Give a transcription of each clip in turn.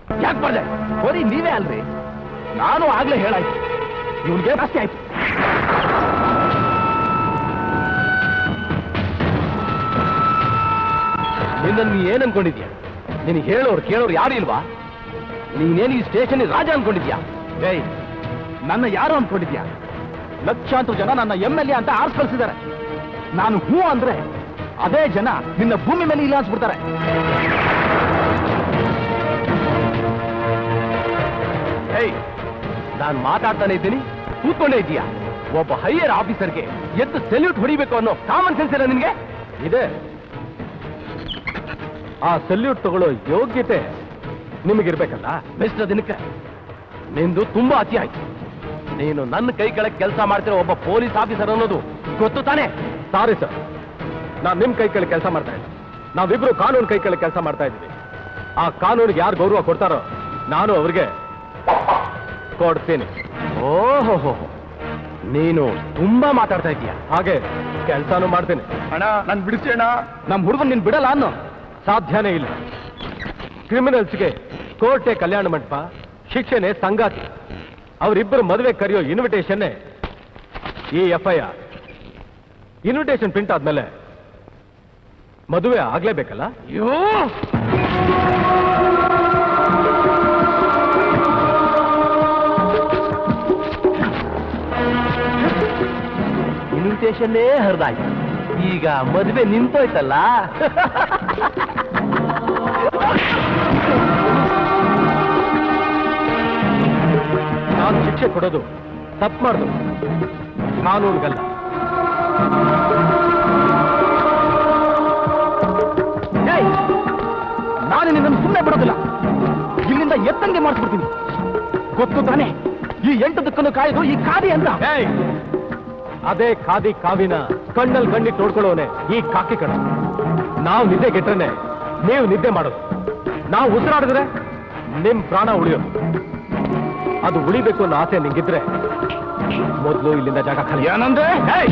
ಯಾಕೆ ಬರ್ದೆ ಬರೀ ನೀವೇ ಅಲ್ರಿ ನಾನು ಆಗ್ಲೇ ಹೇಳಾಯ್ತು ಇವನ್ಗೆ ಜಾಸ್ತಿ ಆಯ್ತು ನಿನ್ನನ್ನು ನೀ ಏನ್ ಅನ್ಕೊಂಡಿದ್ಯಾ ನಿನಗೆ ಹೇಳೋರು ಕೇಳೋರು ಯಾರು ಇಲ್ವಾ ನೀನೇನು ಈ ಸ್ಟೇಷನ್ ರಾಜ ಅನ್ಕೊಂಡಿದ್ಯಾ ಏಯ್ ನನ್ನ ಯಾರು ಅನ್ಕೊಂಡಿದ್ಯಾ ಲಕ್ಷಾಂತರ ಜನ ನನ್ನ ಎಂ ಎಲ್ ಎ ಅಂತ ಆರ್ಸ್ ಕಳಿಸಿದ್ದಾರೆ ನಾನು ಹೂ ಅಂದ್ರೆ ಅದೇ ಜನ ನಿನ್ನ ಭೂಮಿ ಮೇಲೆ ಇಲ್ಲ ಅನ್ಸ್ಬಿಡ್ತಾರೆ ಏಯ್ ನಾನು ಮಾತಾಡ್ತಾನೆ ಇದ್ದೀನಿ ಕೂತ್ಕೊಂಡೇ ಇದೀಯಾ ಒಬ್ಬ ಹೈಯರ್ ಆಫೀಸರ್ಗೆ ಎದ್ದು ಸೆಲ್ಯೂಟ್ ಹೊಡಿಬೇಕು ಅನ್ನೋ ಕಾಮನ್ ಸೆನ್ಸ್ ಇಲ್ಲ ನಿನ್ಗೆ ಇದೆ ಆ ಸೆಲ್ಯೂಟ್ ತಗೊಳ್ಳೋ ಯೋಗ್ಯತೆ ನಿಮಗಿರ್ಬೇಕಲ್ಲ ಮಿಸ್ಟರ್ ದಿನಕ ನಿಂದು ತುಂಬಾ ಅತಿ ಆಯ್ತು ನೀನು ನನ್ನ ಕೈ ಕೆಳಗೆ ಕೆಲಸ ಮಾಡ್ತಿರೋ ಒಬ್ಬ ಪೊಲೀಸ್ ಆಫೀಸರ್ ಅನ್ನೋದು ಗೊತ್ತು ತಾನೇ ಸಾರಿ ಸರ್ ನಾನು ನಿಮ್ ಕೈ ಕೆಳಗೆ ಕೆಲಸ ಮಾಡ್ತಾ ಇದ್ದೀನಿ ನಾವಿಬ್ರು ಕಾನೂನು ಕೈ ಕೆಳಗೆ ಕೆಲಸ ಮಾಡ್ತಾ ಇದ್ದೀವಿ ಆ ಕಾನೂನಿಗೆ ಯಾರು ಗೌರವ ಕೊಡ್ತಾರೋ ನಾನು ಅವ್ರಿಗೆ ಕೊಡ್ತೀನಿ ಓಹೋ ನೀನು ತುಂಬಾ ಮಾತಾಡ್ತಾ ಇದೀಯ ಹಾಗೆ ಕೆಲಸನೂ ಮಾಡ್ತೇನೆ ಅಣ್ಣ ನನ್ ಬಿಡಿಸಿ ಅಣ್ಣ ನಮ್ ಹುಡುಗನ್ ನಿನ್ ಬಿಡಲ್ಲ ಅನ್ನೋ ಸಾಧ್ಯನೇ ಇಲ್ಲ ಕ್ರಿಮಿನಲ್ಸ್ಗೆ ಕೋರ್ಟೆ ಕಲ್ಯಾಣ ಮಂಟಪ ಶಿಕ್ಷೆನೆ ಸಂಗಾತಿ ಅವರಿಬ್ಬರು ಮದುವೆ ಕರೆಯೋ ಇನ್ವಿಟೇಷನ್ನೇ ಈ F I R invitation print ಆದ್ಮೇಲೆ ಮದುವೆ ಆಗ್ಲೇಬೇಕಲ್ಲ ಅಯ್ಯೋ ಇನ್ವಿಟೇಷನ್ನೇ ಹರಿದಾಯ್ತು ಈಗ ಮದುವೆ ನಿಂತೋಯ್ತಲ್ಲ ನಾನು ಶಿಕ್ಷೆ ಕೊಡೋದು ತಪ್ಪು ಮಾಡ್ದು ಕಾನೂನಿಗಲ್ಲ ಏಯ್! ನಾನು ನಿನ್ನನ್ನು ಸುಮ್ಮನೆ ಬಿಡೋದಿಲ್ಲ ಇಲ್ಲಿಂದ ಎತ್ತಂಗೆ ಮಾಡಿಸ್ಬಿಡ್ತೀನಿ ಗೊತ್ತು ತಾನೆ ಈ ಎಂಟು ದಿಕ್ಕನ್ನು ಕಾಯ್ದು ಈ ಕಾದಿ ಅಂತ ಅದೇ ಖಾದಿ ಕಾವಿನ ಕಣ್ಣಲ್ಲಿ ಕಣ್ಣಿಟ್ಟು ನೋಡ್ಕೊಳ್ಳೋನೆ ಈ ಕಾಕಿ ಕಣ ನಾವು ನಿದ್ದೆ ಗೆಟ್ರನೆ ನೀವು ನಿದ್ದೆ ಮಾಡೋದು ನಾವು ಉಸಿರಾಡಿದ್ರೆ ನಿಮ್ ಪ್ರಾಣ ಉಳಿಯೋದು ಅದು ಉಳಿಬೇಕು ಅನ್ನೋ ಆಸೆ ನಿಂಗಿದ್ರೆ ಮೊದಲು ಇಲ್ಲಿಂದ ಜಾಗ ಖಾಲಿ ಏನಂದ್ರೆ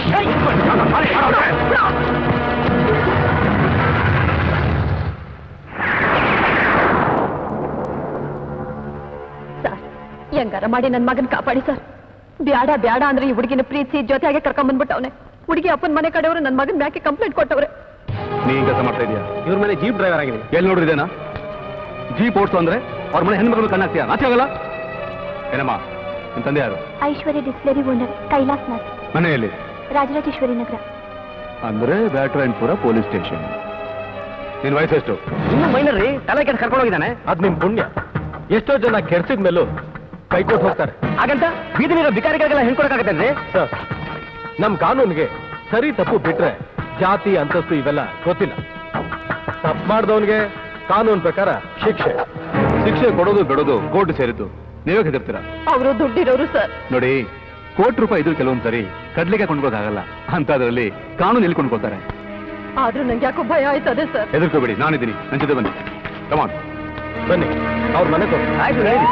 ಸರ್ ಹೆಂಗಾರ ಮಾಡಿ ನನ್ನ ಮಗನ್ ಕಾಪಾಡಿ ಸರ್ ಬ್ಯಾಡ ಬ್ಯಾಡ ಅಂದ್ರೆ ಈ ಹುಡುಗಿನ ಪ್ರೀತಿಸಿ ಜೊತೆಗೆ ಕರ್ಕೊಂಡ್ ಬಂದ್ಬಿಟ್ಟವನೆ ಹುಡುಗಿ ಅಪ್ಪನ ಮನೆ ಕಡೆಯವರು ನನ್ನ ಮಗನ್ ಮ್ಯಾಕೆ ಕಂಪ್ಲೇಂಟ್ ಕೊಟ್ಟವ್ರೆ ನೀ ಕೆಲಸ ಮಾಡ್ತಾ ಇದೀಯಾ ಇವ್ರ ಮನೆ ಜೀಪ್ ಡ್ರೈವರ್ ಆಗಿದೆ ಎಲ್ಲಿ ನೋಡಿದೇನಾ ಜೀಪ್ ಓಡಿಸು ಅಂದ್ರೆ ಅವ್ರ ಮನೆ ಹೆಣ್ಮಕ್ಳು ಕಣ್ಣಾಗ್ತೀಯ ನಾಚೆ ಆಗಲ್ಲ ಏನಮ್ಮ ನಿನ್ ತಂದೆ ಯಾರು ಐಶ್ವರ್ಯ ಡಿಸ್ಲರಿ ಓನರ್ ಕೈಲಾಸ್ ನಾಥ್ ಮನೆಯಲ್ಲಿ ರಾಜರಾಜೇಶ್ವರಿ ನಗರ ಅಂದ್ರೆ ಬ್ಯಾಟ್ರಾಯನ್ಪುರ ಪೊಲೀಸ್ ಸ್ಟೇಷನ್ ನಿನ್ ವಯಸ್ಸೆಷ್ಟು ಇನ್ನು ಮೈನರ್ ರೀ ತಲೆ ಕೆಟ್ಟ ಕರ್ಕೊಂಡು ಹೋಗಿದ್ದಾನೆ ಅದ್ ನಿಮ್ ಪುಣ್ಯ ಎಷ್ಟೋ ಜನ ಕೆಡ್ಸಿದ ಮೇಲೂ ಕೈ ಕೊಟ್ಟು ಹೋಗ್ತಾರೆ ಹಾಗಂತ ಬೀದಿಲಿರೋ ಬಿಕಾರಿಗಳಿಗೆಲ್ಲ ಹೇಳ್ಕೊಡಕ್ಕಾಗತ್ತೇನ್ರಿ ಸರ್ ನಮ್ ಕಾನೂನಿಗೆ ಸರಿ ತಪ್ಪು ಬಿಟ್ರೆ ಜಾತಿ ಅಂತಸ್ತು ಇವೆಲ್ಲ ಗೊತ್ತಿಲ್ಲ ತಪ್ಪು ಮಾಡ್ದವನಿಗೆ ಕಾನೂನು ಪ್ರಕಾರ ಶಿಕ್ಷೆ ಶಿಕ್ಷೆ ಕೊಡೋದು ಬಿಡೋದು ಕೋರ್ಟ್ ಸೇರಿದ್ದು ನೀವೇ ಹೆದರ್ತೀರಾ ಅವರು ದುಡ್ಡಿರೋರು ಸರ್ ನೋಡಿ ಕೋಟಿ ರೂಪಾಯಿ ಇದ್ರು ಕೆಲವೊಂದ್ ಸರಿ ಕಡ್ಲಿಗೆ ಕೊಂಡ್ಕೋದಾಗಲ್ಲ ಅಂತದ್ರಲ್ಲಿ ಕಾನೂನು ಎಲ್ಲಿ ಕೊಂಡ್ಕೊಳ್ತಾರೆ ಆದ್ರೂ ನಂಗೆ ಯಾಕೋ ಭಯ ಆಯ್ತದೆ ಸರ್ ಹೆದರ್ಕೋಬೇಡಿ ನಾನಿದ್ದೀನಿ ನನ್ನ ಜೊತೆ ಬನ್ನಿ ಕಮಾನ್ ಬನ್ನಿ ಅವ್ರ ಮನೆ ತೋರಿಸಿ ಆಯ್ತು ಹೇಳಿ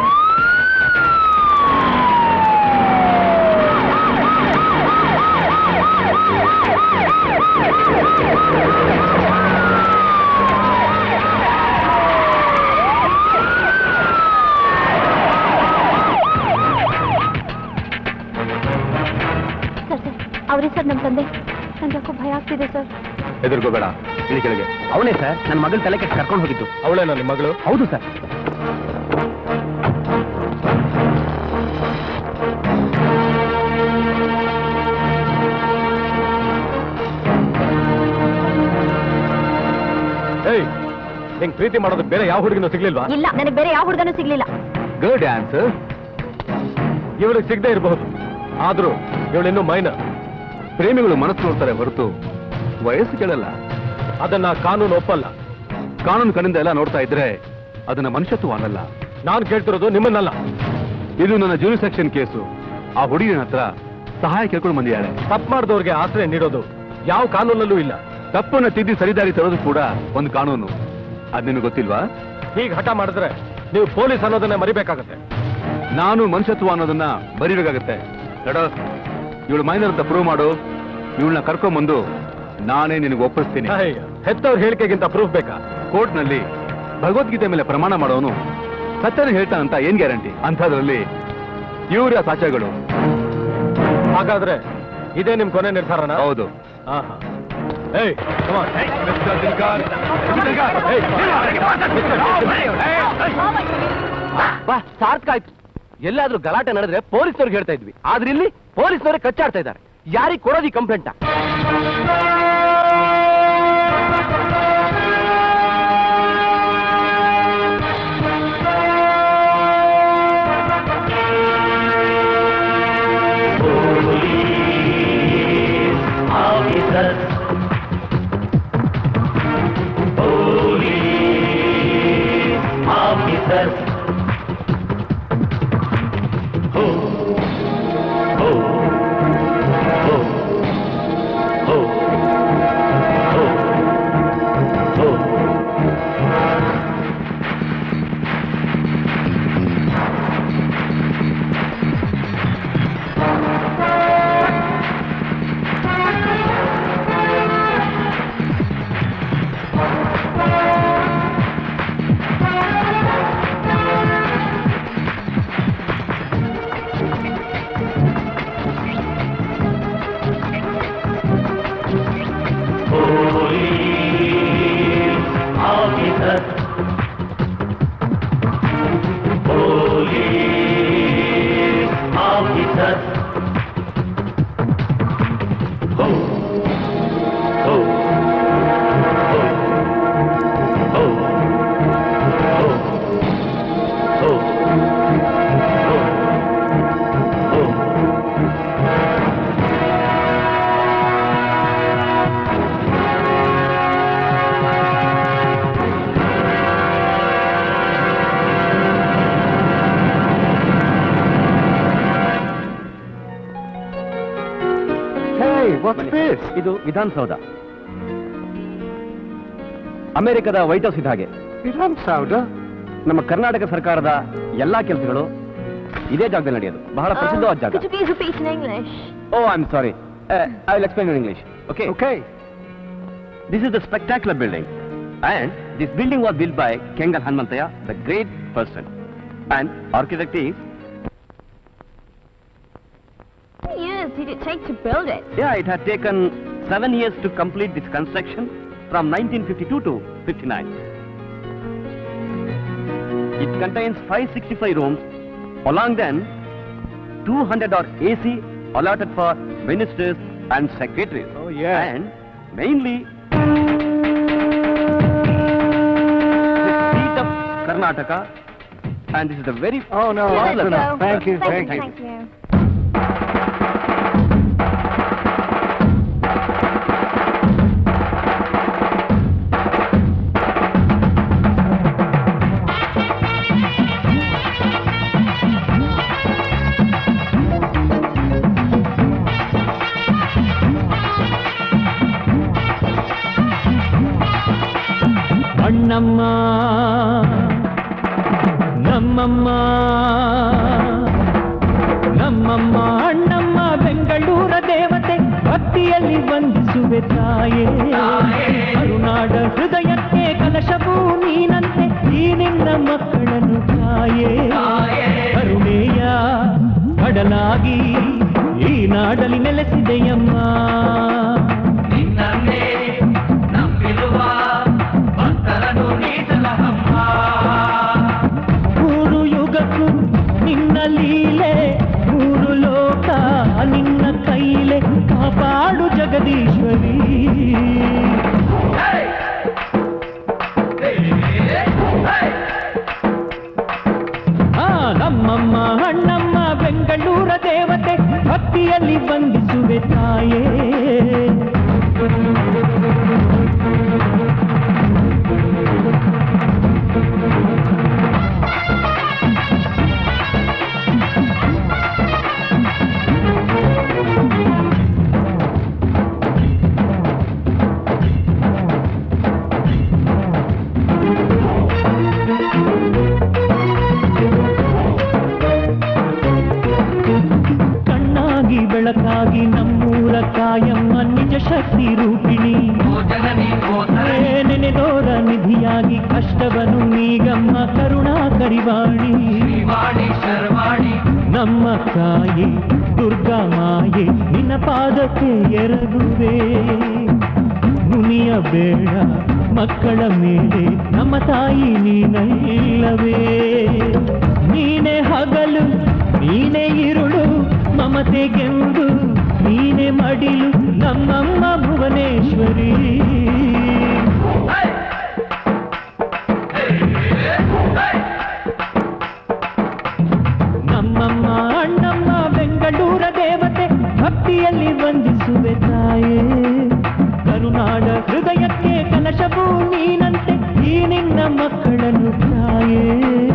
ಸರ್ ಸರ್ ಅವರೇ ಸರ್ ನಮ್ಮ ತಂದೆ ನಂಗೆ ಯಾಕೋ ಭಯ ಆಗ್ತಿದೆ ಸರ್ ಹೆದರ್ಕೋಬೇಡ ಇಳಿ ಕೆಳಗೆ ಅವನೇ ಸರ್ ನನ್ನ ಮಗನ ತಲೆ ಕೆಟ್ಟ ಕರ್ಕೊಂಡು ಹೋಗಿದ್ದು ಅವಳೇ ನನ್ನ ಮಗಳು ಹೌದು ಸರ್ ಏಯ್ ನಿಂಗ್ ಪ್ರೀತಿ ಮಾಡೋದು ಬೇರೆ ಯಾವ ಹುಡುಗಿನೂ ಸಿಗ್ಲಿಲ್ವಾ ಇಲ್ಲ ನನಗೆ ಬೇರೆ ಯಾವ ಹುಡುಗನೂ ಸಿಗ್ಲಿಲ್ಲ ಗುಡ್ ಆನ್ಸರ್ ಇವಳಿಗೆ ಸಿಗದೆ ಇರಬಹುದು ಆದ್ರೂ ಇವಳಿನ್ನೂ ಮೈನರ್ ಪ್ರೇಮಿಗಳು ಮನಸ್ಸು ನೋಡ್ತಾರೆ ಹೊರತು ವಯಸ್ಸು ಕೇಳಲ್ಲ ಅದನ್ನ ಕಾನೂನು ಒಪ್ಪಲ್ಲ ಕಾನೂನು ಕಣ್ಣಿಂದ ಎಲ್ಲ ನೋಡ್ತಾ ಇದ್ರೆ ಅದನ್ನ ಮನುಷ್ಯತ್ವ ಅನ್ನಲ್ಲ ನಾನು ಕೇಳ್ತಿರೋದು ನಿಮ್ಮನ್ನಲ್ಲ ಇದು ನನ್ನ ಜೂರಿ ಸೆಕ್ಷನ್ ಕೇಸು ಆ ಹುಡುಗಿನ ಹತ್ರ ಸಹಾಯ ಕೇಳ್ಕೊಂಡು ಬಂದಿದ್ದಾಳೆ ತಪ್ಪು ಮಾಡಿದವ್ರಿಗೆ ಆಶ್ರಯ ನೀಡೋದು ಯಾವ ಕಾನೂನಲ್ಲೂ ಇಲ್ಲ ತಪ್ಪನ್ನ ತಿದ್ದಿ ಸರಿದಾರಿ ತರೋದು ಕೂಡ ಒಂದು ಕಾನೂನು ಅದ್ ನಿಮಗೆ ಗೊತ್ತಿಲ್ವಾ ಹೀಗೆ ಹಠ ಮಾಡಿದ್ರೆ ನೀವು ಪೊಲೀಸ್ ಅನ್ನೋದನ್ನ ಮರಿಬೇಕಾಗತ್ತೆ ನಾನು ಮನುಷ್ಯತ್ವ ಅನ್ನೋದನ್ನ ಬರೀಬೇಕಾಗತ್ತೆ ನಡ ಇವಳು ಮೈನರ್ ಅಂತ ಪ್ರೂವ್ ಮಾಡು ಇವಳನ್ನ ಕರ್ಕೊಂಬಂದು ನಾನೇ ನಿನಗೆ ಒಪ್ಪಿಸ್ತೀನಿ ಅಯ್ಯ, ಹೆತ್ತವ್ರ ಹೇಳಿಕೆಗಿಂತ ಪ್ರೂಫ್ ಬೇಕಾ ಕೋರ್ಟ್ನಲ್ಲಿ ಭಗವದ್ಗೀತೆ ಮೇಲೆ ಪ್ರಮಾಣ ಮಾಡೋನು ಸತ್ಯನ ಹೇಳ್ತಾನಂತ ಏನ್ ಗ್ಯಾರಂಟಿ ಅಂಥದ್ರಲ್ಲಿ ಇವರ ಸಾಕ್ಷ್ಯಗಳು ಹಾಗಾದ್ರೆ ಇದೇ ನಿಮ್ ಕೊನೆ ನಿರ್ಧಾರನ ಹೌದು ಆಹಾ. ಏಯ್, come on. Mister Dinakar, Dinakar, ಏಯ್, ಬಾ ಸಾರ್ಥಕ ಆಯ್ತು ಎಲ್ಲಾದ್ರೂ ಗಲಾಟೆ ನಡೆದ್ರೆ ಪೊಲೀಸ್ನವ್ರಿಗೆ ಹೇಳ್ತಾ ಇದ್ವಿ ಆದ್ರೆ ಇಲ್ಲಿ ಪೊಲೀಸ್ನವರೇ ಕಚ್ಚಾಡ್ತಾ ಇದ್ದಾರೆ ಯಾರಿಗೆ ಕೊಡೋದು ಈ ಕಂಪ್ಲೇಂಟ ಇದು ವಿಧಾನಸೌಧ ಅಮೆರಿಕದ ವೈಟ್ ಹೌಸ್ ಇದ್ದ ಹಾಗೆ ವಿಧಾನಸೌಧ ನಮ್ಮ ಕರ್ನಾಟಕ ಸರ್ಕಾರದ ಎಲ್ಲಾ ಕೆಲಸಗಳು ಇದೇ ಜಾಗದಲ್ಲಿ ನಡೆಯೋದು ಬಹಳ ಪ್ರಸಿದ್ಧವಾದ ಜಾಗ Could you please repeat in English? Oh I am sorry I will explain in English okay okay this is the spectacular building and this building was build by Kengal Hanumanthaiah the great person and architect is How many years did it take to build it? Yeah, it had taken seven years to complete this construction from 1952 to 59. It contains 565 rooms. Along them, 200 are AC allotted for ministers and secretaries. Oh, yeah. And mainly, the seat of Karnataka. And this is the very Oh, no, Here, popular- let's go. Thank you, Thank thank you. you. Thank you. Annamma ನಮ್ಮಮ್ಮ ನಮ್ಮಮ್ಮ ಅಣ್ಣಮ್ಮ ಬೆಂಗಳೂರ ದೇವತೆ ಭಕ್ತಿಯಲ್ಲಿ ವಂದಿಸುವೆ ತಾಯೇ ಕರುನಾಡ ಹೃದಯಕ್ಕೆ ಕಲಶವೂ ನೀನಂತೆ ಈ ನಿನ್ನ ಮಕ್ಕಳನ್ನು ತಾಯೇ ಕರುಣೆಯ ಕಡಲಾಗಿ ಈ ನಾಡಲಿ ನೆಲೆಸಿದೆಯಮ್ಮ ಮೂರು ಯುಗಕ್ಕೂ ನಿನ್ನ ಲೀಲೆ ಮೂರು ಲೋಕ ನಿನ್ನ ಕೈಲೆ ಕಾಪಾಡು ಜಗದೀಶ್ವರಿ ಆ ನಮ್ಮಮ್ಮ ಅಣ್ಣಮ್ಮ ಬೆಂಗಳೂರ ದೇವತೆ ಭಕ್ತಿಯಲ್ಲಿ ವಂದಿಸುವೆ ತಾಯೇ ಕಣ್ಣಾಗಿ ಬೆಳಕಾಗಿ ನಮ್ಮೂರ ಕಾಯಮ್ಮ ತಾಯಿ ರೂಪಿಣಿ ಏ ನೆನೆದೋರ ನಿಧಿಯಾಗಿ ಕಷ್ಟವನು ನೀಗಮ್ಮ ಕರುಣಾ ಕರಿವಾಣಿ ನಮ್ಮ ತಾಯಿ ದುರ್ಗಾ ಮಾಯೆ ನಿನ್ನ ಪಾದಕ್ಕೆ ಎರಗುವೆ ಮುನಿಯ ಬೇಡ ಮಕ್ಕಳ ಮೇಲೆ ನಮ್ಮ ತಾಯಿ ನೀನಲ್ಲವೇ ನೀನೆ ಹಗಲು ನೀನೆ ಇರುಳು ಮಮತೆಗೆಂದು ನೀನೆ ಮಡಿಲು ನಮ್ಮಮ್ಮ ಭುವನೇಶ್ವರಿ ನಮ್ಮಮ್ಮ ಅಣ್ಣಮ್ಮ ಬೆಂಗಳೂರ ದೇವತೆ ಭಕ್ತಿಯಲ್ಲಿ ವಂದಿಸುವೆ ತಾಯೇ ಕರುನಾಡ ಹೃದಯಕ್ಕೆ ಕಲಶವೂ ನೀನಂತೆ ಈ ನಿನ್ನ ಮಕ್ಕಳನ್ನು ತಾಯೇ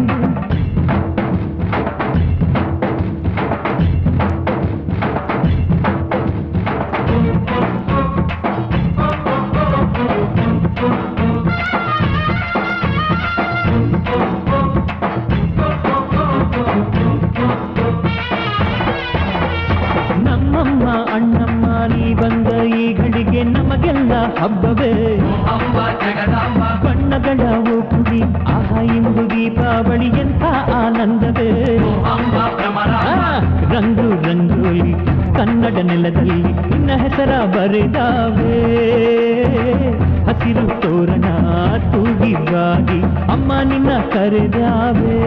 ನಮ್ಮಮ್ಮ ಅಣ್ಣಮ್ಮ ನೀ ಬಂದ ಈ ಘಳಿಗೆ ನಮಗೆಲ್ಲ ಹಬ್ಬವೇ ಬಣ್ಣಗಳ ಕುಡಿ ಆಹಾ ಇಂದು ದೀಪಾವಳಿ ಎಂಥ ಆನಂದವೇ ಆ, ರಂಗು ರಂಗೋಲಿ ಕನ್ನಡ ನೆಲದಲ್ಲಿ ನಿನ್ನ ಹೆಸರ ಬರೆದಾವೆ ಹಸಿರು ತೋರಣ ತೂಗಿವಾಗಿ ಅಮ್ಮ ನಿನ್ನ ಕರೆದಾವೆ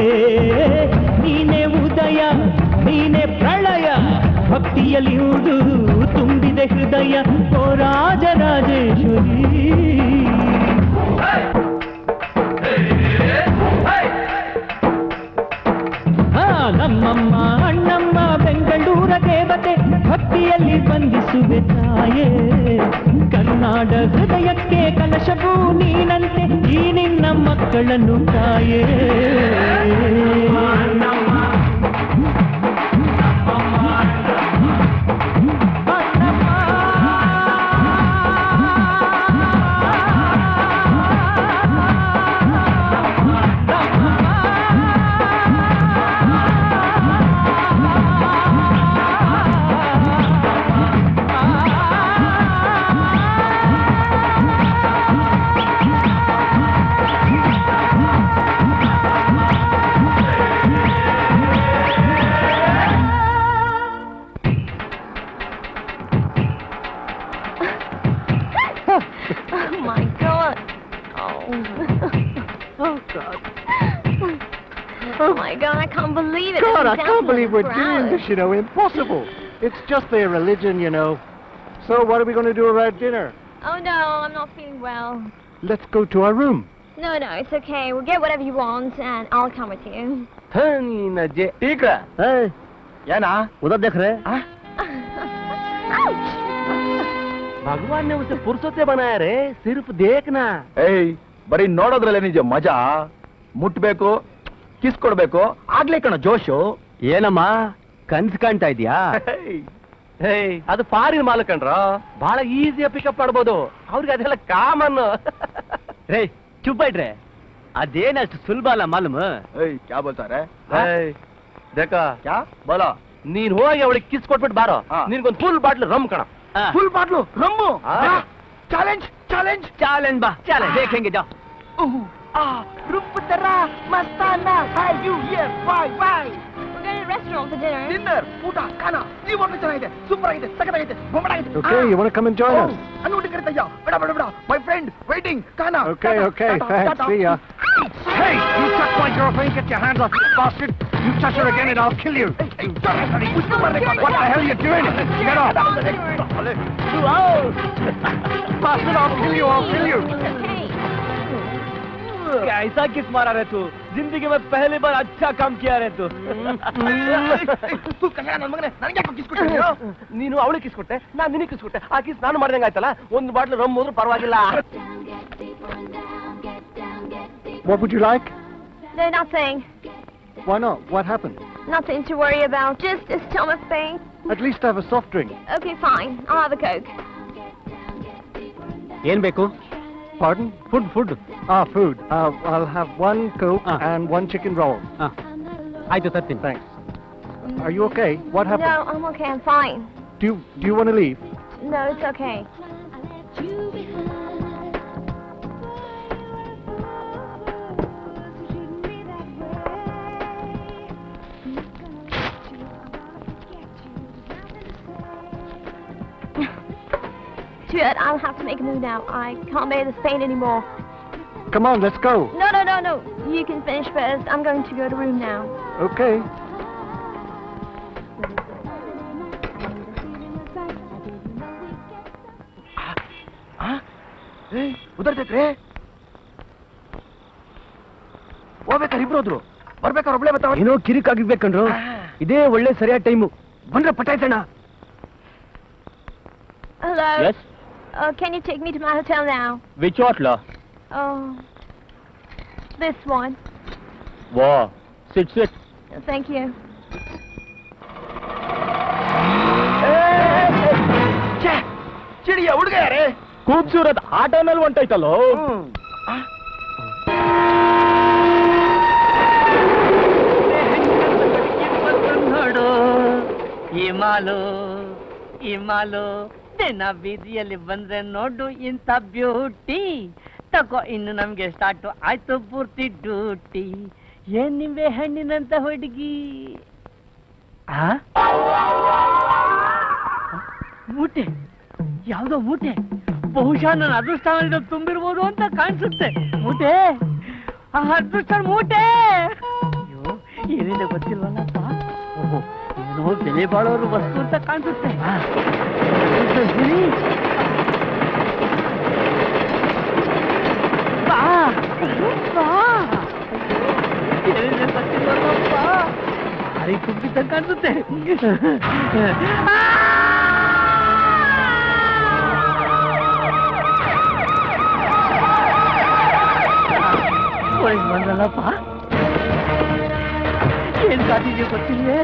ನೀನೇ ಉದಯ ನೀನೇ ಪ್ರಳಯ ಭಕ್ತಿಯಲ್ಲಿ ಉದು ತುಂಬಿದೆ ಹೃದಯ ಓ ರಾಜರಾಜೇಶ್ವರಿ ಆ, ನಮ್ಮಮ್ಮ ಅಣ್ಣಮ್ಮ ಬೆಂಗಳೂರ ದೇವತೆ ಭಕ್ತಿಯಲ್ಲಿ ಬಂಧಿಸುವೆ ತಾಯೇ ಕರುನಾಡ ಹೃದಯಕ್ಕೆ ಕಲಶವೂ ನೀನಂತೆ ಈ ನಿನ್ನ ಮಕ್ಕಳನ್ನು ತಾಯೇ Oh my god. Oh. oh god. Oh my god, I can't believe it. God, This I is down can't to believe the we're doing ground. this, you know. Impossible. It's just their religion, you know. So what are we going to do about dinner? Oh no, I'm not feeling well. Let's go to our room. No, no, it's okay. We'll get whatever you want and I'll come with you. ಹ, ನೀನ್ ಅಜ್ಜಿ ಟೀಕ್ರ ಏನಾ उधर देख रहे Ouch! ಭಗವಾನ್ ने उसे फुर्सत से बनाया रे सिर्फ देखना ಏಯ್ ಬರೀ ನೋಡೋದ್ರಲ್ಲೇ ನಿಜ ಮಜಾ ಮುಟ್ಬೇಕು ಕಿಸ್ ಕೊಡ್ಬೇಕು ಆಗ್ಲೇ ಕಣ ಜೋಶು ಏನಮ್ಮ ಕನ್ಸ್ ಕಾಣ್ತಾ ಇದೀಯಾ ಅದು ಫಾರಿನ್ ಮಾಲ್ ಕಣ್ರ ಬಹಳ ಈಸಿಯ ಪಿಕಪ್ ಮಾಡ್ಬೋದು ಅವ್ರಿಗೆ ಅದೆಲ್ಲ ಕಾಮನ್ ರೇ ಚುಪ್ ಇಡ್ರೆ ಅದೇನಷ್ಟು ಸುಲಭ ಅಲ್ಲ ಮಾಲೂಮ್ ಏಯ್ ಕ್ಯಾ ಬೋಲ್ತಾರೆ ದೇಕ ಕ್ಯಾ ಬೋಲೋ ನೀನ್ ಹೋಗಿ ಅವಳಿಗೆ ಕಿಸ್ ಕೊಟ್ಬಿಟ್ಟು ಬಾರೋ ಹಾ. ನಿನ್ಗೊಂದು ಫುಲ್ ಬಾಟ್ಲ್ ರಮ್ ಕಣ ಫುಲ್ ಬಾಟ್ಲು ರಮ್ಮು ಆ. ಚಾಲೆಂಜ್ ಚಾಲೆಂಜ್ ಚಾಲೆಂಜ್ ಬಾ ಚಾಲೆಂಜ್ ದೇಖೆಂಗೆ ಜಾ ರೂಪ್ ತರ ಮಸ್ತಾನ hi you here bye bye We're going to a restaurant for dinner. Dinner ಊಟ ಖಾನ ಈ ಹೋಟ್ಲು ಚೆನ್ನಾಗಿದೆ ಸೂಪರ್ ಆಗಿದೆ ಸಖತ್ತಾಗಿದೆ ಬೊಂಬಡಾಗಿದೆ Okay, you want to come and join us? ಅನ್ನು ಊಟ ಕರಿತಯ್ಯ ಬೇಡ ಬೇಡ ಬೇಡ ಮೈ ಫ್ರೆಂಡ್ ವೈಟಿಂಗ್ ಖಾನ Okay, okay, thanks. See ya. Hey, you touch my girlfriend, get your hands off, you bastard. You touch her again and I'll kill you. What the hell are you doing? Get off. Bastard, I'll kill you, I'll kill you. Okay. कैसा किस मारा रे तू जिंदगी में पहली बार अच्छा काम किया रे तू ನೀನು ಅವಳಿಗೆ ಕಿಸ್ ಕೊಟ್ಟೆ ನಾನು ನಿನಗೆ ಕಿಸ್ ಕೊಟ್ಟೆ ಆ ಕಿಸ್ ನಾನು ಮಾಡ್ದಂಗೆ ಆಯ್ತಲ್ಲ ಒಂದು ಬಾಟ್ಲು ರಮ್ ಹೋದ್ರು ಪರವಾಗಿಲ್ಲ What would you like? No, nothing. Why not? What happened? Nothing to worry about. Just a stomach pain. At least have a soft drink. Okay, fine. I'll have a Coke. ಏನ್ ಬೇಕು Pardon? Food food Ah, food. Uh, I'll have one Coke Ah. and one chicken roll. ಆಯ್ತು ತರ್ತೀನಿ Thanks. Are you okay? What happened? No, I'm okay. I'm fine. Do you do you want to leave? No, it's okay. left you behind. Stuart, I'll have to make a move now. I can't bear this pain anymore. Come on, let's go. No, no, no, no. You can finish first. I'm going to go to room now. Okay. ಉದರ್ತೈತ್ರಿ ಹೋಗ್ಬೇಕಾರೆ ಇಬ್ರು ಹೋದ್ರು ಬರ್ಬೇಕಾರೆ ಒಬ್ಳೆ ಬರ್ತಾವ ಏನೋ ಕಿರಿಕಾಗಿರ್ಬೇಕಂಡ್ರು ಇದೇ ಒಳ್ಳೆ ಸರಿಯಾದ time ಬಂದ್ರೆ ಪಟಾಯ್ತಣ್ಣ Hello? Yes? Uh, can you take me to my hotel now? Which hotel? Oh, this one. Wow. Sit, sit. Thank you. ಚಿಡಿಯ ಹುಡುಗ ಯಾರೇ ಖೂಬ್ಸೂರತ್ ಆಟೋನಲ್ಲಿ ಹೊಂಟೈತಲ್ಲೋ ನೋಡು ಹಿಮಾಲು ಹಿಮಾಲು ದಿನ ಬೀದಿಯಲ್ಲಿ ಬಂದ್ರೆ ನೋಡು ಇಂಥ ಬ್ಯೂಟಿ ತಗೋ ಇನ್ನು ನಮ್ಗೆ ಸ್ಟಾರ್ಟ್ ಆಯ್ತು ಪೂರ್ತಿ ಡ್ಯೂಟಿ ಏನ್ ನಿಂಬೆ ಹಣ್ಣಿನಂತ ಹುಡುಗಿ ಆ? ಮೂಟೆ ಯಾವ್ದೋ ಮೂಟೆ ಬಹುಶಃ ನನ್ನ ಅದೃಷ್ಟ ತುಂಬಿರ್ಬೋದು ಅಂತ ಕಾಣಿಸುತ್ತೆ ಮೂಟೆ ಆ ಅದೃಷ್ಟ ಮೂಟೆ ಅಯ್ಯೋ ಏನಿದೆ ಗೊತ್ತಿಲ್ವಲ್ಲಪ್ಪ ಓಹೋ ಏನೋ ಬೆಲೆ ಬಾಳೋರು ವಸ್ತು ಅಂತ ಕಾಣಿಸುತ್ತೆ ಸರಿ. ಬಾ ಬಾ ಏನಿದೆ ಗೊತ್ತಿಲ್ವಲ್ಲಪ್ಪ ಭಾರಿ ತುಂಬಿದ್ದಂಗೆ ಕಾಣಿಸುತ್ತೆ ಪೊಲೀಸ್ ಬಂದಲ್ಲಪ್ಪ ಏನ್ ಕಾದಿದೆಯೋ ಗೊತ್ತಿಲ್ವೇ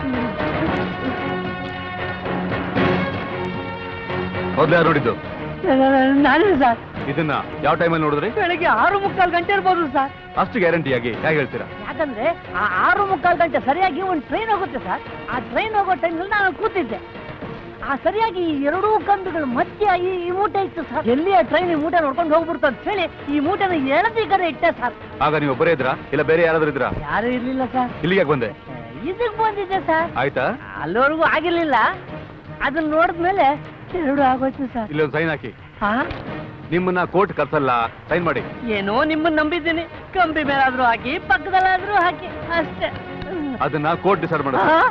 ಮೊದ್ಲು ಯಾರು ನೋಡಿದ್ದು ನಾನೇ ಸರ್ ಇದನ್ನ ಯಾವ ಟೈಮಲ್ಲಿ ನೋಡಿದ್ರಿ ಬೆಳಗ್ಗೆ ಆರು ಮುಕ್ಕಾಲು ಗಂಟೆ ಇರ್ಬೋದು ಸರ್ ಅಷ್ಟು ಗ್ಯಾರಂಟಿಯಾಗಿ ಹೇಗೆ ಹೇಳ್ತೀರಾ ಯಾಕಂದ್ರೆ ಆ ಆರು ಮುಕ್ಕಾಲು ಗಂಟೆ ಸರಿಯಾಗಿ ಒಂದು ಟ್ರೈನ್ ಹೋಗುತ್ತೆ ಸರ್ ಆ ಟ್ರೈನ್ ಹೋಗೋ ಟೈಮ್ನಲ್ಲಿ ನಾನು ಕೂತಿದ್ದೆ ಆ ಸರಿಯಾಗಿ ಈ ಎರಡೂ ಕಂಬಿಗಳ ಮಧ್ಯ ಈ ಈ ಮೂಟೆ ಇತ್ತು ಸರ್ ಎಲ್ಲಿ ಆ ಟ್ರೈನ್ ಈ ಮೂಟೆ ನೋಡ್ಕೊಂಡು ಹೋಗ್ಬಿಡ್ತು ಅಂತ ಹೇಳಿ ಈ ಮೂಟೆನ ಎಳದಿ ಕಡೆ ಇಟ್ಟೆ ಸರ್ ಆಗ ನೀವು ಒಬ್ಬರೇ ಇದ್ರಾ ಇಲ್ಲ ಬೇರೆ ಯಾರಾದ್ರೂ ಇದ್ರಾ ಯಾರು ಇರ್ಲಿಲ್ಲ ಸರ್ ಇಲ್ಲಿಗೆ ಯಾಕ್ ಬಂದೆ ಇದಕ್ ಬಂದಿದ್ದೆ ಸರ್ ಆಯ್ತಾ ಅಲ್ಲಿವರೆಗೂ ಆಗಿರ್ಲಿಲ್ಲ ಅದನ್ನ ನೋಡಿದ್ಮೇಲೆ ಎರಡು ಆಗೋಯ್ತು ಸರ್ ಇಲ್ಲೊಂದು ಸೈನ್ ಹಾಕಿ ಹಾ ನಿಮ್ಮನ್ನ ಕೋರ್ಟ್ ಕರ್ಸಲ್ಲ ಸೈನ್ ಮಾಡಿ ಏನೋ ನಿಮ್ಮನ್ನ ನಂಬಿದ್ದೀನಿ ಕಂಬಿ ಮೇಲಾದ್ರೂ ಹಾಕಿ ಪಕ್ಕದಲ್ಲಾದ್ರೂ ಹಾಕಿ ಅಷ್ಟೇ ಅದನ್ನ ಕೋರ್ಟ್ ಡಿಸೈಡ್ ಮಾಡೋದು ಹಾ?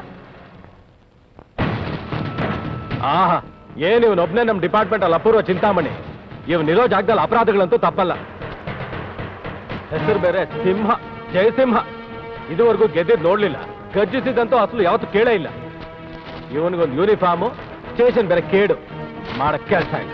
ಆಹಾ ಏನ್ ಇವನ್ ಒಬ್ನೇ ನಮ್ ಡಿಪಾರ್ಟ್ಮೆಂಟ್ ಅಲ್ಲಿ ಅಪೂರ್ವ ಚಿಂತಾಮಣಿ ಇವನಿರೋ ಜಾಗದಲ್ಲಿ ಅಪರಾಧಗಳಂತೂ ತಪ್ಪಲ್ಲ ಹೆಸರು ಬೇರೆ ಸಿಂಹ ಜಯಸಿಂಹ ಇದುವರೆಗೂ ಗೆದ್ದಿದ್ ನೋಡ್ಲಿಲ್ಲ ಗರ್ಜಿಸಿದಂತೂ ಅಸಲು ಯಾವತ್ತು ಕೇಳೇ ಇಲ್ಲ ಇವನಿಗೊಂದು ಯೂನಿಫಾರ್ಮು ಸ್ಟೇಷನ್ ಬೇರೆ ಕೇಡು ಮಾಡಕ್ ಕೆಲಸ ಇಲ್ಲ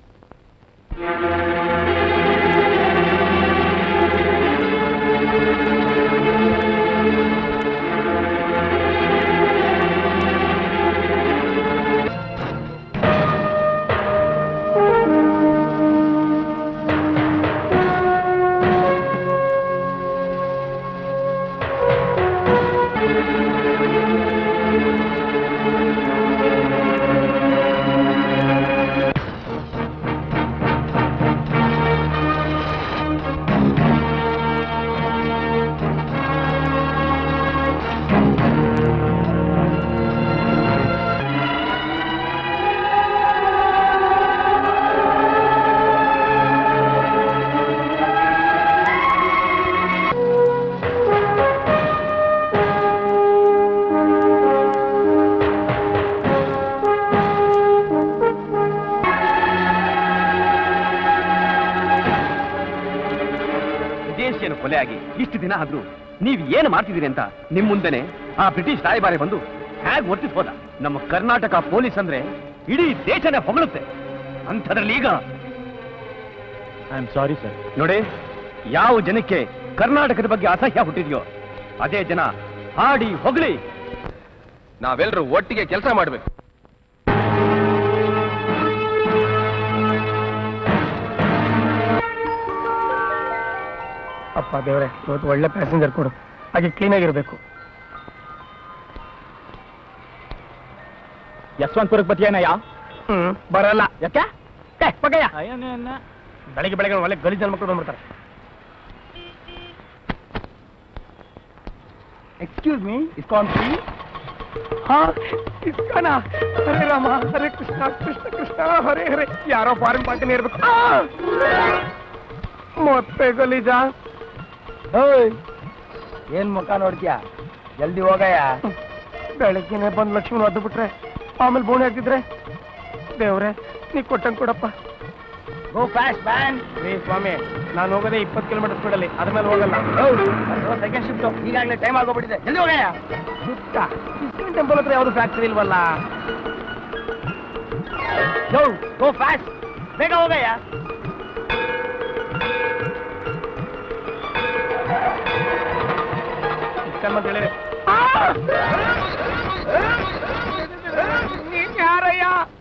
ವಿದೇಶಿಯನ್ನು ಕೊಲೆಯಾಗಿ ಇಷ್ಟು ದಿನ ಆದ್ರೂ ನೀವು ಏನು ಮಾಡ್ತಿದ್ದೀರಿ ಅಂತ ನಿಮ್ ಮುಂದೆನೆ ಆ ಬ್ರಿಟಿಷ್ ರಾಯಭಾರಿ ಬಂದು ಹೇಗ್ ವರ್ತಿಸ್ ಹೋದ ನಮ್ಮ ಕರ್ನಾಟಕ ಪೊಲೀಸ್ ಅಂದ್ರೆ ಇಡೀ ದೇಶನೇ ಹೊಗಳುತ್ತೆ ಅಂಥದ್ರಲ್ಲಿ ಈಗ ಐ ಆಮ್ ಸಾರಿ ಸರ್ ನೋಡಿ ಯಾವ ಜನಕ್ಕೆ ಕರ್ನಾಟಕದ ಬಗ್ಗೆ ಅಸಹ್ಯ ಹುಟ್ಟಿದ್ಯೋ ಅದೇ ಜನ ಹಾಡಿ ಹೊಗಳಿ ನಾವೆಲ್ಲರೂ ಒಟ್ಟಿಗೆ ಕೆಲಸ ಮಾಡ್ಬೇಕು ಅಪ್ಪ ದೇವ್ರೆ ಇವತ್ತು ಒಳ್ಳೆ ಪ್ಯಾಸೆಂಜರ್ ಕೊಡು ಹಾಗೆ ಕ್ಲೀನ್ ಆಗಿರ್ಬೇಕು ಯಶವಂತಪುರಕ್ಕೆ ಬತ್ತಿಯೇನಯ್ಯ ಹ್ಮ್ ಬರಲ್ಲ ಯಾಕೆ ಏ, ಬಗ್ಗಯ್ಯ. ಬೆಳಿಗ್ಗೆ ಬೆಳಗ್ಗೆ ಒಳ್ಳೆ ಗಲೀಜ್ ಜನ ಮಕ್ಕಳು ಬಂದ್ಬಿಡ್ತಾರೆ ಎಕ್ಸ್ಕ್ಯೂಸ್ ಮೀ ಇಸ್ಕಾನ್ ಫ್ರೀ ಹಾ ಇಸ್ಕಾನ ಹರೇ ರಾಮ ಹರೇ ಕೃಷ್ಣ ಕೃಷ್ಣ ಕೃಷ್ಣ ಹರೇ ಹರೇ ಯಾರೋ ಫಾರಿನ್ ಪಾರ್ಟಿನ ಇರ್ಬೇಕು ಆ! ಮತ್ತೆ ಗಲೀಜ ಓಯ್ ಏನ್ ಮುಖ ನೋಡ್ತೀಯ ಜಲ್ದಿ ಹೋಗಯ್ಯ ಬೆಳಗ್ಗೆನೆ ಬಂದು ಲಕ್ಷ್ಮಣ ಒದ್ದು ಬಿಟ್ರೆ ಆಮೇಲೆ ಬೋಣಿ ಹಾಕ್ತಿದ್ರೆ ದೇವ್ರೆ ನೀ ಕೊಟ್ಟಂಗ್ ಕೊಡಪ್ಪ ಗೋ ಫ್ಯಾಸ್ಟ್ ಮ್ಯಾನ್ ಏ ಸ್ವಾಮಿ ನಾನು ಹೋಗೋದೇ ಇಪ್ಪತ್ತು ಕಿಲೋಮೀಟರ್ ಸ್ಪೀಡಲ್ಲಿ ಅದ್ರ ಮೇಲೆ ಹೋಗಲ್ಲ ಸೆಕೆಂಡ್ ಶಿಫ್ಟ್ ಈಗಾಗಲೇ ಟೈಮ್ ಆಗೋಗ್ಬಿಟ್ಟಿದೆ ಜಲ್ದಿ ಹೋಗಯ್ಯ ಇಸ್ಕಾನ್ ಟೆಂಪಲ್ ಹತ್ರ ಯಾವ್ದು ಫ್ಯಾಕ್ಟ್ರಿ ಇಲ್ವಲ್ಲ ಯೋ ಗೋ ಫ್ಯಾಸ್ಟ್ ಬೇಗ ಹೋಗಯ್ಯ ಇಸ್ಕಾನ್ ಅಂತ ಹೇಳಿರಿ ನೀನ್ ಯಾರಯ್ಯ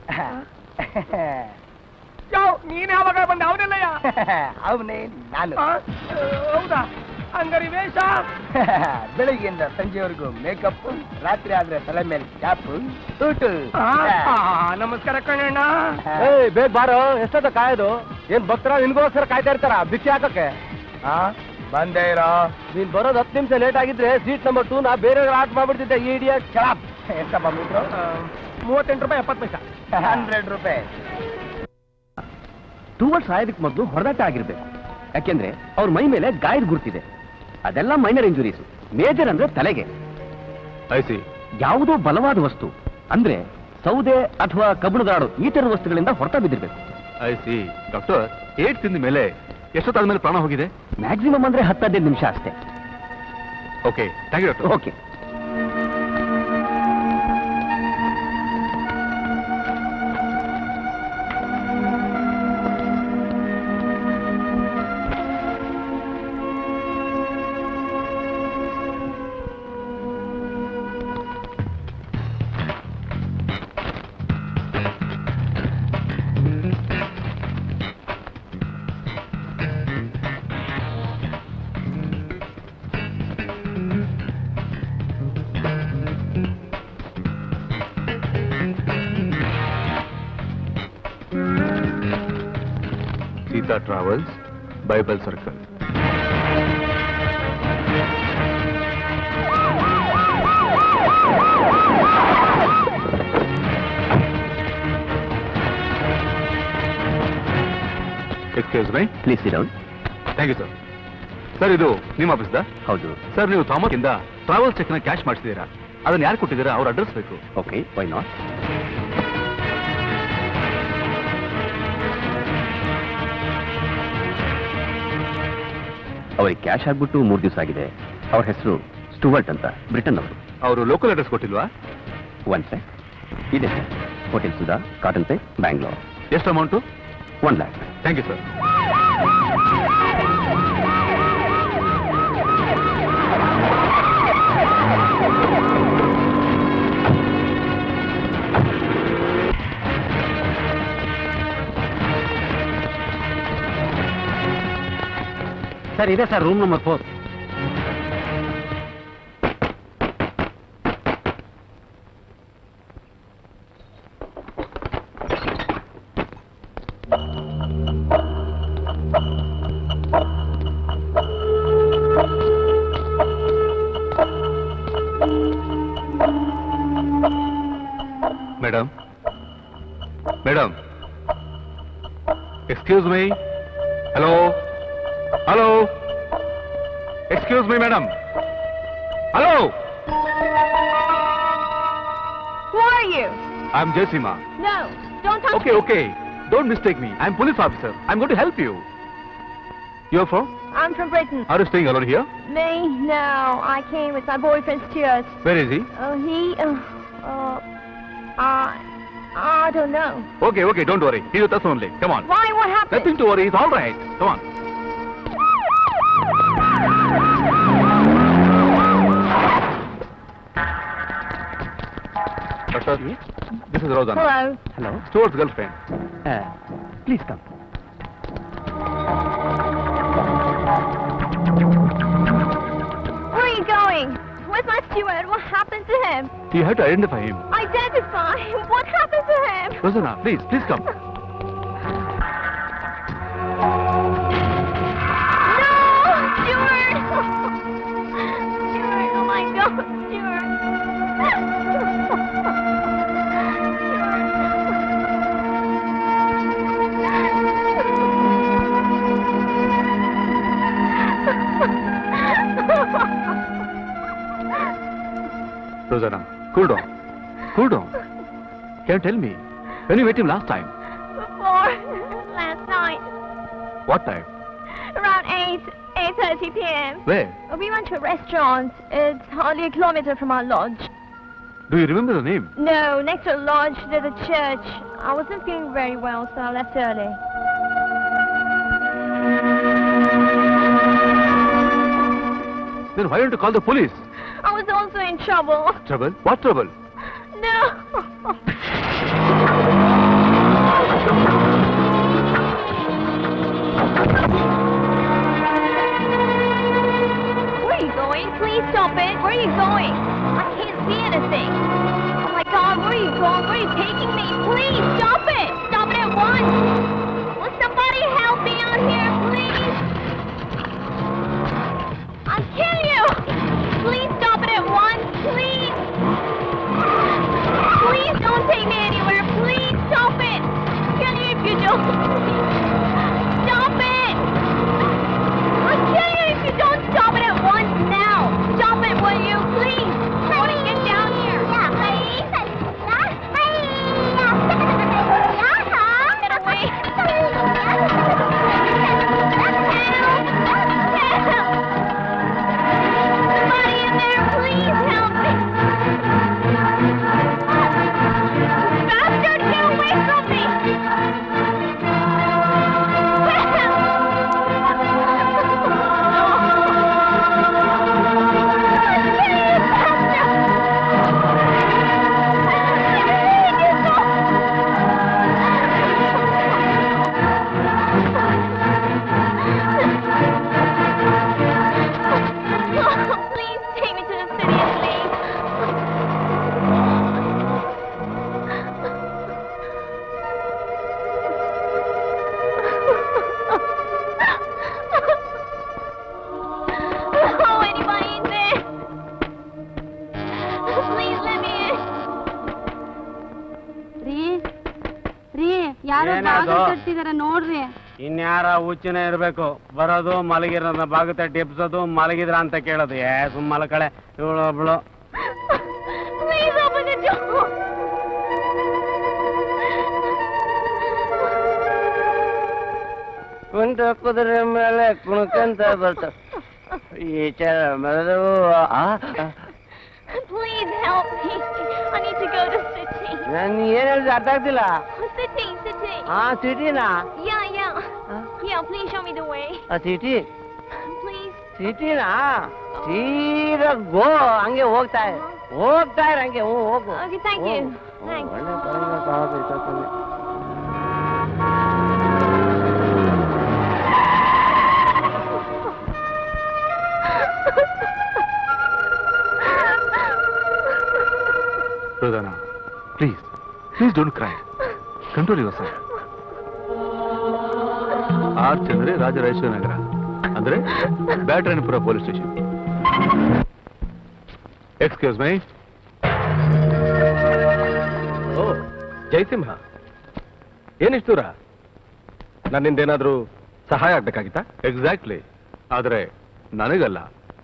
ಯಾವ ನೀನ್ ಯಾವಾಗ ಬಂದೆ ಅವನೆಲ್ಲಯ್ಯ ಅವನೇ ನಾನು ಆ, ಹೌದಾ ಹಂಗಾರಿ ವೇಷ ಬೆಳಿಗ್ಗೆಯಿಂದ ಸಂಜೆವರೆಗೂ ಮೇಕಪ್ ರಾತ್ರಿ ಆದ್ರೆ ತಲೆ ಮೇಲೆ ಕ್ಯಾಪ್ ಸೂಟು ಆ, ಆ, ನಮಸ್ಕಾರ ಕಣಣ್ಣ ಏಯ್ ಬೇಗ ಬಾರೋ ಎಷ್ಟೊತ್ತ ಕಾಯೋದು ಏನ್ ಭಕ್ತರ ನಿನ್ಗೋಸ್ಕರ ಕಾಯ್ತಾ ಇರ್ತಾರ ಬಿಚ್ಚಿ ಹಾಕಕ್ಕೆ ಹಾ ಬಂದೇ ಇರೋ ನೀನ್ ಬರೋದು ಹತ್ತು ನಿಮಿಷ ಲೇಟ್ ಆಗಿದ್ರೆ ಸೀಟ್ ನಂಬರ್ ಟೂ ನಾ ಬೇರೆ ಆಟ ಮಾಡ್ಬಿಡ್ತಿದ್ದೆ ಇಡಿಯಟ್ ಚಲಾಪ್ ಎಷ್ಟಪ್ಪ ಮೀಟ್ರು ಆ, ಮೂವತ್ತೆಂಟು ರೂಪಾಯಿ ಎಪ್ಪತ್ತು ಪೈಸಾ ಹಂಡ್ರೆಡ್ ರೂಪಾಯಿ ಟೂವರ್ಡ್ಸ್ ಸಾಯೋದಕ್ಕೆ ಮೊದಲು ಹೊಡೆದಾಟ ಆಗಿರ್ಬೇಕು ಯಾಕೆಂದ್ರೆ ಅವ್ರ ಮೈ ಮೇಲೆ ಗಾಯದ ಗುರುತಿದೆ ಅದೆಲ್ಲ ಮೈನರ್ ಇಂಜುರೀಸ್ ಮೇಜರ್ ಅಂದ್ರೆ ತಲೆಗೆ ಐಸಿ ಯಾವುದೋ ಬಲವಾದ ವಸ್ತು ಅಂದ್ರೆ ಸೌದೆ ಅಥವಾ ಕಬ್ಬಿಣದ ರಾಡು ಈ ತರ ವಸ್ತುಗಳಿಂದ ಹೊರತ ಬಿದ್ದಿರ್ಬೇಕು ಐಸಿ ಡಾಕ್ಟರ್ ಏಟ್ ತಿಂದ ಮೇಲೆ ಎಷ್ಟೊತ್ತಾದ್ಮೇಲೆ ಪ್ರಾಣ ಹೋಗಿದೆ ಮ್ಯಾಕ್ಸಿಮಮ್ ಅಂದ್ರೆ ಹತ್ತದೈದು ನಿಮಿಷ ಅಷ್ಟೇ okay thank you doctor okay Sita travels bible circle excuse me please down thank you sir sir ಇದು ನಿಮ್ಮ ಆಫೀಸ್ದಾ ಹೌದು ಸರ್ ನೀವು ಥಾಮಸ್ ಇಂದ ಟ್ರಾವೆಲ್ ಚೆಕ್ ನ ಕ್ಯಾಶ್ ಮಾಡಿಸಿದ್ದೀರಾ ಅದನ್ನ ಯಾರು ಕೊಟ್ಟಿದ್ದೀರಾ ಅವ್ರ ಅಡ್ರೆಸ್ ಬೇಕು ಓಕೆ ವೈ ನಾಟ್ ಅವರಿಗೆ ಕ್ಯಾಶ್ ಆಗ್ಬಿಟ್ಟು ಮೂರು ದಿವಸ ಆಗಿದೆ ಅವ್ರ ಹೆಸರು ಸ್ಟುವರ್ಟ್ ಅಂತ ಬ್ರಿಟನ್ ಅವರು ಅವರು ಲೋಕಲ್ ಅಡ್ರೆಸ್ ಕೊಟ್ಟಿಲ್ವಾ ಒನ್ ಸೆಕ್ ಇದೆ sir hotel Sudha Cottonpet Bangalore ಎಷ್ಟು amount one lakh thank you sir sir ಇದೆ sir room number four madam madam excuse me hello hello excuse me madam hello Who are you? I am Jayaseema No, don't touch okay okay don't mistake me I am police officer I am got to help you you are from I'm from Britain. Are you staying alone here Me? No, I came with my boyfriend Stuart. Where is he Oh, he, uh, uh, I, I don't know. Okay, okay, don't worry. He's with us only. Come on. Why? What happened? Nothing to worry. It's all right. Come on. Doctor, this is Rosanna. Hello. Hello Stuart's girlfriend. Please come Where are you going? Where's my Stuart? What happened to him? You have to identify him. Identify. What happened to him? Rosanna, please, please come. Rosanna, cool down. Cool down. Can you tell me, when you met him last time, Before last night, what time? around 8, 8.30 p.m. Where? We went to a restaurant. It's hardly a kilometer from our lodge. Do you remember the name? No, next to the lodge, there's a church. I wasn't feeling very well, so I left early. Then why don't you call the police? I was also in trouble. Trouble? What trouble? No. Where are you going? Please stop it. Where are you going? I can't see anything. Oh my god, where are you going? Where are you taking me? Please stop it. Stop it at once. Will somebody help me out here, please? I'll kill you. Please stop it at once, please. Please don't take me anywhere. Please stop it. I'll kill you if you don't. Stop it. I'll kill you if you don't stop it at once now. Stop it, will you? Please. I want to get down here. Get away. Somebody in there, please help me. Bastard, get away from me! Please take me to the city of Leeds. Oh, anybody in there? Please let me in. ರೀ ರೀ ಯಾರೋ ಏನದು? ಬಾಗಿಲು ತಟ್ಟಿದಾರ ನೋಡ್ರಿ ಇನ್ಯಾರ ಹುಚ್ಚಿನ ಇರ್ಬೇಕು ಬರೋದು ಮಲಗಿರೋದ ಬಾಗ ತಟ್ಟಿ ಎಬ್ಸೋದು ಮಲಗಿದ್ರ ಅಂತ ಕೇಳೋದು ಏ ಸುಮ್ಮ ಮಲಕಳೆ ಇವಳು ಒಬ್ಳು Please open the door. ಕುಂಟ ಕುದುರೆ ಮೇಲೆ ಕುಣ್ಕಂತ ಬರ್ತಾವ ಈಚಾರ ಮರದವು Please help me. I need to go to city. ನಾನು ಏನ್ ಹೇಳಿದ್ರೆ ಅರ್ಥ ಆಗ್ತಿಲ್ಲ City, city. ಆ ಸಿಟಿನಾ Yeah, yeah. Yeah, please show me the way. ಆ ಸಿಟಿ Please. ಸಿಟಿನಾ ಸೀದಾ ಗೋ ಹಂಗೆ ಹೋಗ್ತಾ ಇರು ಹೋಗ್ತಾ ಇರ ಹಂಗೆ ಹ್ಞೂ ಹೋಗು Okay, thank you. ಹೋಗು. ಹ್ಞೂ, Thanks. ಒಳ್ಳೆ ಪರವಾಗಿಲ್ಲ, ಪಾಪ ಇಷ್ಟೊತ್ತಲ್ಲಿ. Rosanna, please, please don't cry. Control yourself. Arch ಅಂದ್ರೆ ರಾಜರಾಜೇಶ್ವರ ನಗರ ಅಂದ್ರೆ Byatarayanapura police station excuse me oh Jayasimha ಏನಿಷ್ಟು ದೂರ ನನ್ನಿಂದೇನಾದ್ರೂ ಸಹಾಯ ಆಗ್ಬೇಕಾಗಿತ್ತಾ ಎಕ್ಸಾಕ್ಟ್ಲಿ ಆದ್ರೆ ನನಗಲ್ಲ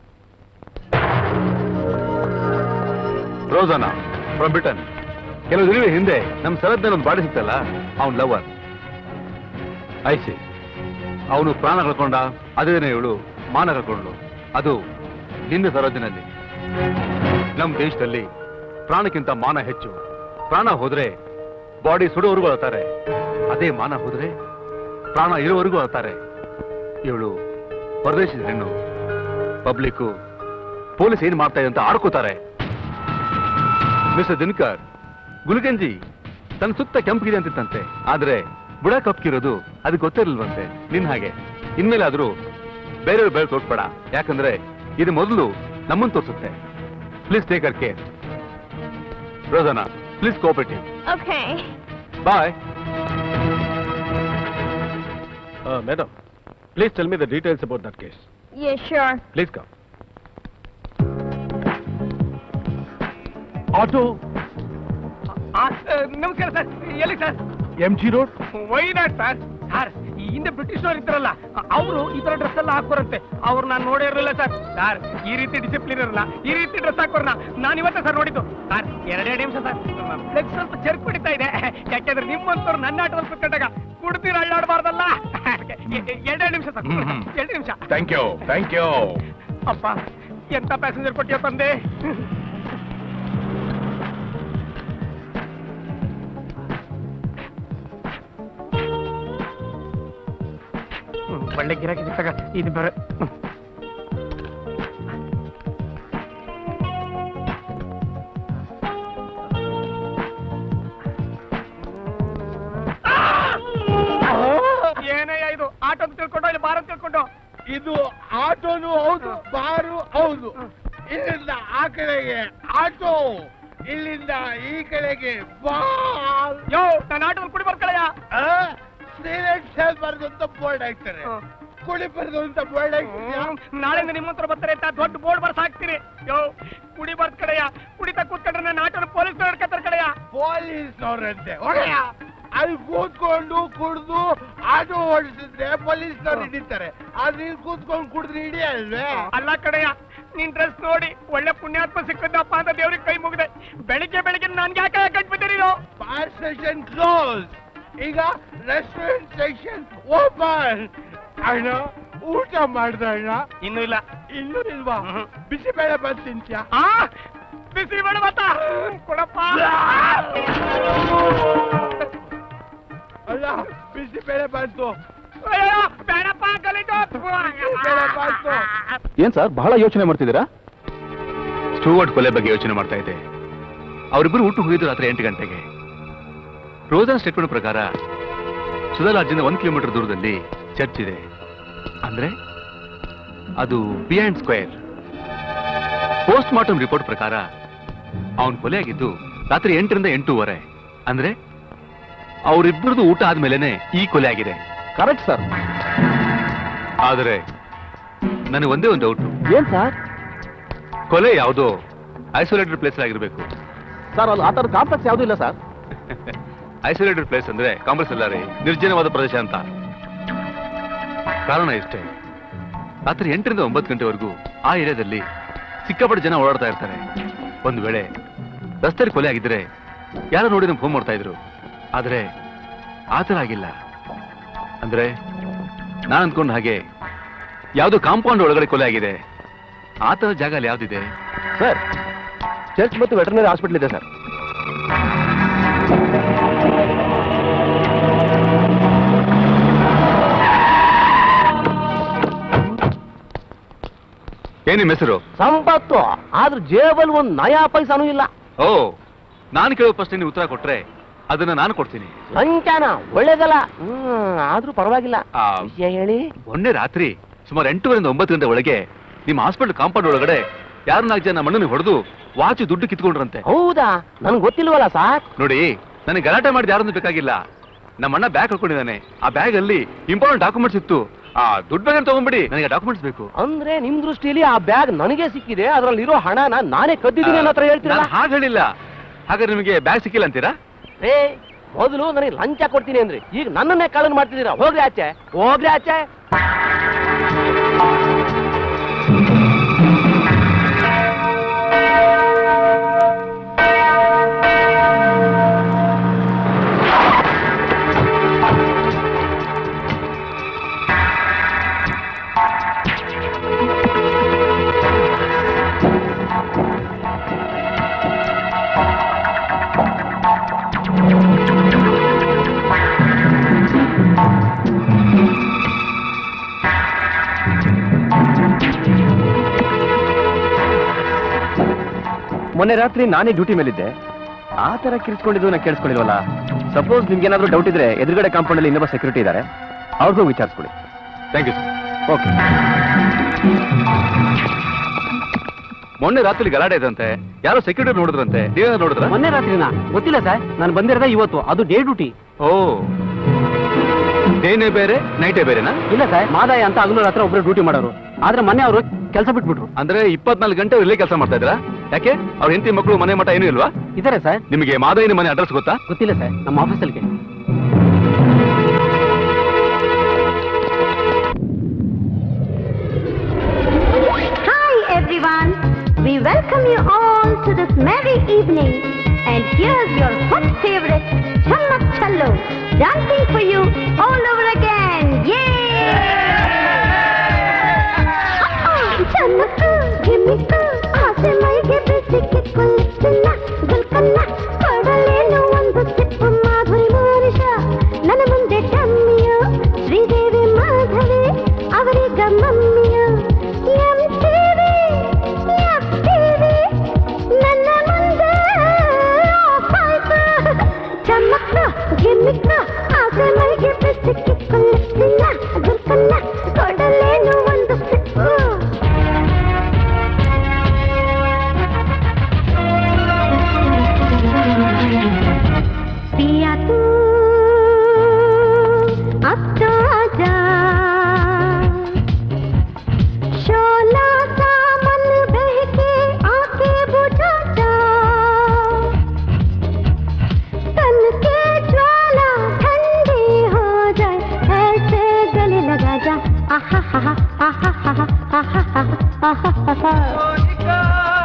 ರೋಜಾನಾ ಫ್ರಮ್ ಬ್ರಿಟನ್ ಕೆಲವು ದಿನಗಳ ಹಿಂದೆ ನಮ್ಮ ಸರದ್ನಲ್ಲಿ ಒಂದು ಬಾಡಿ ಸಿಕ್ತಲ್ಲ ಅವನ್ ಲವರ್ ಐಸಿ ಅವನು ಪ್ರಾಣ ಕಳ್ಕೊಂಡ ಅದೇ ದಿನ ಇವಳು ಮಾನ ಕಳ್ಕೊಂಡ್ಳು ಅದು ಹಿಂದೆ ಸರೋಜಿನಲ್ಲಿ ನಮ್ಮ ದೇಶದಲ್ಲಿ ಪ್ರಾಣಕ್ಕಿಂತ ಮಾನ ಹೆಚ್ಚು ಪ್ರಾಣ ಹೋದ್ರೆ ಬಾಡಿ ಸುಡೋವರೆಗೂ ಅಳ್ತಾರೆ ಅದೇ ಮಾನ ಹೋದ್ರೆ ಪ್ರಾಣ ಇರೋವರೆಗೂ ಅಳ್ತಾರೆ ಇವಳು ಪರದೇಶದ ಹೆಣ್ಣು ಪಬ್ಲಿಕ್ಕು ಪೊಲೀಸ್ ಏನ್ ಮಾಡ್ತಾ ಇದೆ ಅಂತ ಆಡ್ಕೋತಾರೆ ಮಿಸ್ಟರ್ ದಿನಕರ್ ಗುಲ್ಗಂಜಿ ತನ್ನ ಸುತ್ತ ಕೆಂಪಗಿದೆ ಅಂತಿತ್ತಂತೆ ಆದ್ರೆ ಬುಡ ಕಪ್ಕಿರೋದು ಅದು ಗೊತ್ತಿರಲ್ವಂತೆ ನಿನ್ ಹಾಗೆ ಇನ್ಮೇಲಾದ್ರೂ ಬೇರೆಯವ್ರು ಬೇರೆ ತೋರ್ಸ್ಬೇಡ ಯಾಕಂದ್ರೆ ಇದು ಮೊದಲು ನಮ್ಮನ್ನು ತೋರಿಸುತ್ತೆ ಪ್ಲೀಸ್ ಟೇಕ್ ಅರ್ care Rojana please cooperative Okay. Bye madam please tell me the details about that case Yeah, sure. Please come auto ಆ, ಆ, ನಮಸ್ಕಾರ ಸರ್ ಎಲ್ಲಿ sir M G road why not sir sir ಈ ಹಿಂದೆ ಬ್ರಿಟಿಷ್ನವ್ರು ಇದ್ದಾರಲ್ಲ ಅವರು ಈ ತರ ಡ್ರೆಸ್ ಎಲ್ಲ ಹಾಕೋರಂತೆ ಅವ್ರು ನಾನು ನೋಡೇ ಇರಲಿಲ್ಲ ಸರ್ ಸರ್ ಈ ರೀತಿ ಡಿಸಿಪ್ಲಿನ್ ಇರಲ್ಲ ಈ ರೀತಿ ಡ್ರೆಸ್ ಹಾಕೋರ್ನ ನಾನು ಇವತ್ತೇ ಸರ್ ನೋಡಿದ್ದು ಸರ್ ಎರಡೆರಡು ನಿಮಿಷ ಸರ್ ಫ್ಲೆಕ್ಸ್ ಸ್ವಲ್ಪ ಚೆರ್ಕ್ ಹೊಡಿತಾ ಇದೆ ಯಾಕೆಂದ್ರೆ ನಿಮ್ಮಂತವ್ರು ನನ್ನ ಆಟದಲ್ಲಿ ಕುತ್ಕೊಂಡಾಗ ಕುಡ್ತೀರ ಅಳ್ಳಾಡಬಾರ್ದಲ್ಲ ಎರಡೆರಡು ನಿಮಿಷ ಸರ್ ಎರಡು ನಿಮಿಷ ಥ್ಯಾಂಕ್ ಯು ಥ್ಯಾಂಕ್ ಯು ಅಪ್ಪ ಎಂತ ಪ್ಯಾಸೆಂಜರ್ ಕೊಟ್ಟಿಯ ತಂದೆ ಹ್ಮ್, ಒಳ್ಳೆ ಗಿರಾಕಿ ಸಿಕ್ಕಾಗ ಇದು ಬೇರೆ ಹ್ಮ್. ಏನಯ್ಯ ಇದು ಆಟೋ ಅಂತ ತಿಳ್ಕೊಂಡು ಇಲ್ಲಿ ಬಾರ ಅಂತ ತಿಳ್ಕೊಂಡು ಇದು ಆಟೋನು ಹೌದು ಬಾರು ಹೌದು ಇಲ್ಲಿಂದ ಆ ಕಡೆಗೆ ಆಟೋ ಇಲ್ಲಿಂದ ಈ ಕಡೆಗೆ ಬಾರ್ ಯೋ ನಾನು ಆಟೋದಲ್ಲಿ ಕುಡಿ ಬರ್ಕಳಯ್ಯ ಸೀಲೆಂಟ್ ಸೇಲ್ ಬರೆದು ಅಂತ ಬೋರ್ಡ್ ಹಾಕ್ತಾರೆ ಕುಡಿ ಬರೆದು ಅಂತ ಬೋರ್ಡ್ ಹಾಕ್ತಿದ್ಯಾ ನಾಳೆಯಿಂದ ನಿಮ್ಮ ಹತ್ರ ಬರ್ತಾರೆ ಅಂತ ದೊಡ್ಡ ಬೋರ್ಡ್ ಬರ್ಸ್ ಹಾಕ್ತೀನಿ ಯೋ ಕುಡಿ ಬರ್ತ್ ಕಡೆಯ ಕುಡಿತಾ ಕೂತ್ಕೊಂಡ್ರೆ ನನ್ನ ಆಟೋನ ಪೊಲೀಸ್ ಹಿಡ್ಕತ್ತಾರ ಕಡೆಯ ಪೊಲೀಸ್ನವ್ರಂತೆ ಹೊಡೆಯ ಅಲ್ಲಿ ಕೂತ್ಕೊಂಡು ಕುಡ್ದು ಆಟೋ ಓಡಿಸಿದ್ರೆ ಪೊಲೀಸ್ನವ್ರು ಹಿಡಿತಾರೆ ಆದ್ರೆ ಇಲ್ಲಿ ಕೂತ್ಕೊಂಡು ಕುಡಿದ್ರೆ ಹಿಡಿಯಲ್ವೇ ಅಲ್ಲ ಕಡೆಯ ನಿನ್ ಡ್ರೆಸ್ ನೋಡಿ ಒಳ್ಳೆ ಪುಣ್ಯಾತ್ಮ ಸಿಕ್ಕದಪ್ಪ ಅಂತ ದೇವ್ರಿಗೆ ಕೈ ಮುಗಿದೆ ಬೆಳಿಗ್ಗೆ ಬೆಳಿಗ್ಗೆ ನನ್ಗೆ ಯಾಕೆ ಕಟ್ಬಿಟ್ಟಿರಿ ನೀವು ಬಾರ್ ಸೆಷನ್ ಕ್ಲೋಸ್ ಈಗ ರೆಸ್ಟೋರೆಂಟ್ ಸೆಕ್ಷನ್ ಓಪನ್ ಅಣ್ಣ ಊಟ ಮಾಡ್ದ ಅಣ್ಣ ಇನ್ನೂ ಇಲ್ಲ ಇನ್ನೂ ಇಲ್ವಾ ಬಿಸಿಬೇಳೆ ಬಂದು ತಿಂತ್ಯಾ ಆ ಬಿಸಿ ಬೇಡ ಮತ್ತ ಕೊಡಪ್ಪ ಅಲ್ಲ ಬಿಸಿಬೇಳೆ ಬಂತು ಅಯ್ಯೋ ಬೇಡಪ್ಪ ಕಲಿತು ಬೇಳೆ ಬಂತು ಏನ್ ಸರ್ ಬಹಳ ಯೋಚನೆ ಮಾಡ್ತಿದ್ದೀರಾ ಸ್ಟೂವರ್ಟ್ ಕೊಲೆ ಬಗ್ಗೆ ಯೋಚನೆ ಮಾಡ್ತಾ ಇದ್ದೆ ಅವರಿಬ್ಬರು ಊಟ ಹೋಗಿದ್ದು ರಾತ್ರಿ ಎಂಟು ಗಂಟೆಗೆ ರೋಜನ್ ಸ್ಟೇಟ್ಮೆಂಟ್ ಪ್ರಕಾರ ಸುಧಾಲಾಡ್ಜಿಂದ ಒಂದ್ ಕಿಲೋಮೀಟರ್ ದೂರದಲ್ಲಿ ಚರ್ಚ್ ಇದೆ ಅಂದ್ರೆ ಅದು beyond square post mortem report ಪ್ರಕಾರ ಅವನ್ ಕೊಲೆಯಾಗಿದ್ದು ರಾತ್ರಿ ಎಂಟರಿಂದ ಎಂಟೂವರೆ ಅಂದ್ರೆ ಅವರಿಬ್ಬರದು ಊಟ ಆದ್ಮೇಲೆನೆ ಈ ಕೊಲೆ ಆಗಿದೆ ಕರೆಕ್ಟ್ ಸರ್ ಆದರೆ ನನಗೆ ಒಂದೇ ಒಂದು ಡೌಟ್ ಏನ್ ಸರ್ ಕೊಲೆ ಯಾವುದೋ ಐಸೋಲೇಟೆಡ್ ಪ್ಲೇಸ್ ಆಗಿರ್ಬೇಕು ಸರ್ ಅಲ್ಲಿ ಆ ಥರದ ಕಾಂಪ್ಲೆಕ್ಸ್ ಯಾವುದೂ ಇಲ್ಲ ಸರ್ ಐಸೋಲೇಟೆಡ್ ಪ್ಲೇಸ್ ಅಂದ್ರೆ ಕಾಂಗ್ರೆಸ್ ಅಲ್ಲ ರೀ ನಿರ್ಜನವಾದ ಪ್ರದೇಶ ಅಂತ ಕಾರಣ ಇಷ್ಟೇ ರಾತ್ರಿ ಎಂಟರಿಂದ ಒಂಬತ್ತು ಗಂಟೆವರೆಗೂ ಆ ಏರಿಯಾದಲ್ಲಿ ಸಿಕ್ಕಾಪಟ್ಟೆ ಜನ ಓಡಾಡ್ತಾ ಇರ್ತಾರೆ ಒಂದು ವೇಳೆ ರಸ್ತೆಯಲ್ಲಿ ಕೊಲೆ ಆಗಿದ್ರೆ ಯಾರೋ ನೋಡಿ ನಮ್ಗೆ ಫೋನ್ ಮಾಡ್ತಾ ಇದ್ರು ಆದ್ರೆ ಆ ಥರ ಆಗಿಲ್ಲ ಅಂದ್ರೆ ನಾನು ಅಂದ್ಕೊಂಡ ಹಾಗೆ ಯಾವುದೋ ಕಾಂಪೌಂಡ್ ಒಳಗಡೆ ಕೊಲೆ ಆಗಿದೆ ಆ ಥರ ಜಾಗ ಅಲ್ಲಿ ಯಾವ್ದಿದೆ ಸರ್ ಚರ್ಚ್ ಮತ್ತು ವೆಟರ್ನರಿ ಹಾಸ್ಪಿಟಲ್ ಇದೆ ಸರ್ ಏನ್ ನಿಮ್ಮ ಹೆಸರು ಸಂಪತ್ತು ಆದ್ರೆ ಜೇಬಲ್ ಒಂದ್ ನಯಾ ಪೈಸಾನೂ ಇಲ್ಲ ಓ ನಾನು ಕೇಳೋ ಪ್ರಶ್ನೆ ನೀವು ಉತ್ತರ ಕೊಟ್ರೆ ಅದನ್ನ ನಾನು ಕೊಡ್ತೀನಿ ಸಂಖ್ಯಾನ ಒಳ್ಳೇದಲ್ಲ ಹ್ಮ್ ಆದ್ರೂ ಪರವಾಗಿಲ್ಲ ಆ, ವಿಷಯ ಹೇಳಿ ಮೊನ್ನೆ ರಾತ್ರಿ ಸುಮಾರು ಎಂಟೂವರೆಯಿಂದ ಒಂಬತ್ತು ಗಂಟೆ ಒಳಗೆ ನಿಮ್ಮ ಹಾಸ್ಪಿಟಲ್ ಕಾಂಪೌಂಡ್ ಒಳಗಡೆ ಯಾರು ನಾಲ್ಕು ಜನ ಮಣ್ಣನ್ನು ಹೊಡೆದು ವಾಚ್ ದುಡ್ಡು ಕಿತ್ಕೊಂಡ್ರಂತೆ ಹೌದಾ ನನ್ಗೆ ಗೊತ್ತಿಲ್ವಲ್ಲ ಸಾರ್ ನೋಡಿ ನನಗೆ ಗಲಾಟೆ ಮಾಡಿದ ಯಾರನ್ನು ಬೇಕಾಗಿಲ್ಲ ನಮ್ಮ ಅಣ್ಣ ಬ್ಯಾಗ್ ಹಾಕೊಂಡಿದ್ದಾನೆ ಆ ಬ್ಯಾಗ್ ಅಲ್ಲಿ ಇಂಪಾರ್ಟೆಂಟ್ ಡಾಕ್ಯುಮೆಂಟ್ಸ್ ಇತ್ತು ಆ ದುಡ್ಡು ಬಗ್ಗೆ ತಗೊಂಡ್ಬಿಡಿ ನನಗೆ ಡಾಕ್ಯುಮೆಂಟ್ಸ್ ಬೇಕು ಅಂದ್ರೆ ನಿಮ್ ದೃಷ್ಟಿಯಲ್ಲಿ ಆ ಬ್ಯಾಗ್ ನನಗೆ ಸಿಕ್ಕಿದೆ ಅದ್ರಲ್ಲಿರೋ ಹಣನ ನಾನೇ ಕದ್ದಿದ್ದೀನಿ ಅನ್ನೋ ಹತ್ರ ಹೇಳ್ತೀರಲ್ಲ ನಾನು ಹಾಗೆ ಹೇಳಿಲ್ಲ ಹಾಗಾದ್ರೆ ನಿಮಗೆ ಬ್ಯಾಗ್ ಸಿಕ್ಕಿಲ್ಲ ಅಂತೀರಾ ಏ ಮೊದಲು ನನಗೆ ಲಂಚ ಕೊಡ್ತೀನಿ ಅಂದ್ರಿ ಈಗ ನನ್ನನ್ನೇ ಕಳ್ಳನ್ ಮಾಡ್ತಿದ್ದೀರಾ ಹೋಗ್ರಿ ಆಚೆ ಹೋಗ್ರಿ ಆಚೆ ಮೊನ್ನೆ ರಾತ್ರಿ ನಾನೇ ಡ್ಯೂಟಿ ಮೇಲಿದ್ದೆ ಆ ತರ ಕಿರಿಸ್ಕೊಂಡಿದ್ದು ನಾ ಕೇಳಿಸ್ಕೊಂಡಿಲ್ವಲ್ಲ ಸಪೋಸ್ ನಿಮ್ಗೆ ಏನಾದ್ರೂ ಡೌಟ್ ಇದ್ರೆ ಎದುರುಗಡೆ ಕಾಂಪೌಂಡ್ ಅಲ್ಲಿ ಇನ್ನೊಬ್ಬ ಸೆಕ್ಯೂರಿಟಿ ಇದ್ದಾರೆ ಅವ್ರಿಗೂ ವಿಚಾರಿಸ್ಕೊಳ್ಳಿ ಥ್ಯಾಂಕ್ ಯು ಸರ್ ಓಕೆ ಮೊನ್ನೆ ರಾತ್ರಿ ಗಲಾಟೆ ಇದಂತೆ ಯಾರೋ ಸೆಕ್ಯೂರಿಟಿ ನೋಡಿದ್ರಂತೆ ನೀವೇನ ನೋಡಿದ್ರ ಮೊನ್ನೆ ರಾತ್ರಿನಾ ಗೊತ್ತಿಲ್ಲ ಸರ್ ನಾನು ಬಂದಿರೋದ ಇವತ್ತು ಅದು ಡೇ ಡ್ಯೂಟಿ ಓ ಡೇನೇ ಬೇರೆ ನೈಟೇ ಬೇರೆನಾ ಇಲ್ಲ ಸರ್ ಮಾದಾಯ ಅಂತ ಹಗಲು ರಾತ್ರಿ ಒಬ್ರು ಡ್ಯೂಟಿ ಮಾಡೋರು ಆದ್ರೆ ಮೊನ್ನೆ ಅವರು ಕೆಲಸ ಬಿಟ್ಬಿಟ್ರು ಅಂದ್ರೆ ಇಪ್ಪತ್ನಾಲ್ಕು ಗಂಟೆ ಅವ್ರು ಇಲ್ಲೇ ಕೆಲಸ ಮಾಡ್ತಾ ಇದ್ರಾ ಯಾಕೆ ಅವ್ರ ಹೆಂಡತಿ ಮಕ್ಕಳು ಮನೆ ಮಠ ಏನೂ ಇಲ್ವಾ ಇದಾರೆ ಸರ್ ನಿಮಗೆ ಮಾದಯ್ಯನ ಮನೆ ಅಡ್ರೆಸ್ ಗೊತ್ತಾ ಗೊತ್ತಿಲ್ಲ ಸರ್ ನಮ್ಮ ಆಫೀಸಲ್ಲಿ अब तो आजा शोला सा मन बहके आके बुझा जा तन के ज्वाला ठंडी हो जाए ऐसे गले लगा जा आहा हा हा आहा हा हा आहा हा हा आहा हा हा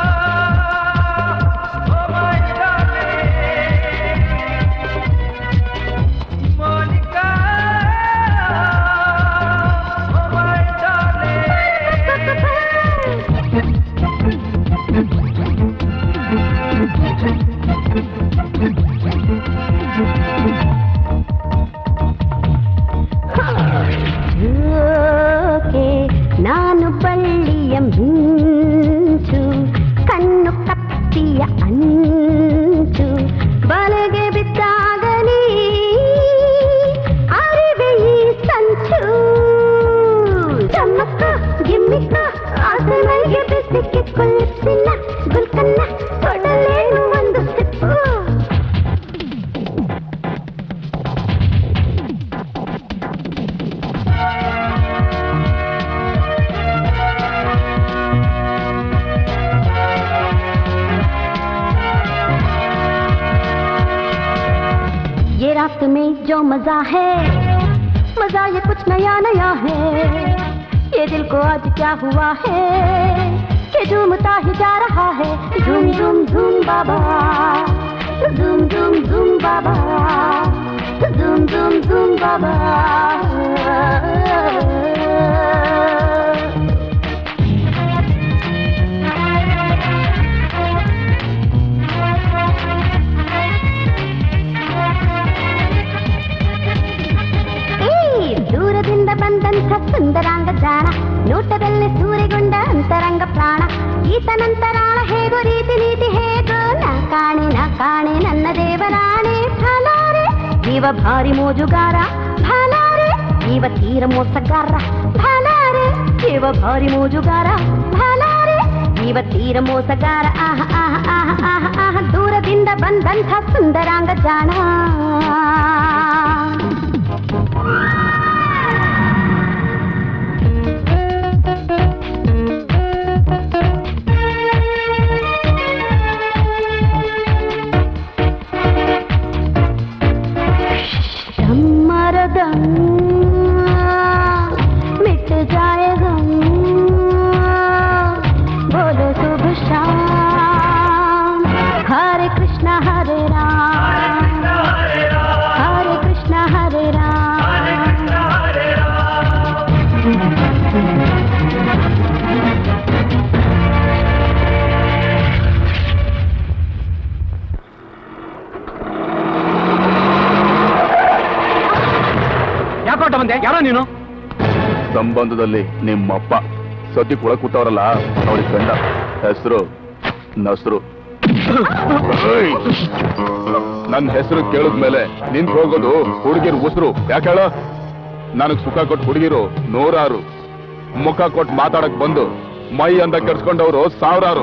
ಓಕೆ ನಾನು ಬಳ್ಳಿಯ ಮಿಂಚು ಕಣ್ಣು ಕತ್ತಿಯ ಅಂಚು ಬಲೆಗೆ ಬಿದ್ದಾಗಲಿ ಅರಿವೆ ಈ ಸಂಚು ಚಮ್ಮಕ್ಕ ಗಿಮ್ಮಿಕ್ಕ ಆಸೆ ಮೈಗೆ ಬಿಸಿಕ್ಕೆ ಕೊಲ್ಲಿಸಿಲ್ಲ ಗುಲ್ಕನ್ನ ಕೊಡಲೇನು ಒಂದು ಸಿಪ್ಪು ये रात में जो मजा है मजा ये कुछ नया नया है ये दिल को आज क्या हुआ है कि झूमता ही जा रहा है झूम झूम झूम बाबा झूम झूम झूम बाबा झूम झूम झूम बाबा ಏಯ್, ದೂರದಿಂದ ಬಂದಂಥ ಸುಂದರಾಂಗ ಜಾಣ ನೋಟದಲ್ಲೇ ಸೂರೆಗೊಂಡ ಅಂತರಂಗ ಪ್ರಾಣ ಈತನಂತರಾಳ ಹೇಗೋ ರೀತಿ ನೀತಿ ಹೇಗೋ ನಾ ಕಾಣೆ ನಾ ಕಾಣೆ ನನ್ನ ದೇವರಾಣೆ ಫಲಾರೆ ಜೀವ ಭಾರಿ ಮೋಜುಗಾರ ಫಲಾರೆ ಜೀವ ತೀರ ಮೋಸಗಾರ ಫಲಾರೆ ಜೀವ ಭಾರಿ ಮೋಜುಗಾರ ಫಲಾರೆ ಜೀವ ತೀರ ಮೋಸಗಾರ ಆಹ ಆಹ ಆಹ ಆಹ ಆಹ ದೂರದಿಂದ ಬಂದಂಥ ಸುಂದರಾಂಗ ಜಾಣ मरदम मिट जाएगा बोलो शुभ शाम हरे कृष्णा हरे राम हरे कृष्णा हरे राम ಯಾಕೋಟ ಬಂದೆ ಯಾರೋ ನೀನು ಸಂಬಂಧದಲ್ಲಿ ನಿಮ್ಮಪ್ಪ ಸದ್ಯಕ್ಕೆ ಒಳಗ್ ಕೂತವ್ರಲ್ಲ ಅವ್ರಿಗೆ ಗಂಡ ಹೆಸರು ನಸ್ರು ಏಯ್! ನನ್ ಹೆಸರು ಕೇಳಿದ್ಮೇಲೆ ನಿಂತ್ ಹೋಗೋದು ಹುಡುಗಿರ್ ಉಸಿರು ಯಾಕೆ ಹೇಳ ನನಗ್ ಸುಖ ಕೊಟ್ಟು ಹುಡುಗಿರು ನೂರಾರು ಮುಖ ಕೊಟ್ಟು ಮಾತಾಡಕ್ ಬಂದು ಮೈ ಅಂತ ಕೆಡ್ಸ್ಕೊಂಡವ್ರು ಸಾವಿರಾರು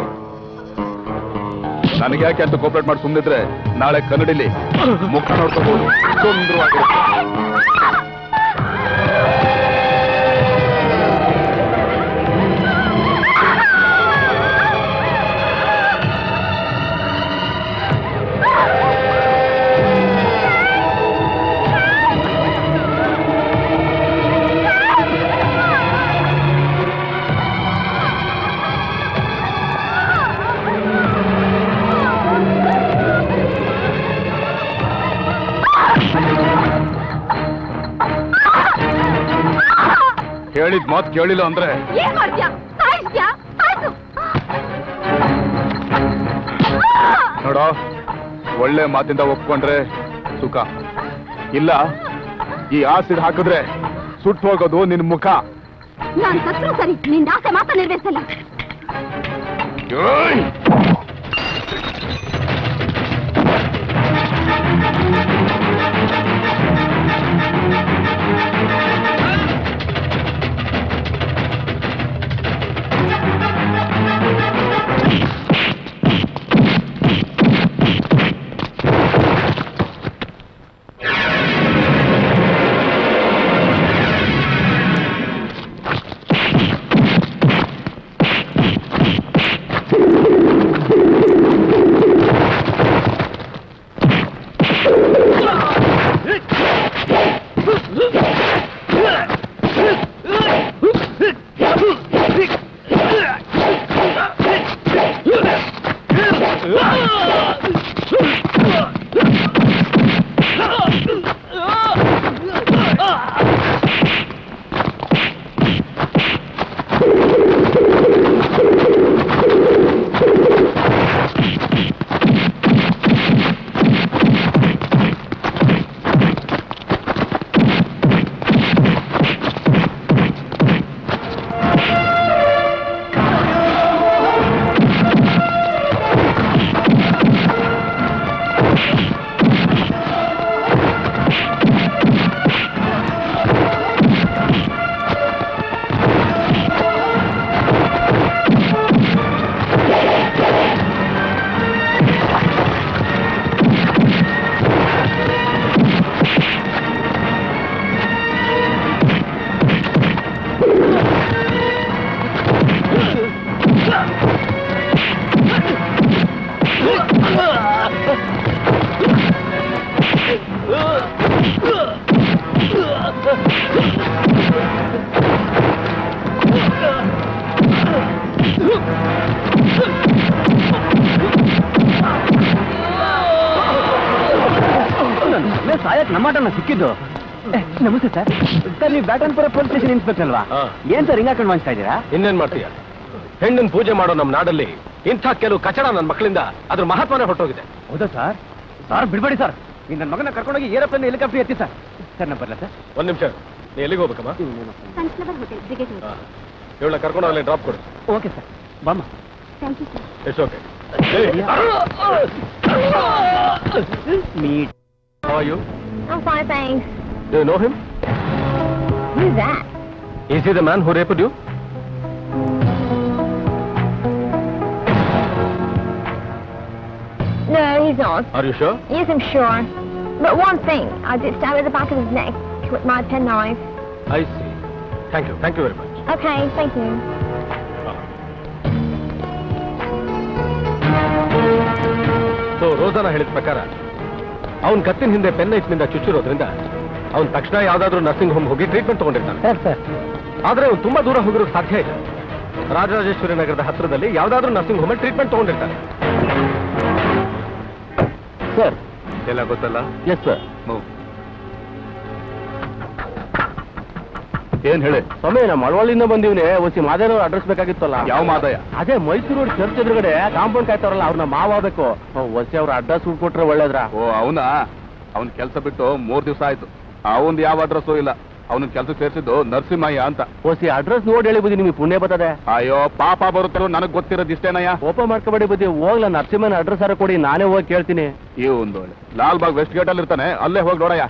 ನನಗೆ ಯಾಕೆ ಅಂತ ಕೋಪರೇಟ್ ಮಾಡಿ ಸುಮ್ಮನಿದ್ರೆ ನಾಳೆ ಕನ್ನಡಿಲಿ ಮುಖ ನೋಡ್ಕೋಬಹುದು ಸುಂದರವಾಗಿರುತ್ತೆ ಹೇಳಿದ್ ಮಾತು ಕೇಳಿಲ್ಲ ಅಂದ್ರೆ ಏನ್ ಮಾಡ್ತೀಯಾ ಸಾಯಿಸ್ತೀಯಾ ಸಾಯ್ಸು ನೋಡೋ ಒಳ್ಳೆ ಮಾತಿಂದ ಒಪ್ಕೊಂಡ್ರೆ ಸುಖ ಇಲ್ಲ ಈ ಆಸಿಡ್ ಹಾಕಿದ್ರೆ ಸುಟ್ಟು ಹೋಗೋದು ನಿನ್ ಮುಖ ನಾನ್ ಸತ್ರು ಸರಿ ನಿನ್ ಆಸೆ ಮಾತ್ರ ನೆರವೇರಿಸಲ್ಲ ಏಯ್! ನನ್ನ ಸಾಯಕ್ ನಮ್ಮಾಟನ ಸಿಕ್ಕಿದ್ದು ಏ, ನಮಸ್ತೆ ಸರ್ ಸರ್ ನೀವು ಬ್ಯಾಟನ್ಪುರ ಪೊಲೀಸ್ ಸ್ಟೇಷನ್ ಇನ್ಸ್ಪೆಕ್ಟರ್ ಅಲ್ವಾ ಹಾ. ಏನ್ ಸರ್ ಹಿಂಗ್ ಹಾಕೊಂಡು ಮಾಡ್ತಾ ಇದ್ದೀರಾ ಇನ್ನೇನ್ ಮಾಡ್ತೀಯ ಹೆಣ್ಣನ್ ಪೂಜೆ ಮಾಡೋ ನಮ್ಮ ನಾಡಲ್ಲಿ ಇಂಥ ಕೆಲವು ಕಚಡ ನನ್ನ ಮಕ್ಕಳಿಂದ ಅದ್ರ ಮಹತ್ವನೇ ಹೊರಟೋಗಿದೆ ಹೌದಾ ಸರ್ ಸರ್ ಬಿಡ್ಬೇಡಿ ಸರ್ ನೀವು ನನ್ನ ಮಗನ ಕರ್ಕೊಂಡೋಗಿ ಏರೋಪ್ಲೇನ್ ಹೆಲಿಕಾಪ್ಟರ್ ಎತ್ತಿ ಸರ್ ಸರ್ ನಾ ಬರಲ್ಲ ಸರ್ ಒಂದ್ ನಿಮಿಷ ನೀ ಎಲ್ಲಿಗೆ ಹೋಗ್ಬೇಕಮ್ಮ ಸನ್ಫ್ಲವರ್ ಹೋಟೆಲ್ ಬ್ರಿಗೇಡ್ ರೋಡ್ ಇವಳ ಕರ್ಕೊಂಡು ಅಲ್ಲಿ ಡ್ರಾಪ್ ಕೊಡು ಓಕೆ ಸರ್ ಬಾಮ್ಮ thank you sir it's okay meet you I'm fine, thanks. Do you know him? Who's that? Is he the man who raped you? No, he's not. Are you sure? Yes, I'm sure. But one thing, I did stab at the back of his neck with my penknife. I see. Thank you. Thank you very much. Okay, thank you. So Rojana ಹೇಳಿದ ಪ್ರಕಾರ ಅವನ್ ಕತ್ತಿನ ಹಿಂದೆ pen ನಿಂದ ಚುಚ್ಚಿರೋದ್ರಿಂದ ಅವನ್ ತಕ್ಷಣ ಯಾವ್ದಾದ್ರು nursing home ಹೋಗಿ treatment ತಗೊಂಡಿರ್ತಾನೆ ಸರ್ ಸರ್ ಆದ್ರೆ ಅವ್ನು ತುಂಬಾ ದೂರ ಹೋಗಿರೋಕ್ ಸಾಧ್ಯ ಇಲ್ಲ ರಾಜರಾಜೇಶ್ವರಿ ನಗರದ ಹತ್ರದಲ್ಲಿ ಯಾವ್ದಾದ್ರು ನರ್ಸಿಂಗ್ ಹೋಮಲ್ಲಿ ಟ್ರೀಟ್ಮೆಂಟ್ ತಗೊಂಡಿರ್ತಾನೆ ಸರ್ ಎಲ್ಲ ಗೊತ್ತಲ್ಲ ಎಸ್ ಸರ್ ಮೂವ್ ಏನ್ ಹೇಳಿ ಸ್ವಾಮಿ ನಮ್ಮ ಮಳವಳ್ಳಿಯಿಂದ ಬಂದಿವ್ನೆ ಒಸಿ ಮಾದೇನವ್ರ ಅಡ್ರೆಸ್ ಬೇಕಾಗಿತ್ತಲ್ಲ ಯಾವ ಮಾದಯ್ಯ ಅದೇ ಮೈಸೂರು ರೋಡ್ ಚರ್ಚ್ ಎದುರುಗಡೆ ಕಾಂಪೌಂಡ್ ಕಾಯ್ತಾರಲ್ಲ ಅವ್ರನ್ನ ಮಾವ ಆಗ್ಬೇಕು ಒಸಿ ಅವ್ರ ಅಡ್ರೆಸ್ ಕೊಟ್ರೆ ಒಳ್ಳೇದ್ರ ಓ ಅವನಾ ಅವನ್ ಕೆಲಸ ಬಿಟ್ಟು ಮೂರ್ ದಿವಸ ಆಯ್ತು ಅವನ್ ಯಾವ ಅಡ್ರೆಸ್ಸು ಇಲ್ಲ ಅವನ ಕೆಲಸ ಸೇರಿಸಿದ್ದು ನರಸಿಂಹಯ್ಯ ಅಂತ ಒಸಿ ಅಡ್ರೆಸ್ ನೋಡಿ ಹೇಳಿ ಬುದ್ಧಿ ನಿಮಗೆ ಪುಣ್ಯ ಬರ್ತದೆ ಅಯ್ಯೋ ಪಾಪ ಬರುತ್ತೋ ನನಗ್ ಗೊತ್ತಿರೋದು ಇಷ್ಟೇನಯ್ಯ ಕೋಪ ಮಾಡ್ಕೋಬೇಡಿ ಬುದ್ಧಿ ಹೋಗ್ಲ ನರಸಿಂಹನ ಅಡ್ರೆಸ್ ಅರ ಕೊಡಿ ನಾನೇ ಹೋಗಿ ಕೇಳ್ತೀನಿ ಈ ಒಂದು ಲಾಲ್ ಬಾಗ್ ವೆಸ್ಟ್ ಗೇಟ್ ಅಲ್ಲಿ ಇರ್ತಾನೆ ಅಲ್ಲೇ ಹೋಗಿ ನೋಡಯ್ಯ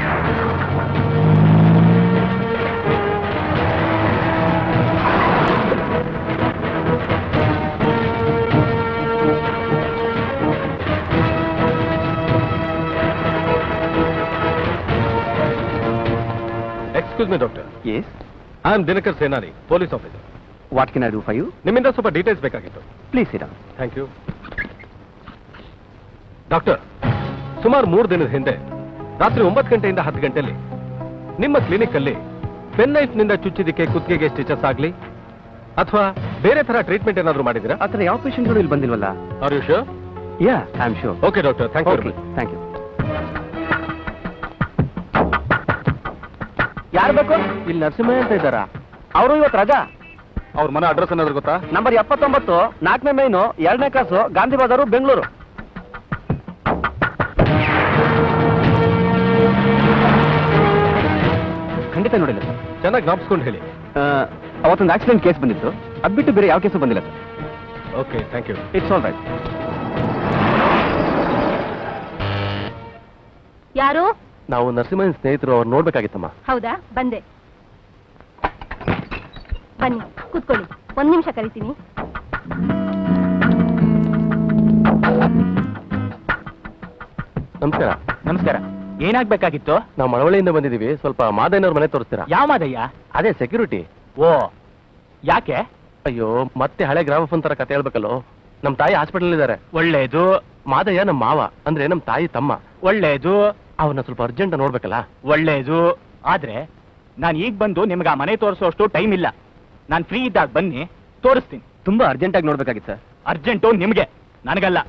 excuse me doctor yes I am Dinakar Senani police officer what can I do for you ನಿಮ್ಮಿಂದ ಸ್ವಲ್ಪ ಡೀಟೇಲ್ಸ್ ಬೇಕಾಗಿತ್ತು ಪ್ಲೀಸ್ ಇಡಮ್ ಥ್ಯಾಂಕ್ ಯು ಡಾಕ್ಟರ್ ಸುಮಾರು ಮೂರು ದಿನದ ಹಿಂದೆ ರಾತ್ರಿ ಒಂಬತ್ತು ಗಂಟೆಯಿಂದ ಹತ್ತು ಗಂಟೆಯಲ್ಲಿ ನಿಮ್ಮ ಕ್ಲಿನಿಕ್ ಅಲ್ಲಿ ಪೆನ್ ನೈಫ್ ನಿಂದ ಚುಚ್ಚಿದಕ್ಕೆ ಕುತ್ತಿಗೆಗೆ ಸ್ಟಿಚಸ್ ಆಗ್ಲಿ ಅಥವಾ ಬೇರೆ ತರ ಟ್ರೀಟ್ಮೆಂಟ್ ಏನಾದ್ರು ಮಾಡಿದಿರಾ ಆ ಥರ ಯಾವ ಪೇಷಂಟ್ಗಳು ಇಲ್ಲಿ ಬಂದಿಲ್ವಲ್ಲ are you sure yeah I am sure okay doctor thank you okay thank you ಯಾರು ಬೇಕು ಇಲ್ಲಿ ನರಸಿಂಹಯ್ಯ ಅಂತ ಇದ್ದಾರಾ ಅವರು ಇವತ್ತು ರಜಾ ಅವ್ರ ಮನೆ ಅಡ್ರೆಸ್ ಏನಾದ್ರು ಗೊತ್ತಾ ನಂಬರ್ ಎಪ್ಪತ್ತೊಂಬತ್ತು ನಾಲ್ಕನೇ ಮೈನು ಎರಡನೇ ಕ್ಲಾಸು ಗಾಂಧಿ ಬಜಾರು ಬೆಂಗಳೂರು ಖಂಡಿತ ನೋಡಿಲ್ಲ ಸರ್ ಚೆನ್ನಾಗಿ ಜ್ಞಾಪಿಸ್ಕೊಂಡು ಹೇಳಿ ಆ, ಅವತ್ತೊಂದು ಆಕ್ಸಿಡೆಂಟ್ ಕೇಸ್ ಬಂದಿತ್ತು ಅದು ಬಿಟ್ಟು ಬೇರೆ ಯಾವ ಕೇಸು ಬಂದಿಲ್ಲ sir okay thank you it's all right ಯಾರು ನಾವು ನರಸಿಂಹಯ್ಯನ ಸ್ನೇಹಿತರು ಅವ್ರು ನೋಡ್ಬೇಕಾಗಿತ್ತಮ್ಮ ಹೌದಾ ಬಂದೆ ಬನ್ನಿ ಕೂತ್ಕೊಳ್ಳಿ ಒಂದ್ ನಿಮಿಷ ಕರಿತೀನಿ ನಮಸ್ಕಾರ ನಮಸ್ಕಾರ ಏನಾಗ್ಬೇಕಾಗಿತ್ತು ನಾವು ಮಳವಳ್ಳಿಯಿಂದ ಬಂದಿದ್ದೀವಿ ಸ್ವಲ್ಪ ಮಾದಯ್ಯನವ್ರ ಮನೆ ತೋರಿಸ್ತೀರಾ ಯಾವ ಮಾದಯ್ಯ ಅದೇ ಸೆಕ್ಯೂರಿಟಿ ಓ ಯಾಕೆ ಅಯ್ಯೋ ಮತ್ತೆ ಹಳೆ ಗ್ರಾಮಫೋನ್ ತರ ಕತೆ ಹೇಳ್ಬೇಕಲ್ಲೋ ನಮ್ ತಾಯಿ ಹಾಸ್ಪಿಟಲ್ ಇದ್ದಾರೆ ಒಳ್ಳೇದು ಮಾದಯ್ಯ ನಮ್ ಮಾವ ಅಂದ್ರೆ ನಮ್ ತಾಯಿ ತಮ್ಮ ಒಳ್ಳೇದು ಅವ್ರನ್ನ ಸ್ವಲ್ಪ ಅರ್ಜೆಂಟ್ ನೋಡ್ಬೇಕಲ್ಲ ಒಳ್ಳೇದು ಆದ್ರೆ ನಾನು ಈಗ ಬಂದು ನಿಮ್ಗೆ ಆ ಮನೆ ತೋರಿಸೋಷ್ಟು ಟೈಮ್ ಇಲ್ಲ ನಾನು ಫ್ರೀ ಇದ್ದಾಗ ಬನ್ನಿ ತೋರಿಸ್ತೀನಿ ತುಂಬಾ ಅರ್ಜೆಂಟ್ ಆಗಿ ನೋಡ್ಬೇಕಾಗಿತ್ತು ಸರ್ ಅರ್ಜೆಂಟು ನಿಮ್ಗೆ ನನಗಲ್ಲ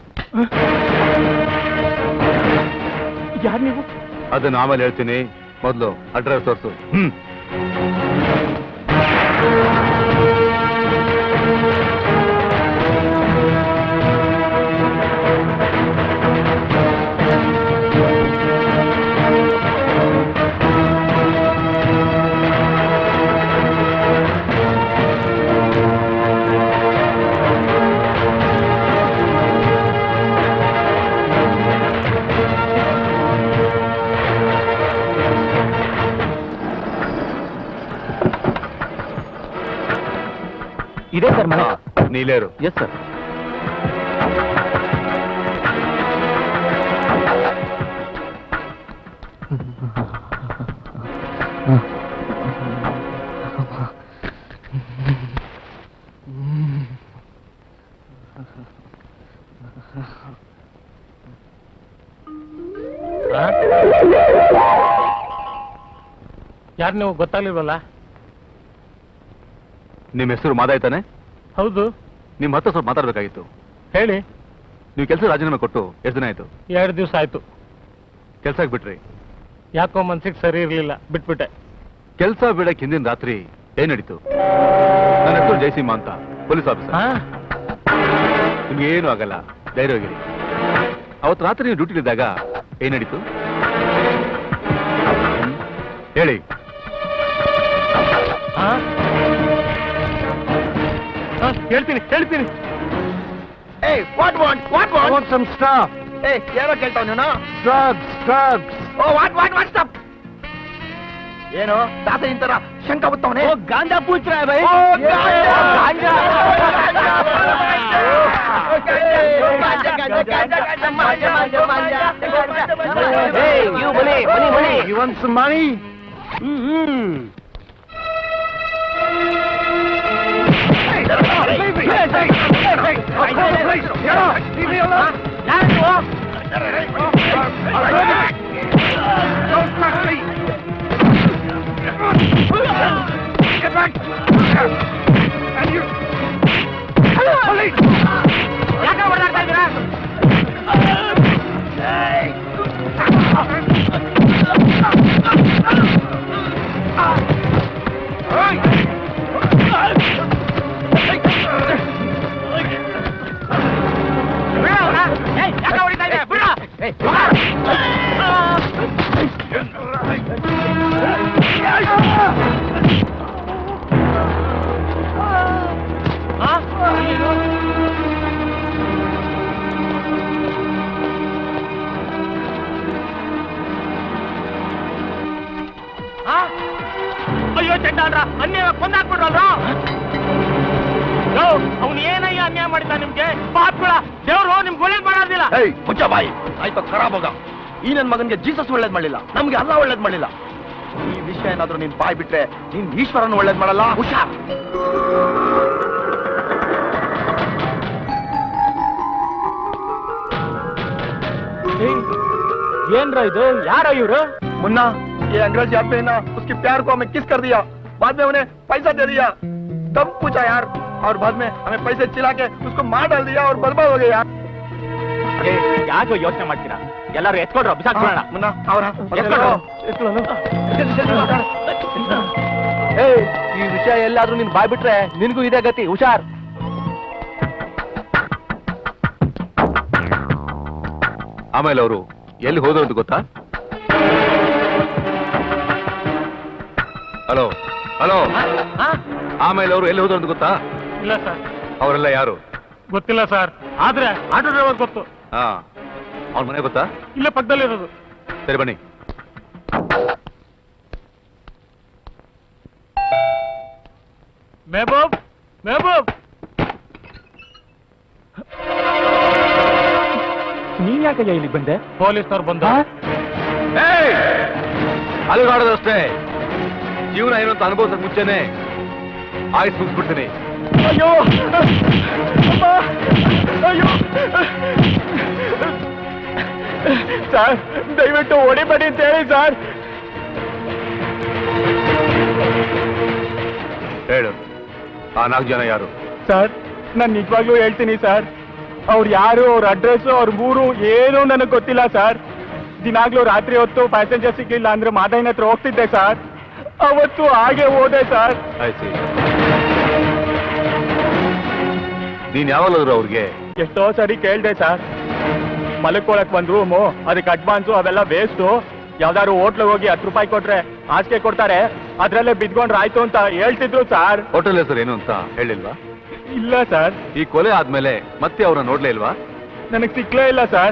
ಯಾರು ನೀವು ಅದನ್ನ ಆಮೇಲೆ ಹೇಳ್ತೀನಿ ಮೊದಲು ಅಡ್ರೆಸ್ ತೋರಿಸು ಹ್ಮ್ ಇದೆ ಸರ್ ಮನೆ ನೀಲೇರು ಎಸ್ ಸರ್ ಯಾರು ನೀವು ಗೊತ್ತಾಗ್ಲಿಲ್ವಲ್ಲ ನಿಮ್ಮ ಹೆಸರು ಮಾದಾಯ್ತಾನೆ ಹೌದು ನಿಮ್ಮ ಹತ್ರ ಸ್ವಲ್ಪ ಮಾತಾಡ್ಬೇಕಾಗಿತ್ತು ಹೇಳಿ ನೀವು ಕೆಲಸ ರಾಜೀನಾಮೆ ಕೊಟ್ಟು ಎಷ್ಟು ದಿನ ಆಯ್ತು ಎರಡು ದಿವಸ ಆಯ್ತು ಕೆಲ್ಸಕ್ಕೆ ಬಿಟ್ರಿ ಯಾಕೋ ಮನ್ಸಿಗೆ ಸರಿ ಇರ್ಲಿಲ್ಲ ಬಿಟ್ಬಿಟ್ಟೆ ಕೆಲಸ ಬಿಡಕ್ ಹಿಂದಿನ ರಾತ್ರಿ ಏನ್ ನಡೀತು ನನ್ನ ಹೆಸರು ಜಯಸಿಂಹ ಅಂತ ಪೊಲೀಸ್ ಆಫೀಸರ್ ಹಾ ನಿಮ್ಗೆ ಏನು ಆಗಲ್ಲ ಧೈರ್ಯವಾಗಿರಿ ಅವತ್ತು ರಾತ್ರಿ ನೀವು ಡ್ಯೂಟಿಲಿದ್ದಾಗ ಏನ್ ನಡೀತು ಹ್ಮ್? ಹೇಳಿ ಹಾ? ಹಾ, ಹೇಳ್ತೀನಿ ಹೇಳ್ತೀನಿ ಏಯ್ what what what what some stop ಏ ಯಾರೋ ಕೇಳ್ತಾವ ನೀನು ಡ್ರಗ್ಸ್ ಡ್ರಗ್ಸ್ ಓ ವಾಟ್ ವಾಟ್ ವಾಟ್ ಸ್ಟಾಪ್ ಏನು ತಾತ ಇಂತರ ಶಂಕ ಬತ್ತವನೆ ಓ ಗಾಂಜಾ ಪೂಚ್ ರहा है भाई ಓ ಗಾಂಜಾ ಗಾಂಜಾ ಗಾಂಜಾ ಗಾಂಜಾ ಗಾಂಜಾ ಮಾಂಜಾ ಮಾಂಜಾ ಮಾಂಜಾ ಏಯ್ you money money money you want some money hmm ಅಯ್ಯೋ ಚಂಡಾಲ್ರ ಅನ್ಯಾಯ ಕೊಂದಾಕ್ಬಿಡ್ರಲ್ರ ಅವ್ನು ಏನಯ್ಯ ಅನ್ಯಾಯ ಮಾಡಿದ ನಿಮ್ಗೆ ಪಾಪ್ಗಳ ದೇವ್ರು ನಿಮ್ಗೆ ಒಳ್ಳೇದ್ ಮಾಡೋದಿಲ್ಲ ಏಯ್ ಮುಚ್ಚ ಬಾಯಿ ಆಯ್ತು ಖರಾಬ್ ಹೋಗ ಈ ನನ್ ಮಗನ್ಗೆ ಜೀಸಸ್ ಒಳ್ಳೇದ್ ಮಾಡಿಲ್ಲ ನಮ್ಗೆ ಅಲ್ಲ ಒಳ್ಳೇದ್ ಮಾಡಿಲ್ಲ ಈ ವಿಷಯ ಏನಾದ್ರೂ ನೀನ್ ಬಾಯ್ ಬಿಟ್ರೆ ನೀನ್ ಈಶ್ವರನ್ ಒಳ್ಳೇದ್ ಮಾಡಲ್ಲ ಹುಷಾರ್ ಏನ್ರ ಇದು ಯಾರ ಇವ್ರು मुन्ना ये अंग्रेज आदमी है ना उसके प्यार को हमें किस कर दिया बाद में उन्हें पैसा दे दिया तब पूछा यार और बाद में हमें पैसे चिल्ला के उसको मार डाल दिया और बर्बाद हो गया यार ಯಾಕೋ ಯೋಚನೆ ಮಾಡ್ತೀರಾ ಎಲ್ಲರೂ ಎತ್ಕೊಡ್ರ ಬಿಸಾಕ್ಬಿಡೋಣ मुन्ना और ಏಯ್ ಈ ವಿಷಯ ಎಲ್ಲಾದ್ರೂ ನೀನ್ ಬಾಯ್ ಬಿಟ್ರೆ ನಿನ್ಗೂ ಇದೇ ಗತಿ ಹುಷಾರ್ ಆಮೇಲೆ ಅವರು ಎಲ್ಲಿ ಹೋದ್ರು ಅಂತ ಗೊತ್ತಾ ಹಲೋ ಹಲೋ ಆಮೇಲೆ ಅವರು ಎಲ್ಲಿ ಹೋದ್ರು ಅಂತ ಗೊತ್ತಾ ಇಲ್ಲ ಸರ್ ಅವರೆಲ್ಲ ಯಾರು ಗೊತ್ತಿಲ್ಲ ಸರ್ ಆದ್ರೆ ಆಟೋ ಡ್ರೈವರ್ ಗೊತ್ತು ಹಾ ಅವ್ರ ಮನೆ ಗೊತ್ತಾ ಇಲ್ಲ ಪಕ್ಕದಲ್ಲಿರೋದು ಸರಿ ಬನ್ನಿ ಮೆಹಬೂಬ್ ಮೆಹಬೂಬ್ ನೀನ್ ಯಾಕಯ್ಯ ಇಲ್ಲಿಗೆ ಬಂದೆ ಪೊಲೀಸ್ನವ್ರು ಬಂದ ಅಲುಗಾಡೋದಷ್ಟೇ ಜೀವನ ಏನು ಅಂತ ಅನುಭವಿಸಕ್ ಮುಂಚೆನೆ ಆಯ್ಸ್ ಮುಗಿಸ್ಬಿಡ್ತೀನಿ ಅಯ್ಯೋ ಅಯ್ಯೋ ಸರ್ ದಯವಿಟ್ಟು ಹೊಡಿಬೇಡಿ ಅಂತ ಹೇಳಿ ಸರ್ ಹೇಳು ಆ ನಾಲ್ಕು ಜನ ಯಾರು ಸರ್ ನಾನು ನಿಜವಾಗ್ಲೂ ಹೇಳ್ತೀನಿ ಸರ್ ಅವ್ರು ಯಾರು ಅವ್ರ ಅಡ್ರೆಸ್ ಅವ್ರ ಮೂರು ಏನೂ ನನಗೆ ಗೊತ್ತಿಲ್ಲ ಸರ್ ದಿನಾಗ್ಲೂ ರಾತ್ರಿ ಹೊತ್ತು ಪ್ಯಾಸೆಂಜರ್ ಸಿಗ್ಲಿಲ್ಲ ಅಂದ್ರೆ ಮಾದಯ್ಯನ ಹತ್ರ ಹೋಗ್ತಿದ್ದೆ ಸರ್ ಅವತ್ತು ಹಾಗೆ ಹೋದೆ ಸರ್ ಆಯ್ತು ನೀನ್ ಯಾವಾಗಲಾದ್ರು ಅವ್ರಿಗೆ ಎಷ್ಟೋ ಸರಿ ಕೇಳ್ದೆ ಸರ್ ಮಲ್ಕೊಳಕ್ ಒಂದ್ ರೂಮು ಅದಕ್ಕೆ ಅಡ್ವಾನ್ಸು ಅವೆಲ್ಲ ವೇಸ್ಟು ಯಾವ್ದಾದ್ರು ಹೋಟ್ಲಿಗೆ ಹೋಗಿ ಹತ್ತು ರೂಪಾಯಿ ಕೊಟ್ರೆ ಹಾಸಿಗೆ ಕೊಡ್ತಾರೆ ಅದ್ರಲ್ಲೇ ಬಿದ್ಕೊಂಡ್ರೆ ಆಯ್ತು ಅಂತ ಹೇಳ್ತಿದ್ರು ಸರ್ ಹೋಟೆಲ್ ಹೆಸರು ಏನು ಅಂತ ಹೇಳಿಲ್ವಾ ಇಲ್ಲ ಸರ್ ಈ ಕೊಲೆ ಆದ್ಮೇಲೆ ಮತ್ತೆ ಅವ್ರನ್ನ ನೋಡ್ಲೇ ಇಲ್ವಾ ನನಗೆ ಸಿಕ್ಲೇ ಇಲ್ಲ ಸರ್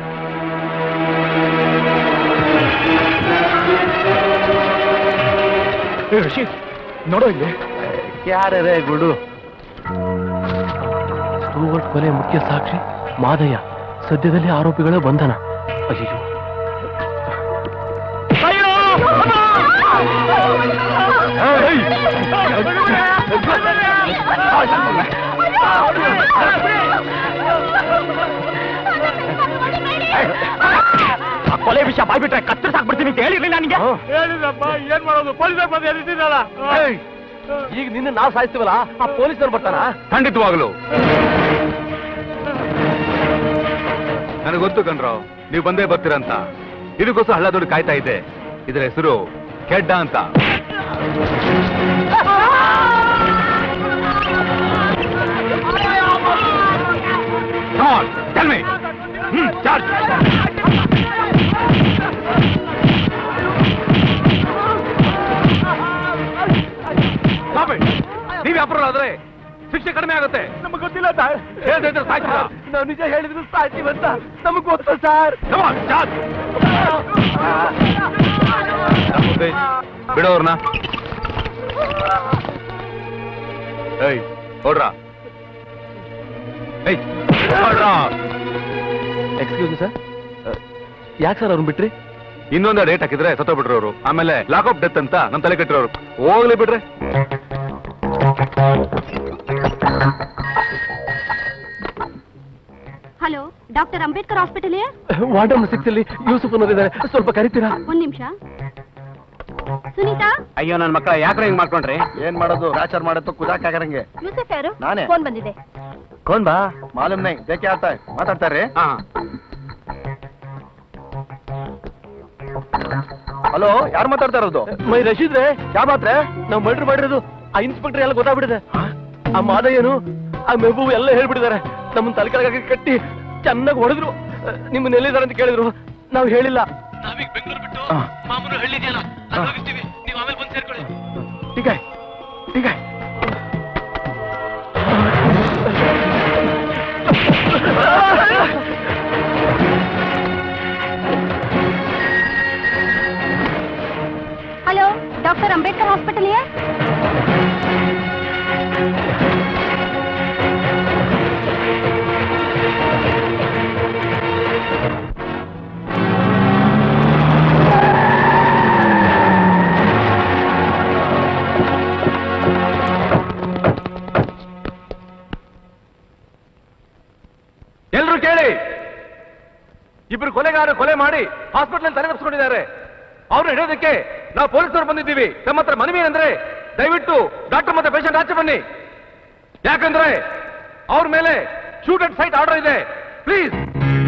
ರಶೀದ್ ನೋಡೋ ಇಲ್ಲಿ ಯಾರೇ ಗುಡು ಸ್ಟೂವರ್ಟ್ ಕೊಲೆ ಮುಖ್ಯ ಸಾಕ್ಷಿ ಮಾದಯ್ಯ ಸದ್ಯದಲ್ಲಿ ಆರೋಪಿಗಳ ಬಂಧನ ಅಯ್ಯೋ ಕೊಲೆ ವಿಷಯ ಬಾಯ್ಬಿಟ್ರೆ ಕತ್ತರಿಸಾಕ್ಬಿಡ್ತೀನಿ ಅಂತ ಹೇಳಿರ್ಲಿಲ್ಲ ನನಗೆ ಹೇಳಿದಪ್ಪ ಏನ್ ಮಾಡೋದು ಪೊಲೀಸರು ಬಂದು ಎರಿತಿದ್ದಲ್ಲ ಏಯ್, ಈಗ ನಿನ್ನ ನಾವು ಸಾಯಿಸ್ತೀವಲ್ಲ ಆ ಪೊಲೀಸರು ಬರ್ತಾರ ಖಂಡಿತವಾಗ್ಲು ನನಗೆ ಗೊತ್ತು ಕಣ್ರೋ ನೀವು ಬಂದೇ ಬರ್ತೀರಂತ ಇದಕ್ಕೋಸ್ಕರ ಹಳ್ಳ ದೊಡ್ಡ ಕಾಯ್ತಾ ಇದೆ ಇದರ ಹೆಸರು ಕೆಡ್ಡ ಅಂತ Come on, tell me. Hmm, charge. Stop it. ನೀವ್ ಅಪ್ರೂವ್ ಆದ್ರೆ ಶಿಕ್ಷೆ ಕಡಿಮೆ ಆಗುತ್ತೆ ನಮಗೆ ಗೊತ್ತಿಲ್ಲ ಸರ್ ಹೇಳ್ದೆ ಇದ್ರೆ ಸಾಯ್ತೀರಾ? ನಾವು ನಿಜ ಹೇಳಿದ್ರು ಸಾಯ್ತೀವಂತ ನಮಗ್ ಗೊತ್ತು ಸರ್ Come on, charge. ನಮ್ಮದೇ ಬಿಡೋರ್ನ ಏಯ್ ಹೊಡ್ರಾ ಏಯ್ ಹೊಡ್ರಾ ಎಕ್ಸ್ಕ್ಯೂಸ್ ಮಿ ಸರ್ ಯಾಕೆ ಸರ್ ಅವ್ರನ್ನ ಬಿಟ್ರಿ ಇನ್ನೊಂದು ಡೇಟ್ ಹಾಕಿದ್ರೆ ಸತ್ತೋಗ್ಬಿಟ್ರು ಅವರು ಆಮೇಲೆ ಲಾಕ್ ಆಫ್ ಡೆತ್ ಅಂತ ನಮ್ ತಲೆ ಕಟ್ಟಿರೋರು ಹೋಗ್ಲಿ ಬಿಡ್ರೆ hello doctor Ambedkar hospital ward number six ಅಲ್ಲಿ ಯೂಸುಫ್ ಅನ್ನೋರಿದ್ದಾರೆ ಸ್ವಲ್ಪ ಕರಿತೀರಾ ಒಂದ್ ನಿಮಿಷ ಸುನೀತಾ ಅಯ್ಯೋ ನನ್ನ ಮಕ್ಕಳ ಯಾಕ್ರೆ ಹಿಂಗ್ ಮಾಡ್ಕೊಂಡ್ರಿ ಏನ್ ಮಾಡೋದು ರಾಚಾರ್ ಮಾಡತ್ತು ಕುದಾಕಾಗರಂಗೆ ಯೂಸಫ್ ಯಾರು ನಾನೇ. ಫೋನ್ ಬಂದಿದೆ ಕೌನ್ ಬಾ ಮಾಲೂಮ್ ನೈ ದೇಕೆ ಆತಾ ಹೈ. ಮಾತಾಡ್ತಾರೆ ಹಾ ಹಲೋ ಯಾರು ಮಾತಾಡ್ತಾ ಇರೋದು ಮೈ ರಶೀದ್ ರೇ ಯಾ ಬಾತ್ ರೇ ನಾವು ಮರ್ಡರ್ ಮಾಡಿರೋದು ಆ ಇನ್ಸ್ಪೆಕ್ಟರ್ ಎಲ್ಲ ಗೊತ್ತಾಗ್ಬಿಟ್ಟಿದೆ ಆ ಮಾದಯ್ಯನು ಆ ಮೆಹಬೂಬ್ ಎಲ್ಲ ಹೇಳ್ಬಿಟ್ಟಿದ್ದಾರೆ ನಮ್ಮನ್ನ ತಲೆಕೆಳಗಾಗಿ ಕಟ್ಟಿ ಚೆನ್ನಾಗಿ ಹೊಡೆದ್ರು ನಿಮ್ಮನ್ನ ಎಲ್ಲಿದ್ದಾರೆ ಅಂತ ಕೇಳಿದ್ರು ನಾವು ಹೇಳಿಲ್ಲ ನಾವೀಗ ಬೆಂಗಳೂರು ಬಿಟ್ಟು ಮಾಮೂಲು ಹಳ್ಳಿ ಇದೆಯಲ್ಲ ಅಲ್ಲಿ ಹೋಗಿರ್ತೀವಿ ನೀವು ಆಮೇಲೆ ಬಂದು ಸೇರ್ಕೊಳ್ಳಿ ठीक है ठीक है ಹಲೋ ಡಾಕ್ಟರ್ ಅಂಬೇಡ್ಕರ್ ಹಾಸ್ಪಿಟಲ್ ಎಲ್ರು ಕೇಳಿ ಇಬ್ರು ಕೊಲೆಗಾರ ಕೊಲೆ ಮಾಡಿ ಹಾಸ್ಪಿಟಲ್ ತಲೆ ತಪ್ಪಿಸ್ಕೊಂಡಿದ್ದಾರೆ ಅವ್ರು ಹಿಡಿಯೋದಕ್ಕೆ ನಾವು ಪೊಲೀಸರು ಬಂದಿದ್ದೀವಿ ನಮ್ಮ ಹತ್ರ ಮನವಿ ಅಂದ್ರೆ ದಯವಿಟ್ಟು ಡಾಕ್ಟರ್ ಮತ್ತೆ ಪೇಷಂಟ್ ಆಚೆ ಬನ್ನಿ ಯಾಕಂದ್ರೆ ಅವ್ರ ಮೇಲೆ ಶೂಟ್ ಅಟ್ ಸೈಟ್ ಆರ್ಡರ್ ಇದೆ ಪ್ಲೀಸ್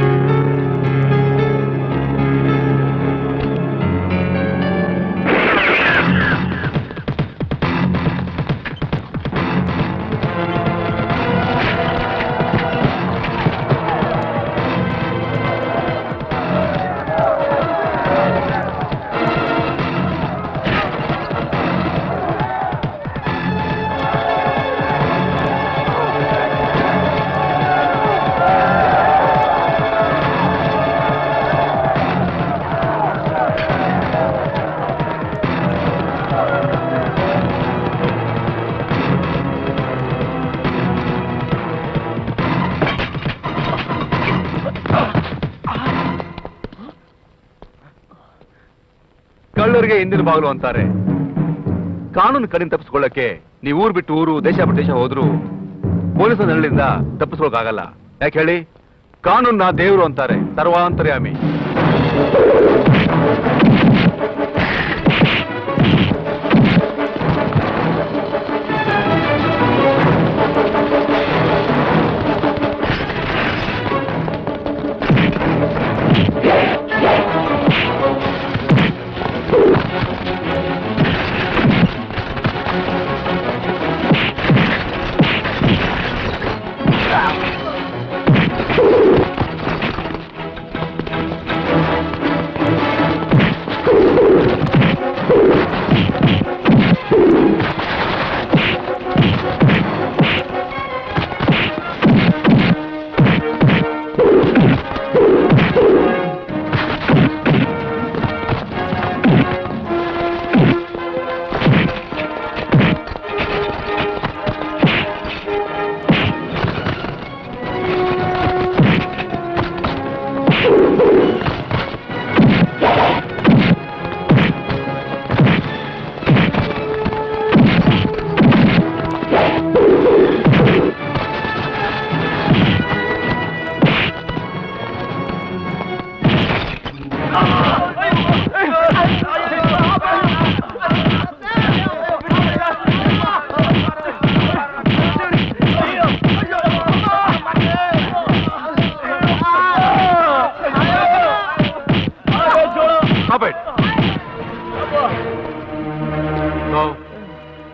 ಕಳ್ಳರಿಗೆ ಹಿಂದಿನ ಬಾಗಿಲು ಅಂತಾರೆ ಕಾನೂನು ಕಡಿಮೆ ತಪ್ಪಿಸ್ಕೊಳ್ಳಕ್ಕೆ ನೀವು ಊರು ಬಿಟ್ಟು ಊರು ದೇಶ ಬಿಟ್ಟು ದೇಶ ಹೋದ್ರು ಪೊಲೀಸರ ನೆರಳಿಂದ ತಪ್ಪಿಸ್ಕೊಳ್ಳೋಕಾಗಲ್ಲ ಯಾಕೆ ಹೇಳಿ ಕಾನೂನ್ನ ದೇವರು ಅಂತಾರೆ ಸರ್ವಾಂತರ್ಯಾಮಿ ಆ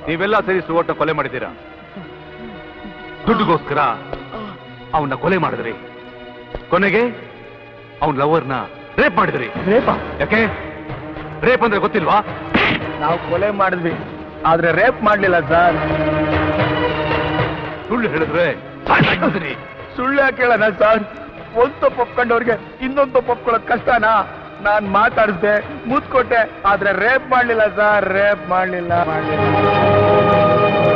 ನೀವೆಲ್ಲ ಸೇರಿ ಸುವರ್ಣ ಕೊಲೆ ಮಾಡಿದ್ದೀರಾ ದುಡ್ಡುಗೋಸ್ಕರ ಅವನ್ನ ಕೊಲೆ ಮಾಡಿದ್ರಿ ಕೊನೆಗೆ ಅವನ್ ಲವರ್ನ ರೇಪ್ ಮಾಡಿದ್ರಿ ರೇಪ ಯಾಕೆ ರೇಪ್ ಅಂದ್ರೆ ಗೊತ್ತಿಲ್ವಾ ನಾವು ಕೊಲೆ ಮಾಡಿದ್ವಿ ಆದ್ರೆ ರೇಪ್ ಮಾಡ್ಲಿಲ್ಲ ಸರ್ ಸುಳ್ಳು ಹೇಳಿದ್ರೆ ಸಾಯ್ಸಾಕ್ಬಿಡ್ತೀನಿ. ಸುಳ್ಳು ಯಾಕೆ ಹೇಳೋಣ ಸರ್ ಒಂದ್ ತಪ್ಪು ಒಪ್ಕೊಂಡವ್ರಿಗೆ ಇನ್ನೊಂದು ತಪ್ಪು ಒಪ್ಕೊಳ್ಳೋದು ಕಷ್ಟನಾ ನಾನ್ ಮಾತಾಡಿಸ್ದೆ ಮುತ್ ಕೊಟ್ಟೆ ಆದ್ರೆ ರೇಪ್ ಮಾಡ್ಲಿಲ್ಲ ಸರ್ ರೇಪ್ ಮಾಡ್ಲಿಲ್ಲ ಮಾಡ್ಲಿಲ್ಲ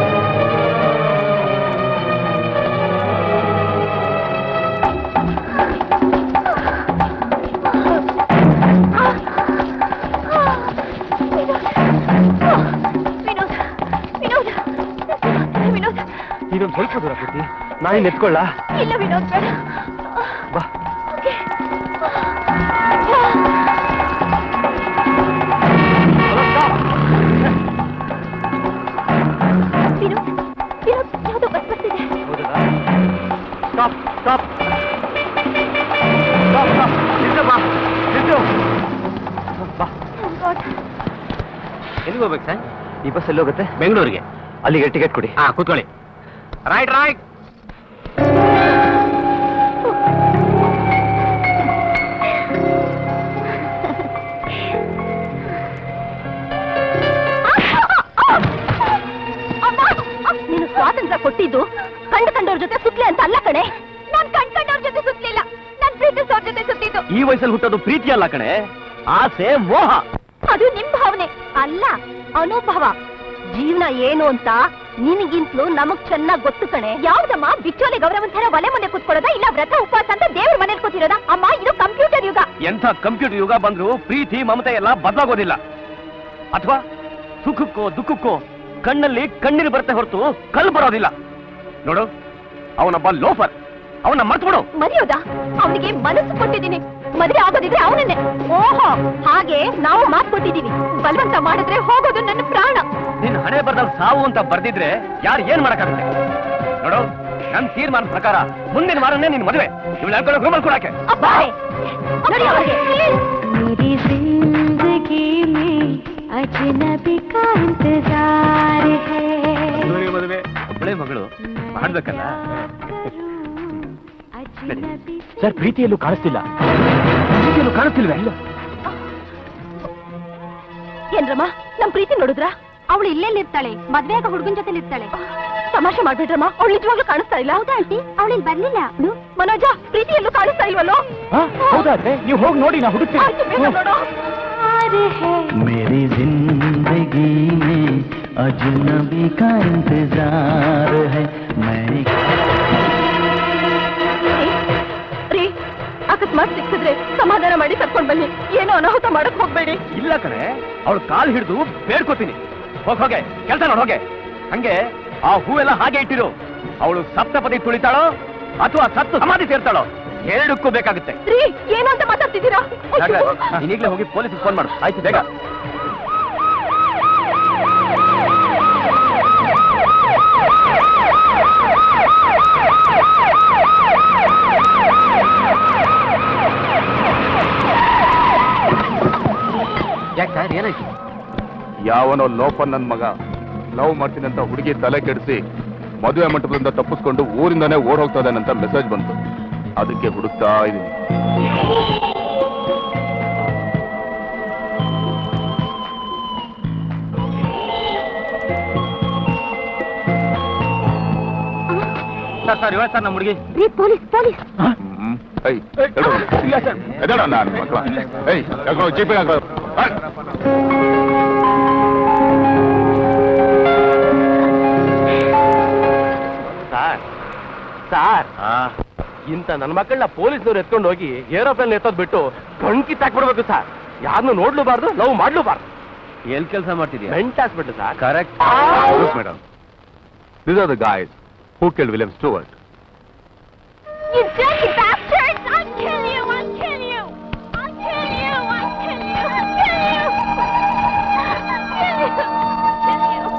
ವಿನೋದ್ ವಿನೋದ್ ವಿನೋದ್ ಇದೊಂದು ಸ್ವಲ್ಪ ದೂರ ಪ್ರೀತಿ ನಾಯಿ ಎತ್ಕೊಳ್ಳ ಇಲ್ಲ ವಿನೋದ್ ಬೇಡ ಬಾ ವಿನೋದ್ ವಿನೋದ್ ಯಾವುದೋ ಬಸ್ ಬರ್ತಿದೆ ಸ್ಟಾಪ್ ಸ್ಟಾಪ್ ಸ್ಟಾಪ್ ಸ್ಟಾಪ್ ನಿಲ್ಸು ಬಾ ನಿಲ್ಸು ಬಾ Oh God. ಎಲ್ಲಿಗೆ ಹೋಗ್ಬೇಕು ಸರ್ ಈ ಬಸ್ ಎಲ್ಲಿ ಹೋಗುತ್ತೆ ಬೆಂಗಳೂರಿಗೆ ಅಲ್ಲಿಗೆ ಟಿಕೆಟ್ ಕೊಡಿ ಹಾ ಕೂತ್ಕೊಳ್ಳಿ ರೈಟ್ ರೈಟ್ ಅಮ್ಮ ನೀನು ಸ್ವಾತಂತ್ರ್ಯ ಕೊಟ್ಟಿದ್ದು ಕಂಡು ಕಂಡವ್ರ ಜೊತೆ ಸುತ್ಲೆ ಅಂತ ಅಲ್ಲ ಕಣೆ ನಾನ್ ಕಂಡ್ ಕಂಡವ್ರ ಜೊತೆ ಸುತ್ತಲಿಲ್ಲ ನಾನ್ ಪ್ರೀತಿಸೋರ್ ಜೊತೆ ಸುತ್ತಿದ್ದು ಈ ವಯಸ್ಸಲ್ಲಿ ಹುಟ್ಟೋದು ಪ್ರೀತಿ ಅಲ್ಲ ಕಣೆ ಆಸೆ ಮೋಹ ಅದು ನಿಮ್ ಭಾವನೆ ಅಲ್ಲ ಅನುಭವ ಜೀವನ ಏನು ಅಂತ ನಿನಗಿಂತಲೂ ನಮಗ್ ಚೆನ್ನಾಗ್ ಗೊತ್ತು ಕಣೆ ಯಾವ್ದಮ್ಮ ಬಿಚ್ಚೋಲೆ ಗೌರವನ್ ಥರ ಒಲೆ ಮುಂದೆ ಕೂತ್ಕೊಳ್ಳೋದ ಇಲ್ಲ ವ್ರತ ಉಪವಾಸ ಅಂತ ದೇವ್ರ ಮನೇಲಿ ಕೂತಿರೋದ ಅಮ್ಮ ಇದು ಕಂಪ್ಯೂಟರ್ ಯುಗ ಎಂಥ ಕಂಪ್ಯೂಟರ್ ಯುಗ ಬಂದ್ರು ಪ್ರೀತಿ ಮಮತೆ ಎಲ್ಲ ಬದಲಾಗೋದಿಲ್ಲ ಅಥವಾ ಸುಖಕ್ಕೋ ದುಃಖಕ್ಕೋ ಕಣ್ಣಲ್ಲಿ ಕಣ್ಣೀರು ಬರುತ್ತೆ ಹೊರತು ಕಲ್ ಬರೋದಿಲ್ಲ ನೋಡು ಅವನೊಬ್ಬ ಲೋಫರ್ ಅವನ ಮರ್ತ್ಬಿಡು ಮರೆಯೋದ ಅವನಿಗೆ ಮನಸ್ಸು ಕೊಟ್ಟಿದ್ದೀನಿ ಮದುವೆ ಆಗೋದಿದ್ರೆ ಅವನನ್ನೇ ಓಹೋ ಹಾಗೆ ನಾವು ಮಾತು ಕೊಟ್ಟಿದೀವಿ ಬಲವಂತ ಮಾಡಿದ್ರೆ ಹೋಗೋದು ನನ್ನ ಪ್ರಾಣ ನಿನ್ ಹಣೆ ಬರ್ದಲ್ಲಿ ಸಾವು ಅಂತ ಬರ್ದಿದ್ರೆ ಯಾರು ಏನ್ ಮಾಡಕ್ಕಾಗುತ್ತೆ ನೋಡು ನನ್ ತೀರ್ಮಾನದ ಪ್ರಕಾರ ಮುಂದಿನ ವಾರನೇ ನಿನ್ ಮದುವೆ ಇವಳು ಹೇಳ್ಕೊಂಡು ರೂಮಲ್ಲಿ ಕೊಡಕ್ಕೆ ಅಬ್ಬಾ ನೋಡಿ ಅವ್ರಿಗೆ. मेरी जिंदगी में अजनबी का इंतजार है ಮದುವೆ ಒಬ್ಬಳೆ ಮಗಳು ಮಾಡ್ಬೇಕಲ್ಲ अजनबी ಸರ್ ಪ್ರೀತಿಯಲ್ಲೂ ಕಾಣಿಸ್ತಿಲ್ಲ ಪ್ರೀತಿಯಲ್ಲೂ ಕಾಣಿಸ್ತಿಲ್ವೇ ಏನ್ರಮ್ಮ ನಮ್ ಪ್ರೀತಿ ನೋಡಿದ್ರ ಅವಳು ಇಲ್ಲೆಲ್ಲಿರ್ತಾಳೆ ಮದ್ವೆ ಆಗ ಹುಡುಗನ್ ಜೊತೆ ಇರ್ತಾಳೆ ತಮಾಷೆ ಮಾಡ್ಬಿಟ್ರಮ್ಮ ಅವಳು ನಿಜವಾಗ್ಲೂ ಕಾಣಿಸ್ತಾ ಇಲ್ಲ ಹೌದಾ ಆಂಟಿ ಅವಳಿಲ್ ಬರ್ಲಿಲ್ಲ ಮನೋಜ ಪ್ರೀತಿಯಲ್ಲೂ ಕಾಣಿಸ್ತಾ ಇಲ್ವಲ್ಲೋ ಹೌದಾದ್ರೆ ನೀವು ಹೋಗಿ ನೋಡಿ ನಾ ಆಯ್ತು, ಬೇಗ ಹುಡುಕ್ತೀನಿ ನೋಡು मेरी जिंदगी में अजनबी का इंतजार है मैं ರೀ ಅಕಸ್ಮಾತ್ ಸಿಕ್ಕಿದ್ರೆ ಸಮಾಧಾನ ಮಾಡಿ ಕರ್ಕೊಂಡ್ ಬನ್ನಿ ಏನೋ ಅನಾಹುತ ಮಾಡಕ್ ಹೋಗ್ಬೇಡಿ ಇಲ್ಲ ಕಣೆ ಅವಳು ಕಾಲ್ ಹಿಡಿದು ಬೇಡ್ಕೋತೀನಿ ಹೋಗ್ ಹೋಗೆ ಕೆಲಸ ನೋಡ್ ಹೋಗೆ ಹಂಗೆ ಆ ಹೂವೆಲ್ಲ ಹಾಗೆ ಇಟ್ಟಿರು ಅವಳು ಸಪ್ತಪದಿ ತುಳಿತಾಳೋ ಅಥವಾ ಸತ್ತು ಸಮಾಧಿ ಸೇರ್ತಾಳೋ ಎರಡಕ್ಕೂ ಬೇಕಾಗುತ್ತೆ ರೀ ಏನು ಅಂತ ಮಾತಾಡ್ತಿದ್ದೀರಾ ಹಾಗಾದ್ರೆ ನೀನೀಗ್ಲೇ ಹೋಗಿ ಪೊಲೀಸ್ ಫೋನ್ ಮಾಡು ಆಯ್ತು ಬೇಗ ಯಾಕೆ ಸರ್ ಏನಾಯ್ತು ಯಾವನೋ ಲೋಪನ್ ನನ್ ಮಗ ಲವ್ ಮಾಡ್ತೀನಿ ಅಂತ ಹುಡುಗಿ ತಲೆ ಕೆಡಿಸಿ ಮದುವೆ ಮಂಟಪದಿಂದ ತಪ್ಪಿಸ್ಕೊಂಡು ಊರಿಂದಾನೇ ಓಡ್ ಹೋಗ್ತಾ ಇದ್ದಾನಂತ ಮೆಸೇಜ್ ಬಂತು ಅದಕ್ಕೆ ಹುಡುಕ್ತಾ ಇದೀನಿ ಸರ್ ಸರ್ ಇವತ್ತು ಸರ್ ನಮ್ಮ ಹುಡುಗಿ ರೀ ಪೊಲೀಸ್ ಪೊಲೀಸ್ ಹ್ಮ್. ಏಯ್, ಎದ್ದೇಳು. ಎದ್ದೇಳು ನಾನ್ ಮಕ್ಳ. ಏಯ್, ಕರ್ಕೊಂಡು ಜೀಪಿಗೆ ಹಾಕು. ಏಯ್. ಸಾರ್ ಸಾರ್ ಇಂಥ ನನ್ನ ಮಕ್ಕಳನ್ನ ಪೊಲೀಸ್ನವ್ರು ಎತ್ಕೊಂಡು ಹೋಗಿ ಏರೋಪ್ಲೇನ್ ಎತ್ತೋದ್ ಬಿಟ್ಟು ಕಣ್ಕಿತ್ ಹಾಕ್ಬಿಡ್ಬೇಕು ಸರ್ ಯಾರನ್ನು ನೋಡ್ಲೂಬಾರ್ದು ಲವ್ ಮಾಡ್ಲೂಬಾರ್ದು ಎಲ್ ಕೆಲಸ ಮಾಡ್ತಿದ್ಯಾ ಮೆಂಟ್ hospital sir correct Look, madam. These are the guys who killed William Stewart. You dirty bastards! I'll kill you! I'll kill you! I'll kill you! I'll kill you! I'll kill you! I'll kill you!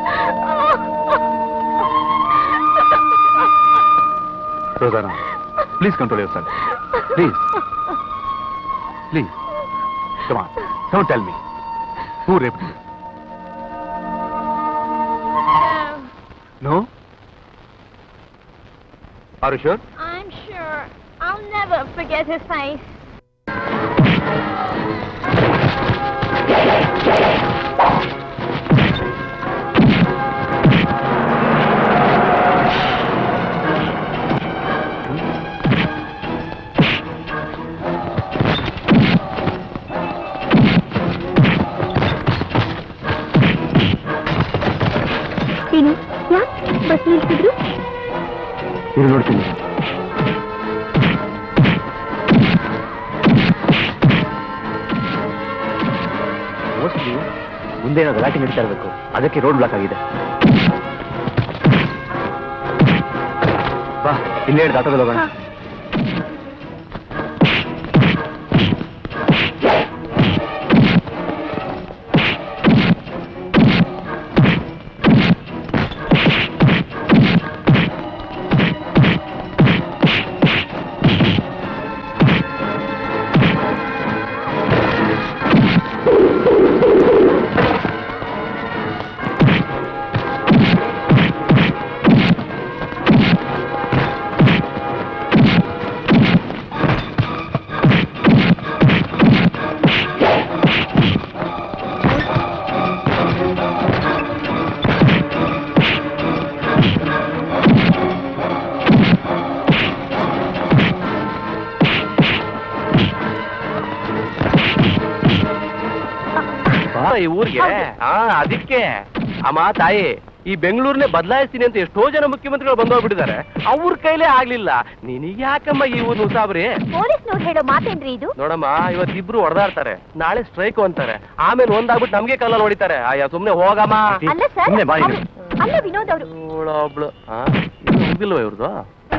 Rosanna, please control yourself. Please. Please. Come on. Don't tell me. Who raped you? No are you sure I'm sure I'll never forget his face. ಏನು ಯಾಕೆ bus ನಿಲ್ಸಿದ್ರು ಇರು ನೋಡ್ತೀನಿ mostly ಮುಂದೆ ಏನೋ ಗಲಾಟೆ ನಡೀತಾ ಇರಬೇಕು ಅದಕ್ಕೆ ರೋಡ್ ಬ್ಲಾಕ್ ಆಗಿದೆ ಬಾ ಇಲ್ಲೇ ಹಿಡ್ದು ಆಟೋದಲ್ಲಿ ಹೋಗೋಣ ಬಾ ಈ ಊರಿಗೆ ಹಾ ಅದಕ್ಕೆ ಅಮ್ಮ ತಾಯಿ ಈ ಬೆಂಗಳೂರನ್ನೇ ಬದಲಾಯಿಸ್ತೀನಿ ಅಂತ ಎಷ್ಟೋ ಜನ ಮುಖ್ಯಮಂತ್ರಿಗಳು ಬಂದೋಗ್ಬಿಟ್ಟಿದ್ದಾರೆ ಅವ್ರ ಕೈಲೇ ಆಗ್ಲಿಲ್ಲ ನಿನಗೆ ಯಾಕಮ್ಮ ಈ ಊರ್ನ ಉಸಾಬ್ರಿ ಪೊಲೀಸ್ನವ್ರು ಹೇಳೋ ಮಾತೇನ್ರಿ ಇದು ನೋಡಮ್ಮ ಇವತ್ತಿಬ್ರು ಹೊಡೆದಾಡ್ತಾರೆ ನಾಳೆ ಸ್ಟ್ರೈಕ್ ಅಂತಾರೆ ಆಮೇಲೆ ಒಂದಾಗ್ಬಿಟ್ಟು ನಮ್ಗೆ ಕಲ್ಲಲ್ಲಿ ಹೊಡಿತಾರೆ ಅಯ್ಯ ಸುಮ್ನೆ ಹೋಗಮ್ಮ ಅಲ್ಲ ಸರ್ ಸುಮ್ನೆ ಬಾ ಅವ್ರು- ಅಲ್ಲ ವಿನೋದ್ ಅವರು ಇವಳು ಒಬ್ಳು ಹಾ ಇದು ಮುಗಿಲ್ವ ಇವ್ರದ್ದು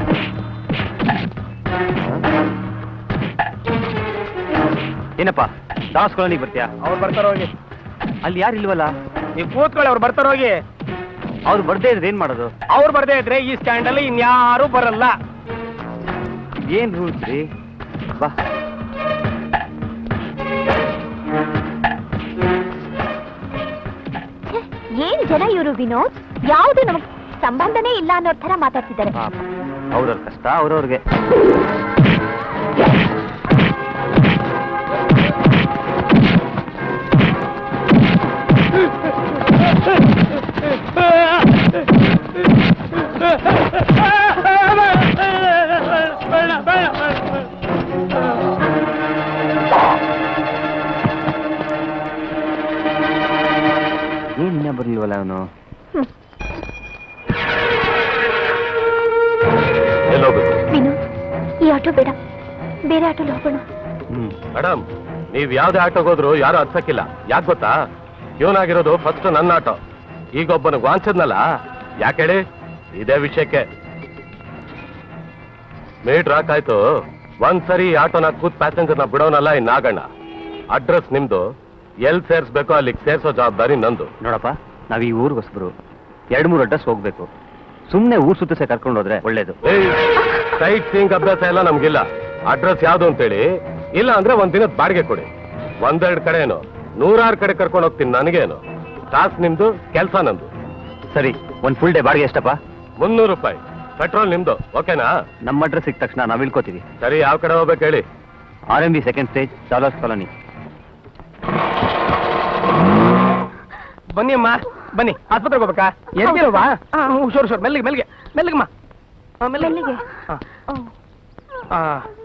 ಏನಪ್ಪ ದಾಸ್ ಕಾಲೋನಿಗೆ ಬರ್ತೀಯಾ ಅವ್ರು ಬರ್ತಾರ ಹೋಗಿ ಅಲ್ಲಿ ಯಾರು ಇಲ್ವಲ್ಲ ನೀವು ಕೂತ್ಕೊಳ್ಳಿ ಅವ್ರು ಬರ್ತಾರ ಹೋಗಿ ಅವ್ರು ಬರ್ದೇ ಇದ್ರೆ ಏನ್ ಮಾಡೋದು ಅವ್ರು ಬರ್ದೇ ಇದ್ರೆ ಈ ಸ್ಟ್ಯಾಂಡ್ ಅಲ್ಲಿ ಇನ್ಯಾರು ಬರಲ್ಲ ಏನ್ ರೂಲ್ಸ್ ರೀ ಬಾ ಏನ್ ಜನ ಇವರು ವಿನೋದ್ ಯಾವುದು ನಮಗ್ ಸಂಬಂಧನೇ ಇಲ್ಲ ಅನ್ನೋ ತರ ಮಾತಾಡ್ತಿದ್ದಾರೆ ಪಾಪ ಅವ್ರವ್ರ ಕಷ್ಟ ಅವ್ರವ್ರಿಗೆ ಏನ್ ಇನ್ನ ಬರ್ಲಿಲ್ವಲ್ಲ ಅವನು ಎಲ್ಲೋಗ್ಬೇಕು ವಿನೋದ್ ಈ ಆಟೋ ಬೇಡ ಬೇರೆ ಆಟೋಲಿ ಹೋಗೋಣ ಹ್ಮ್ ಮೇಡಮ್ ನೀವ್ ಯಾವ್ದೇ ಆಟೋಗೆ ಹೋದ್ರು ಯಾರು ಹತ್ಸಕ್ಕಿಲ್ಲ ಯಾಕೆ ಗೊತ್ತಾ ಇವನಾಗಿರೋದು ಫಸ್ಟ್ ನನ್ನ ಆಟೋ ಈಗ ಒಬ್ಬನಿಗೆ ವಾಂಚದ್ನಲ್ಲ ಯಾಕೆ ಹೇಳಿ ಇದೇ ವಿಷಯಕ್ಕೆ ಮೀಟ್ರ್ ಹಾಕಾಯ್ತು ಒಂದ್ಸರಿ ಈ ಆಟೋನ ಕೂತ್ ಪ್ಯಾಸೆಂಜರ್ನ ಬಿಡೋನಲ್ಲ ಇನ್ನಾಗಣ್ಣ ಅಡ್ರೆಸ್ ನಿಮ್ದು ಎಲ್ ಸೇರ್ಸ್ಬೇಕೋ ಅಲ್ಲಿಗೆ ಸೇರ್ಸೋ ಜವಾಬ್ದಾರಿ ನಂದು ನೋಡಪ್ಪ ನಾವ್ ಈ ಊರಿಗೆ ಹೊಸಬ್ರು ಎರಡ್ ಮೂರು ಅಡ್ರೆಸ್ ಹೋಗ್ಬೇಕು ಸುಮ್ನೆ ಊರ್ ಸುತ್ತ ಕರ್ಕೊಂಡು ಹೋದ್ರೆ ಒಳ್ಳೇದು ಸೈಟ್ ಸೀಯಿಂಗ್ ಅಭ್ಯಾಸ ಎಲ್ಲ ನಮ್ಗಿಲ್ಲ ಅಡ್ರೆಸ್ ಯಾವ್ದು ಅಂತೇಳಿ ಇಲ್ಲ ಅಂದ್ರೆ ಒಂದ್ ದಿನದ ಬಾಡಿಗೆ ಕೊಡಿ ಒಂದೆರಡು ಕಡೆ ಏನು ನೂರಾರು ಕಡೆ ಕರ್ಕೊಂಡು ಹೋಗ್ತೀನಿ ನನಗೇನು ಟಾಸ್ಕ್ ನಿಮ್ದು ಕೆಲಸ ನಂದು ಸರಿ ಒಂದ್ ಫುಲ್ ಡೇ ಬಾಡಿಗೆ ಎಷ್ಟಪ್ಪ ಮುನ್ನೂರು ರೂಪಾಯಿ ಪೆಟ್ರೋಲ್ ನಿಮ್ದು ಓಕೆನಾ ನಮ್ಮ ಅಡ್ರೆಸ್ ಸಿಕ್ಕ ತಕ್ಷಣ ನಾವ್ ಇಳ್ಕೋತೀವಿ ಸರಿ ಯಾವ ಕಡೆ ಹೋಗ್ಬೇಕು ಹೇಳಿ R M B second stage ಚಾಲೋಸ್ ಕಾಲೋನಿ ಬನ್ನಿ ಅಮ್ಮ ಬನ್ನಿ ಆಸ್ಪತ್ರೆಗೆ ಹೋಗ್ಬೇಕಾ ಎದ್ದಿಲ್ವಾ ಹುಷಾರು ಹುಷಾರು ಮೆಲ್ಲಿಗೆ ಮೆಲ್ಲಿಗೆ ಮೆಲ್ಲಿಗಮ್ಮ ಹಾ, ಮೆಲ್ಲಿಗೆ ಮೆಲ್ಲಿಗೆ ಹಾ. ಓ. ಹಾ.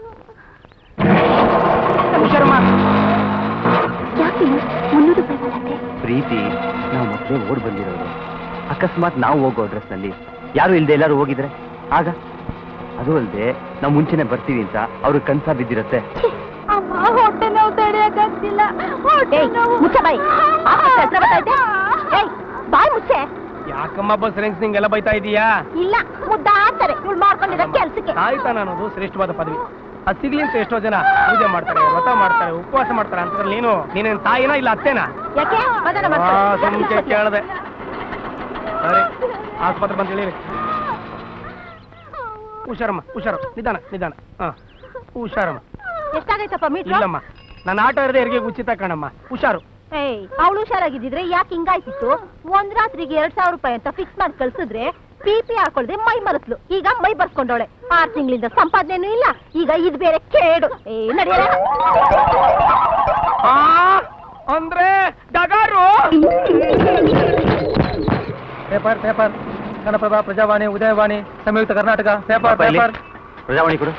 ಹುಷಾರಮ್ಮ ಯಾಕೆ ವಿನೋದ್? ಮುನ್ನೂರು ರೂಪಾಯಿ ಬರತ್ತೆ ಪ್ರೀತಿ ನಾವು ಮೊದಲೇ ಓಡ್ ಬಂದಿರೋರು ಅಕಸ್ಮಾತ್ ನಾವು ಹೋಗೋ ಅಡ್ರೆಸ್ ನಲ್ಲಿ ಯಾರು ಇಲ್ದೆ ಎಲ್ಲಾರು ಹೋಗಿದ್ರೆ ಆಗ ಅದು ಅಲ್ಲದೆ ನಾವು ಮುಂಚೆನೆ ಬರ್ತೀವಿ ಅಂತ ಅವ್ರಿಗೆ ಕನ್ಸ ಬಿದ್ದಿರತ್ತೆ ಅಮ್ಮ ಹೊಟ್ಟೆ ನೋವು ತಡೆಯಕ್ಕಾಗ್ತಿಲ್ಲ ಮುಚ್ಚ ಬಾಯಿ ಆಸ್ಪತ್ರೆ ಹತ್ರ ಬರ್ತಾ ಇದ್ದೆ ಏಯ್ ಬಾಯ್ ಮುಚ್ಚೆ ಯಾಕಮ್ಮ ಬಸ್ ರೆಂಗ್ಸ್ ನಿಂಗೆಲ್ಲ ಬೈತಾ ಇದೀಯಾ ಇಲ್ಲ ಮುದ್ದಾಡ್ತಾರೆ ಇವ್ಳು ಮಾಡ್ಕೊಂಡಿರೋ ಕೆಲ್ಸಕ್ಕೆ ತಾಯ್ತಾನ ಅನ್ನೋದು ಶ್ರೇಷ್ಠವಾದ ಪದವಿ ಅದು ಸಿಗ್ಲಿ ಅಂತ ಎಷ್ಟೋ ಜನ ಪೂಜೆ ಮಾಡ್ತಾರೆ ವ್ರತ ಮಾಡ್ತಾರೆ ಉಪವಾಸ ಮಾಡ್ತಾರೆ ಅಂತದ್ರಲ್ಲಿ ನೀನು ನೀನೇನ್ ತಾಯಿನಾ ಇಲ್ಲ ಅತ್ತೇನಾ ಯಾಕೆ ಮದನ ಆ, ಮಾಡ್ತಾರೆ ಸುಮ್ಕೆ ಕೇಳದೆ ಸರಿ ಆಸ್ಪತ್ರೆ ಬಂದು ಹೇಳಿರಿ ಹುಷಾರಮ್ಮ ಹುಷಾರು ನಿಧಾನ ನಿಧಾನ ಹಾ ಹುಷಾರಮ್ಮ ಎಷ್ಟಾಗೈತಪ್ಪ ಮೀಟ್ರು ಇಲ್ಲಮ್ಮ ನನ್ನ ಆಟೋ ಇರದೆ ಹೆರಿಗೆ ಉಚಿತ ಕಣಮ್ಮ ಹುಷಾರು ಏಯ್ ಅವಳು ಹುಷಾರಾಗಿದ್ದಿದ್ರೆ ಯಾಕೆ ಹಿಂಗಾಯ್ತಿತ್ತು ಒಂದ್ ರಾತ್ರಿಗೆ ಎರಡ್ ಸಾವಿರ ರೂಪಾಯಿ ಅಂತ ಫಿಕ್ಸ್ ಮಾಡಿ ಕಳ್ಸಿದ್ರೆ ಪಿ ಪಿ ಹಾಕೊಳ್ದೆ ಮೈ ಮರೆಸ್ಲು ಈಗ ಮೈ ಬರ್ಸ್ಕೊಂಡವಳೆ ಆರ್ ತಿಂಗಳಿಂದ ಸಂಪಾದನೆನೂ ಇಲ್ಲ ಈಗ ಇದ್ ಬೇರೆ ಕೇಡು ಏ ನಡೆಯಲ್ಲ ಆ, ಅಂದ್ರೆ ಡಗಾರು paper paper Kannadaprabha Prajavani Udayavani Samyukta Karnataka paper paper Prajavani ಕೊಡು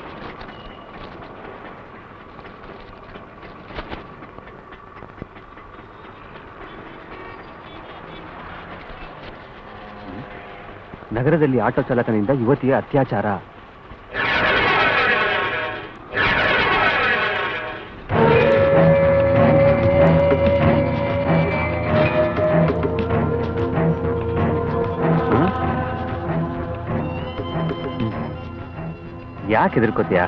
ನಗರದಲ್ಲಿ ಆಟೋ ಚಾಲಕನಿಂದ ಯುವತಿಯ ಅತ್ಯಾಚಾರ ಯಾಕೆ ಹೆದರ್ಕೋತೀಯ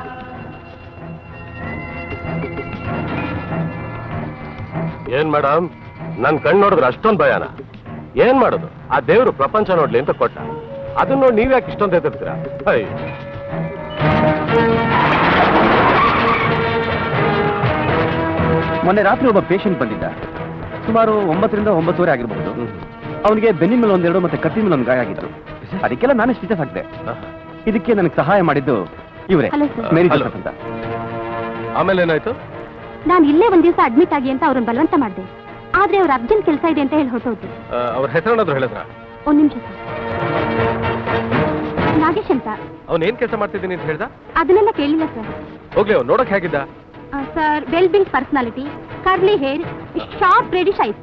ಏನ್ ಮೇಡಮ್ ನನ್ ಕಣ್ ನೋಡಿದ್ರೆ ಅಷ್ಟೊಂದ್ ಭಯಾನ ಏನ್ ಮಾಡೋದು ಆ ದೇವ್ರು ಪ್ರಪಂಚ ನೋಡ್ಲಿ ಅಂತ ಕೊಟ್ಟ ಅದನ್ನ ನೋಡಿ ನೀವ್ ಯಾಕೆ ಇಷ್ಟೊಂದು ಎತ್ತಿರ್ತೀರಾ ಅಯ್ಯ ಮೊನ್ನೆ ರಾತ್ರಿ ಒಬ್ಬ ಪೇಷಂಟ್ ಬಂದಿದ್ದ ಸುಮಾರು ಒಂಬತ್ತರಿಂದ ಒಂಬತ್ತುವರೆ ಆಗಿರಬಹುದು ಅವನಿಗೆ ಬೆನ್ನಿನ ಮೇಲೆ ಒಂದೆರಡು ಮತ್ತೆ ಕತ್ತಿ ಮೇಲೆ ಒಂದು ಗಾಯ ಆಗಿತ್ತು ಅದಕ್ಕೆಲ್ಲ ನಾನೇ ಸ್ಟಿಚಸ್ ಹಾಕಿದೆ ಇದಕ್ಕೆ ನನಗೆ ಸಹಾಯ ಮಾಡಿದ್ದು ಇವರೇ Hello, sir. Mary Hello. Joseph ಅಂತ ಆಮೇಲೆ ಏನಾಯ್ತು ನಾನು ಇಲ್ಲೇ ಒಂದ್ ದಿವಸ ಅಡ್ಮಿಟ್ ಆಗಿ ಅಂತ ಅವ್ರನ್ನ ಬಲವಂತ ಮಾಡಿದೆ ಆದ್ರೆ ಅವ್ರ ಅರ್ಜೆಂಟ್ ಕೆಲಸ ಇದೆ ಅಂತ ಹೇಳಿ ಹೊರಟೋದ್ರು ಆ, ಅವ್ರ ಹೆಸರನ್ನಾದ್ರು ಹೇಳಿದ್ರ ಒಂದ್ ನಿಮಿಷ ನಾಗೇಶ್ ಅಂತ ಅವ್ನ್ ಏನ್ ಕೆಲಸ ಮಾಡ್ತಿದ್ದೀನಿ ಅಂತ ಹೇಳ್ದ ಅದನ್ನೆಲ್ಲ ಕೇಳಿಲ್ಲ ಸರ್ ಹೋಗ್ಲಿ ಅವ್ನು ನೋಡಕ್ ಹೇಗಿದ್ದ sir well build personality curly hair sharp reddish eyes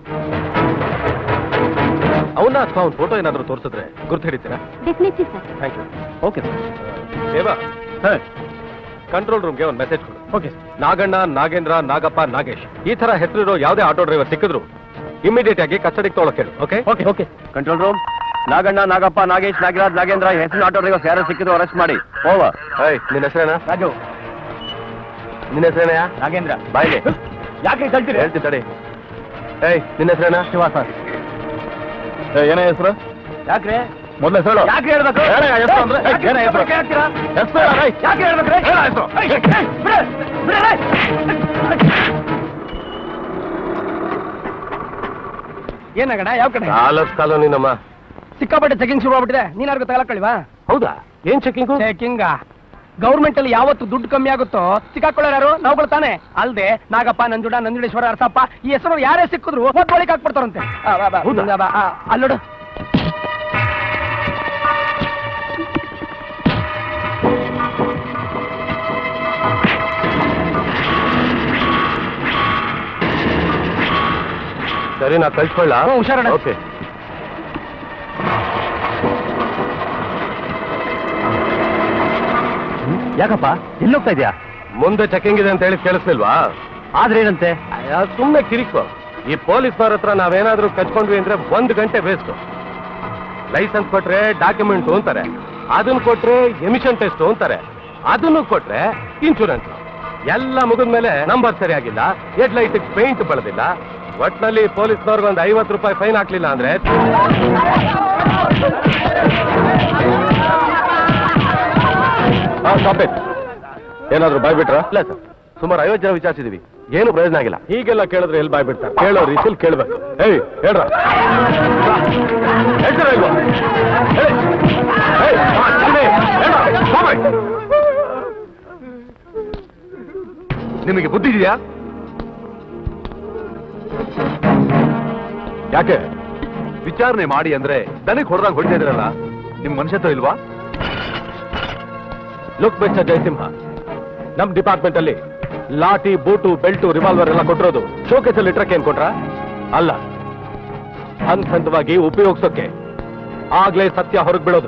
ಅವನ್ನ ಅಥವಾ ಅವ್ನ ಫೋಟೋ ಏನಾದ್ರು ತೋರಿಸಿದ್ರೆ ಗುರ್ತು ಹಿಡಿತೀರಾ definitely sir thank you okay sir Deva control ರೂಮ್ಗೆ ಒಂದು ಮೆಸೇಜ್ ಕೊಡು ಓಕೆ ನಾಗಣ್ಣ ನಾಗೇಂದ್ರ ನಾಗಪ್ಪ ನಾಗೇಶ್ ಈ ತರ ಹೆಸರಿರೋ ಯಾವುದೇ ಆಟೋ ಡ್ರೈವರ್ ಸಿಕ್ಕಿದ್ರು ಇಮಿಡಿಯೇಟ್ ಆಗಿ ಕಸ್ಟಡಿಗೆ ತೊಗೊಳಕ್ ಹೇಳು okay okay okay control room Naganna Nagappa Nagesh Nagaraj Nagendra ಹೆಸರಿನ ಆಟೋ ಡ್ರೈವರ್ಸ್ ಯಾರು ಸಿಕ್ಕಿದ್ರು ಅರೆಸ್ಟ್ ಮಾಡಿ ಓವರ್ ಏಯ್ ನಿನ್ನ ಹೆಸರೇನಾ ರಾಜು ನಿನ್ನ ಹೆಸರೇನಾ ನಾಗೇಂದ್ರ ಬಾಯ್ಲಿ ಯಾಕೆ ಕಳ್ತೀರಿ ಹೇಳ್ತೀನಿ ತಡಿ ಏಯ್ ನಿನ್ನ ಹೆಸರೇನಾ ಶಿವ ಸರ್ ಏನೇ ಹೆಸರು ಯಾಕ್ರೆ ಮೊದಲ ಹೆಸರು ಯಾಕೆ ಹೇಳ್ಬೇಕು ಹೇಳ ಹೆಸರು ಅಂದ್ರೆ ಏಯ್, ಯಾಕೆ ಏನೇ ಹೆಸರು ಯಾಕೆ ಹೇಳ್ತೀರಾ? ಹೆಸರು ಹೇಳ, ಏಯ್. ಯಾಕೆ ಹೇಳ್ಬೇಕು ಹೇಳ ಹೆಸರು ಏಯ್, ಏಯ್, ಬಿಡು, ಬಿಡು, ಏಯ್. ಏನಾಗಣ ಯಾವ ಕಡೆ ಆಲಸ್ ಕಾಲೋನಿ ನಮ್ಮ ಸಿಕ್ಕಾಪಟ್ಟೆ ಚೆಕಿಂಗ್ ಶುರು ಆಗ್ಬಿಟ್ಟಿದೆ ನೀನಾರ್ಗು ತಗೊಳಕ್ಕಳಿವಾ ಹೌದಾ ಏನ್ ಚೆಕಿಂಗು ಚೆಕಿಂಗ ಗೌರ್ಮೆಂಟ್ ಅಲ್ಲಿ ಯಾವತ್ತು ದುಡ್ಡು ಕಮ್ಮಿ ಆಗುತ್ತೋ ಸಿಕ್ಕಾಕೊಳ್ಳೋರು ಯಾರು ನಾವುಗಳು ತಾನೆ ಅಲ್ದೆ ನಾಗಪ್ಪ ನಂಜುಡ ನಂಜುಡೇಶ್ವರ ಅರಸಪ್ಪ ಈ ಹೆಸರು ಯಾರೇ ಸಿಕ್ಕಿದ್ರು ಒಬ್ಬಳಿಗೆ ಹಾಕ್ಬಿಡ್ತಾರಂತೆ ಆ, ಬಾ, ಬಾ, ಹೌದಾ? ಬಾ, ಆ, ಅಲ್ಲೋಡು ಸರಿ ನಾ ಕಳ್ಸ್ಕೊಳ್ಳ ಹ್ಞೂ, ಹುಷಾರಣ್ಣ. ಓಕೆ ಯಾಕಪ್ಪ ಎಲ್ಲಿ ಹೋಗ್ತಾ ಇದೆಯಾ ಮುಂದೆ ಚೆಕಿಂಗ್ ಇದೆ ಅಂತ ಹೇಳಿ ಕೇಳಿಸ್ಲಿಲ್ವಾ ಆದ್ರೆ ಏನಂತೆ ಸುಮ್ಮನೆ ಕಿರಿಕೋ ಈ ಪೊಲೀಸ್ನವ್ರ ಹತ್ರ ನಾವೇನಾದ್ರೂ ಕಚ್ಕೊಂಡ್ವಿ ಅಂದ್ರೆ ಒಂದ್ ಗಂಟೆ ವೇಸ್ಟ್ ಲೈಸೆನ್ಸ್ ಕೊಟ್ರೆ ಡಾಕ್ಯುಮೆಂಟ್ ಅಂತಾರೆ ಅದನ್ನ ಕೊಟ್ರೆ ಎಮಿಷನ್ ಟೆಸ್ಟ್ ಅಂತಾರೆ ಅದನ್ನು ಕೊಟ್ರೆ ಇನ್ಶೂರೆನ್ಸ್ ಎಲ್ಲ ಮುಗಿದ್ಮೇಲೆ ನಂಬರ್ ಸರಿಯಾಗಿಲ್ಲ ಹೆಡ್ ಲೈಟ್ ಪೇಂಟ್ ಬಳದಿಲ್ಲ ಒಟ್ನಲ್ಲಿ ಪೊಲೀಸ್ನವ್ರಿಗೆ ಒಂದು ಐವತ್ತು ರೂಪಾಯಿ ಫೈನ್ ಹಾಕ್ಲಿಲ್ಲ ಅಂದ್ರೆ ಹಾ ಸ್ಟಾಪ್ ಇಟ್ ಏನಾದ್ರು ಬಾಯ್ಬಿಟ್ರ ಇಲ್ಲ ಸರ್ ಸುಮಾರು ಐವತ್ತು ಜನ ವಿಚಾರಿಸಿದೀವಿ ಏನು ಪ್ರಯೋಜನ ಆಗಿಲ್ಲ ಹೀಗೆಲ್ಲ ಕೇಳಿದ್ರೆ ಎಲ್ಲಿ ಬಾಯ್ಬಿಡ್ತಾರೆ ಕೇಳೋ ರೀತಿಯಲ್ಲಿ ಕೇಳ್ಬೇಕು ಏಯ್ ಹೇಳ್ರ ಹೇಳ್ತೀರಾ ಇಲ್ವಾ? ಹೇಳಿ. ಏಯ್, ಬಾ, ಚಿನ್ನಿ, ಹೇಳ್ರ, ಬಾ ಬಾಯ್. ನಿಮಗೆ ಬುದ್ಧಿ ಇದೆಯಾ ಯಾಕೆ ವಿಚಾರಣೆ ಮಾಡಿ ಅಂದ್ರೆ ದನಕ್ಕೆ ಹೊಡೆದಾಗ ಹೊಡಿತಾ ಇದ್ರಲ್ಲ ನಿಮ್ ಮನುಷ್ಯತ್ವ ಇಲ್ವಾ ಲುಕ್ ಮಿಸ್ಟರ್ ಜಯಸಿಂಹ ನಮ್ ಡಿಪಾರ್ಟ್ಮೆಂಟ್ ಅಲ್ಲಿ ಲಾಠಿ ಬೂಟು ಬೆಲ್ಟು ರಿವಾಲ್ವರ್ ಎಲ್ಲ ಕೊಟ್ಟಿರೋದು ಶೋಕೇಸ್ ಅಲ್ಲಿ ಇಟ್ರಕ್ಕೆ ಏನ್ ಕೊಟ್ರ ಅಲ್ಲ ಹಂತ ಹಂತವಾಗಿ ಉಪಯೋಗಿಸೋಕೆ ಆಗ್ಲೇ ಸತ್ಯ ಹೊರಗ್ ಬಿಡೋದು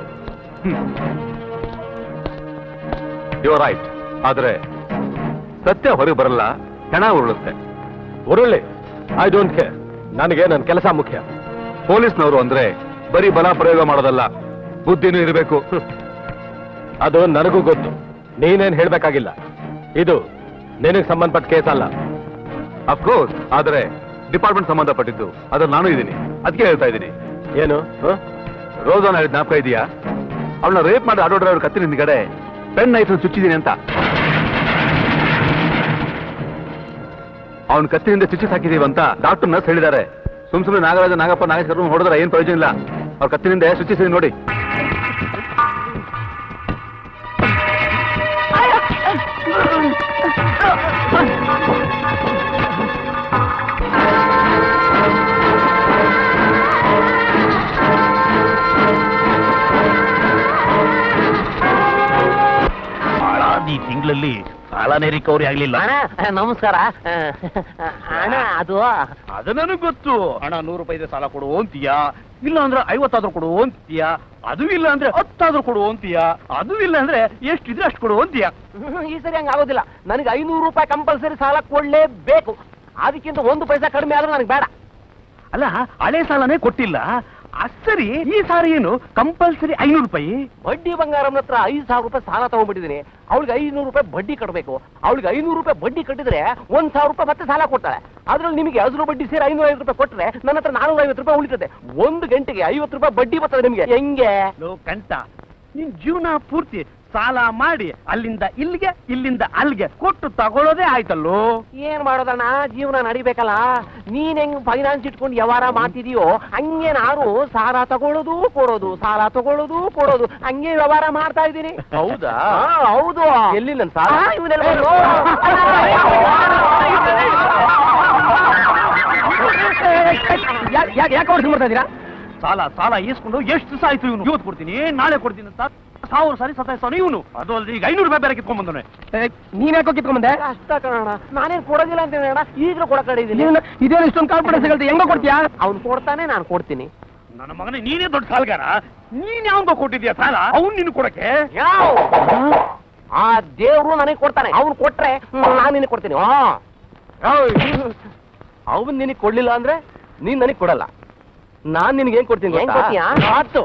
ಯು ರೈಟ್ ಆದ್ರೆ ಸತ್ಯ ಹೊರಗೆ ಬರಲ್ಲ ಹೆಣ ಉರುಳುತ್ತೆ ಉರುಳಿ ಐ ಡೋಂಟ್ ಕೇರ್ ನನಗೆ ನನ್ನ ಕೆಲಸ ಮುಖ್ಯ ಪೊಲೀಸ್ನವರು ಅಂದ್ರೆ ಬರೀ ಬಲ ಪ್ರಯೋಗ ಮಾಡೋದಲ್ಲ ಬುದ್ಧಿನೂ ಇರಬೇಕು ಅದು ನನಗೂ ಗೊತ್ತು ನೀನೇನ್ ಹೇಳ್ಬೇಕಾಗಿಲ್ಲ ಇದು ನಿನಗೆ ಸಂಬಂಧಪಟ್ಟ ಕೇಸ್ ಅಲ್ಲ ಅಫ್ಕೋರ್ಸ್ ಆದ್ರೆ ಡಿಪಾರ್ಟ್ಮೆಂಟ್ ಸಂಬಂಧಪಟ್ಟಿದ್ದು ಅದ್ರಲ್ಲಿ ನಾನು ಇದ್ದೀನಿ ಅದಕ್ಕೆ ಹೇಳ್ತಾ ಇದ್ದೀನಿ ಏನು ರೋಜಾನ ಹೇಳಿದ ಜ್ಞಾಪಕ ಇದೆಯಾ ಅವಳನ್ನ ರೇಪ್ ಮಾಡಿ ಆಟೋ ಡ್ರೈವರ್ ಕತ್ತಿನ ಹಿಂದ್ಗಡೆ ಪೆನ್ ನೈಫ್ ಚುಚ್ಚಿದ್ದೀನಿ ಅಂತ ಅವ್ನ ಕತ್ತಿನಿಂದ ಸ್ಟಿಚಸ್ ಹಾಕಿದೀವಿ ಅಂತ ಡಾಕ್ಟರ್ ನರ್ಸ್ ಹೇಳಿದ್ದಾರೆ ಸುಮ್ ಸುಮ್ಮನೆ ನಾಗರಾಜ ನಾಗಪ್ಪ ನಾಗೇಶ್ವರ ಹೊಡೆದ್ರೆ ಏನ್ ಪ್ರಯೋಜನ ಇಲ್ಲ ಅವ್ರ ಕತ್ತಿನಿಂದ ಸ್ಟಿಚಸ್ ನೋಡಿ ಈ ತಿಂಗಳಲ್ಲಿ ಸಾಲನೇ ರಿಕವರಿ ಆಗ್ಲಿಲ್ಲ ನಮಸ್ಕಾರ ಅಣ್ಣ ಅದು ಅದು ನನಗೆ ಗೊತ್ತು ಹಣ ನೂರು ರೂಪಾಯಿ ಸಾಲ ಕೊಡು ಅಂತೀಯ ಇಲ್ಲ ಅಂದ್ರೆ ಐವತ್ತಾದ್ರೂ ಕೊಡು ಅಂತೀಯ ಅದು ಇಲ್ಲ ಅಂದ್ರೆ ಹತ್ತಾದ್ರೂ ಕೊಡು ಅಂತೀಯ ಅದು ಇಲ್ಲ ಅಂದ್ರೆ ಎಷ್ಟಿದ್ರೆ ಅಷ್ಟು ಕೊಡು ಅಂತೀಯ ಈ ಸರಿ ಹಂಗ ಆಗೋದಿಲ್ಲ ನನಗೆ ಐನೂರು ರೂಪಾಯಿ ಕಂಪಲ್ಸರಿ ಸಾಲ ಕೊಡ್ಲೇಬೇಕು ಅದಕ್ಕಿಂತ ಒಂದು ಪೈಸಾ ಕಡಿಮೆ ಆದ್ರೂ ನನಗೆ ಬೇಡ ಅಲ್ಲ ಹಳೆ ಸಾಲನೇ ಕೊಟ್ಟಿಲ್ಲ ಅದ್ ಸರಿ ಈ ಸಾರಿ ಏನು ಕಂಪಲ್ಸರಿ ಐನೂರು ರೂಪಾಯಿ ಬಡ್ಡಿ ಬಂಗಾರಮ್ಮನ ಹತ್ರ ಐದು ಸಾವಿರ ರೂಪಾಯಿ ಸಾಲ ತಗೊಂಡ್ಬಿಟ್ಟಿದ್ದೀನಿ ಅವಳಿಗೆ ಐನೂರು ರೂಪಾಯಿ ಬಡ್ಡಿ ಕಟ್ಟಬೇಕು ಅವಳಿಗೆ ಐನೂರು ರೂಪಾಯಿ ಬಡ್ಡಿ ಕಟ್ಟಿದ್ರೆ ಒಂದ್ ಸಾವಿರ ರೂಪಾಯಿ ಮತ್ತೆ ಸಾಲ ಕೊಡ್ತಾಳೆ ಅದ್ರಲ್ಲಿ ನಿಮಗೆ ಹಸಿರು ಬಡ್ಡಿ ಸೇರಿ ಐನೂರ ಐವತ್ತು ರೂಪಾಯಿ ಕೊಟ್ರೆ ನನ್ನ ಹತ್ರ ನಾನೂರ ಐವತ್ತು ರೂಪಾಯಿ ಉಳಿತದೆ ಒಂದು ಗಂಟೆಗೆ ಐವತ್ತು ರೂಪಾಯಿ ಬಡ್ಡಿ ಬರ್ತದೆ ನಿಮಗೆ ಹೆಂಗೆ ಲೋ ಕಂಟ ನಿನ್ ಜೀವನ ಪೂರ್ತಿ ಸಾಲ ಮಾಡಿ ಅಲ್ಲಿಂದ ಇಲ್ಲಿಗೆ ಇಲ್ಲಿಂದ ಅಲ್ಲಿಗೆ ಕೊಟ್ಟು ತಗೊಳ್ಳೋದೇ ಆಯ್ತಲ್ಲೋ ಏನ್ ಮಾಡೋದಣ್ಣ ಜೀವನ ನಡಿಬೇಕಲ್ಲ ನೀನ್ ಹೆಂಗ್ ಫೈನಾನ್ಸ್ ಇಟ್ಕೊಂಡು ವ್ಯವಹಾರ ಮಾಡ್ತಿದೀಯೋ ಹಂಗೆ ನಾನು ಸಾಲ ತಗೊಳ್ಳೋದು ಕೊಡೋದು ಸಾಲ ತಗೊಳ್ಳೋದು ಕೊಡೋದು ಹಂಗೆ ವ್ಯವಹಾರ ಮಾಡ್ತಾ ಇದ್ದೀನಿ ಹೌದಾ? ಹೌದು ಎಲ್ಲಿ ನನ್ನ ಸಾಲ ಇವನೆಲ್ಲ ಬಂದು- ಯಾಕೆ ಹೊಡ್ಸಿ ಮಾಡ್ತಾ ಇದ್ದೀರಾ ಸಾಲ ಸಾಲ ಈಸ್ಕೊಂಡು ಎಷ್ಟು ದಿವಸ ಆಯ್ತು ಇವನು ಇವತ್ತು ಕೊಡ್ತೀನಿ ನಾಳೆ ಕೊಡ್ತೀನಿ ಅಂತ ಸಾವಿರ ಸಾರಿ ಸತಾಯಿಸ್ತಾನೆ ಇವನು ಅದು ಅಲ್ಲದೆ ಈಗ ಐನೂರು ರೂಪಾಯಿ ಬೇರೆ ಕಿತ್ಕೊಂಡ್ ಬಂದವನೆ ನೀನ್ ಯಾಕೋ ಕಿತ್ಕೊಂಬಂದೆ ಕಷ್ಟ ಕಣ ನಾನೇನ್ ಕೊಡೋದಿಲ್ಲ ಅಂತ ಹೇಳ ಈಗಲೂ ಕೊಡಕ್ ಇದ್ದೀನಿ ಇದೇನು ಇಷ್ಟೊಂದು ಕಾನ್ಫಿಡೆನ್ಸ್ ಹೇಳ್ತೆ ಹೆಂಗ ಕೊಡ್ತೀಯಾ ಅವ್ನು ಕೊಡ್ತಾನೆ ನಾನು ಕೊಡ್ತೀನಿ ನನ್ನ ಮಗನೇ ನೀನೇ ದೊಡ್ಡ ಸಾಲಗಾರ ನೀನ್ ಯಾವಂಗೋ ಕೊಟ್ಟಿದ್ಯಾ ಸಾಲ ಅವ್ನು ನಿನ್ ಕೊಡಕ್ಕೆ ಯಾವ ಆ ದೇವ್ರು ನನಗೆ ಕೊಡ್ತಾನೆ ಅವ್ನು ಕೊಟ್ರೆ ನಾನು ನಿನಗೆ ಕೊಡ್ತೀನಿ ಅವನ್ ನಿನಗೆ ಕೊಡ್ಲಿಲ್ಲ ಅಂದ್ರೆ ನೀನ್ ನನಗೆ ಕೊಡಲ್ಲ ನಾನ್ ನಿನಗೆ ಏನ್ ಕೊಡ್ತೀನಿ ಏನ್ ಕೊಡ್ತೀಯಾ? ಆತು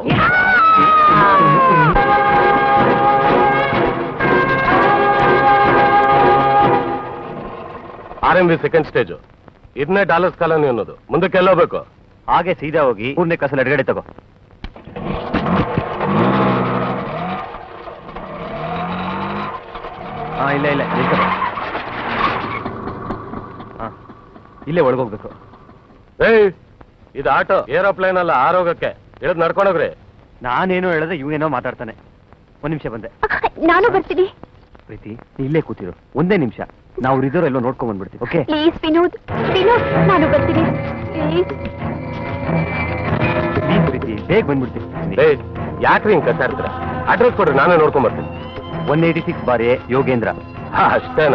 R M B second stage ಇದನ್ನೇ ಡಾಲರ್ಸ್ ಕಾಲೋನಿ ಅನ್ನೋದು ಮುಂದಕ್ಕೆ ಎಲ್ಲೋಗ್ಬೇಕು ಹಾಗೆ ಸೀದಾ ಹೋಗಿ ಮೂರನೇ ಕಸಲ ಎಡಗಡೆ ತಗೋ ಹಾ ಇಲ್ಲ ಇಲ್ಲ ನಿಲ್ಸು. ಹಾ ಇಲ್ಲೇ ಒಳಗೋಗ್ಬೇಕು ಏಯ್ ಇದು ಆಟೋ ಏರೋಪ್ಲೇನ್ ಅಲ್ಲ ಆರೋಗ್ಯಕ್ಕೆ ಇಳಿದ್ ನಡ್ಕೊಂಡೋಗ್ರಿ ನಾನೇನೋ ಹೇಳಿದ್ರೆ ಇವನೇನೋ ಮಾತಾಡ್ತಾನೆ ಒಂದ್ ನಿಮಿಷ ಬಂದೆ ನಾನು ಬರ್ತೀನಿ ಪ್ರೀತಿ ನೀ ಇಲ್ಲೇ ಕೂತಿರು ಒಂದೇ ನಿಮಿಷ ನಾವು ರಿಸರ್ವ್ ಎಲ್ಲೋ ನೋಡ್ಕೊಂಡ್ ಬಂದ್ಬಿಡ್ತೀವಿ ಓಕೆ ಪ್ಲೀಸ್ ವಿನೋದ್ ವಿನೋದ್ ನಾನು ಬರ್ತೀನಿ ಪ್ಲೀಸ್ ಪ್ಲೀಸ್ ಪ್ರೀತಿ ಬೇಗ ಬಂದ್ಬಿಡ್ತೀವಿ ಏಯ್ ಯಾಕ್ರಿ ಹಿಂಗ್ ಕಸ ಇರ್ತೀರ ಅಡ್ರೆಸ್ ಕೊಡ್ರಿ ನಾನೇ ನೋಡ್ಕೊಂಡ್ ಬರ್ತೀನಿ ಒನ್ ಏಯ್ಟಿ ಸಿಕ್ಸ್ ಬಾರಿ ಯೋಗೇಂದ್ರ ಹಾ, ಅಷ್ಟೇನಾ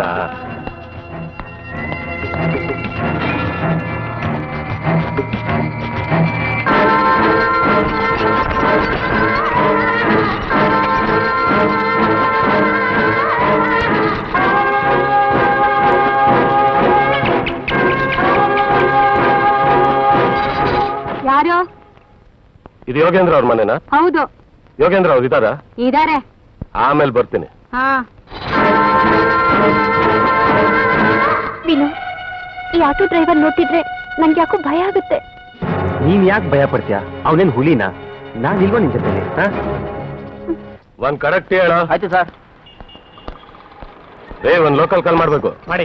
ಯಾರು ಇದು ಯೋಗೇಂದ್ರ ಅವ್ರ ಮನೆನಾ ಹೌದು ಯೋಗೇಂದ್ರ ಅವ್ರು ಇದಾರಾ ಇದಾರೆ ಆಮೇಲೆ ಬರ್ತೀನಿ ಹಾ ವಿನೋದ್ ಈ ಆಟೋ ಡ್ರೈವರ್ ನೋಡ್ತಿದ್ರೆ ನನ್ಗೆ ಯಾಕೋ ಭಯ ಆಗುತ್ತೆ ನೀನ್ ಯಾಕೆ ಭಯ ಪಡ್ತೀಯಾ ಅವನೇನ್ ಹುಲಿನಾ ನಾನ್ ಇಲ್ವಾ ನಿನ್ ಜೊತೆಲಿ ಹಾ ಒಂದ್ ಕರೆಕ್ಟ್ ಹೇಳ ಆಯ್ತು ಸರ್ ಏ ಒಂದ್ ಲೋಕಲ್ ಕಾಲ್ ಮಾಡ್ಬೇಕು ಮಾಡಿ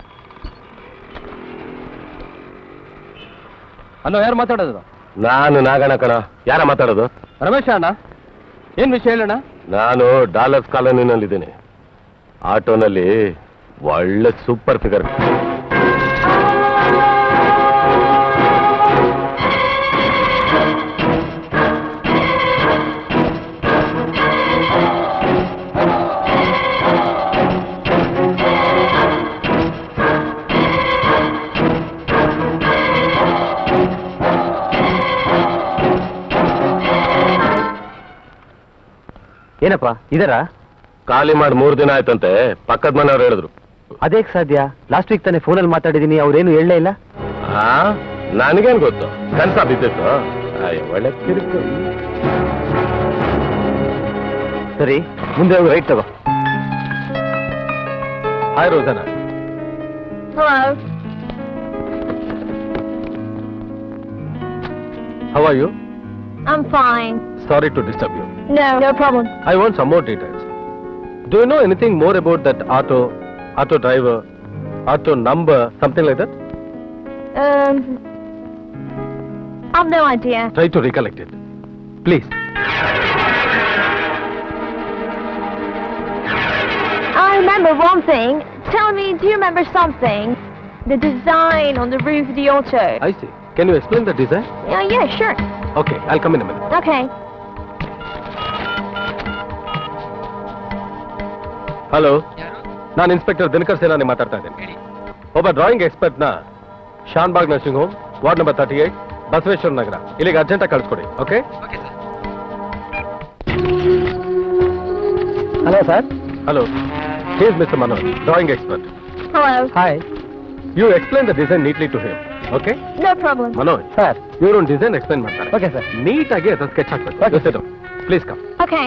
ಹಲೋ ಯಾರು ಮಾತಾಡೋದು ನಾನು ನಾಗಣ್ಣ ಕಣ ಯಾರ ಮಾತಾಡೋದು ರಮೇಶ ಅಣ್ಣ ಏನ್ ವಿಷಯ ಹೇಳೋಣ ನಾನು ಡಾಲರ್ಸ್ ಕಾಲೋನಿನಲ್ಲಿದ್ದೀನಿ ಆಟೋನಲ್ಲಿ ಒಳ್ಳೆ ಸೂಪರ್ ಫಿಗರ್ ಏನಪ್ಪ ಇದರ ಖಾಲಿ ಮಾಡಿ ಮೂರ್ ದಿನ ಆಯ್ತಂತೆ ಪಕ್ಕದ ಮನೆಯವ್ರು ಹೇಳಿದ್ರು ಅದೇಕ್ ಸಾಧ್ಯ ಲಾಸ್ಟ್ ವೀಕ್ ತಾನೇ ಫೋನಲ್ಲಿ ಮಾತಾಡಿದೀನಿ ಅವ್ರೇನು ಹೇಳಲೇ ಇಲ್ಲ ಆ ನನಗೇನ್ ಗೊತ್ತು ಕನ್ಸ ಬಿದ್ದಿತ್ತು ಅಯ್ಯೋ, ಒಳ್ಳೆ ಕಿರಿಕು ಸರಿ ಮುಂದೆ ಹೋಗಿ ರೈಟ್ ತಗೋ hi Rojana how are you I'm fine. Sorry to disturb you No, no problem. I want some more details. Do you know anything more about that auto, auto driver, or to number, something like that? Um, I've no idea. Try to recollect it. Please. I remember one thing. Tell me, do you remember something? The design on the roof of the auto. I see. Can you explain the design? Yeah, yeah, sure. Okay, I'll come in a minute. Okay. Hello ನಾನು inspector Dinakar Senani ಮಾತಾಡ್ತಾ ಇದ್ದೀನಿ ಒಬ್ಬ drawing ಎಕ್ಸ್ಪರ್ಟ್ನ Shanbhag nursing home ward number thirty eight Basaveshwara Nagara ಇಲ್ಲಿಗೆ ಅರ್ಜೆಂಟಾಗಿ ಕಳಿಸ್ಕೊಡಿ okay hello sir hello he's mister Manoj drawing expert Hello. Hi you explain the design neatly to him okay No problem. Manoj sir ಇವರು ಒಂದು ಡಿಸೈನ್ ಎಕ್ಸ್ಪ್ಲೈನ್ ಮಾಡ್ತಾರೆ ಓಕೆ ಸರ್ ನೀಟಾಗಿ ಅದನ್ನ sketch ಹಾಕ್ಬೇಕು please come Okay.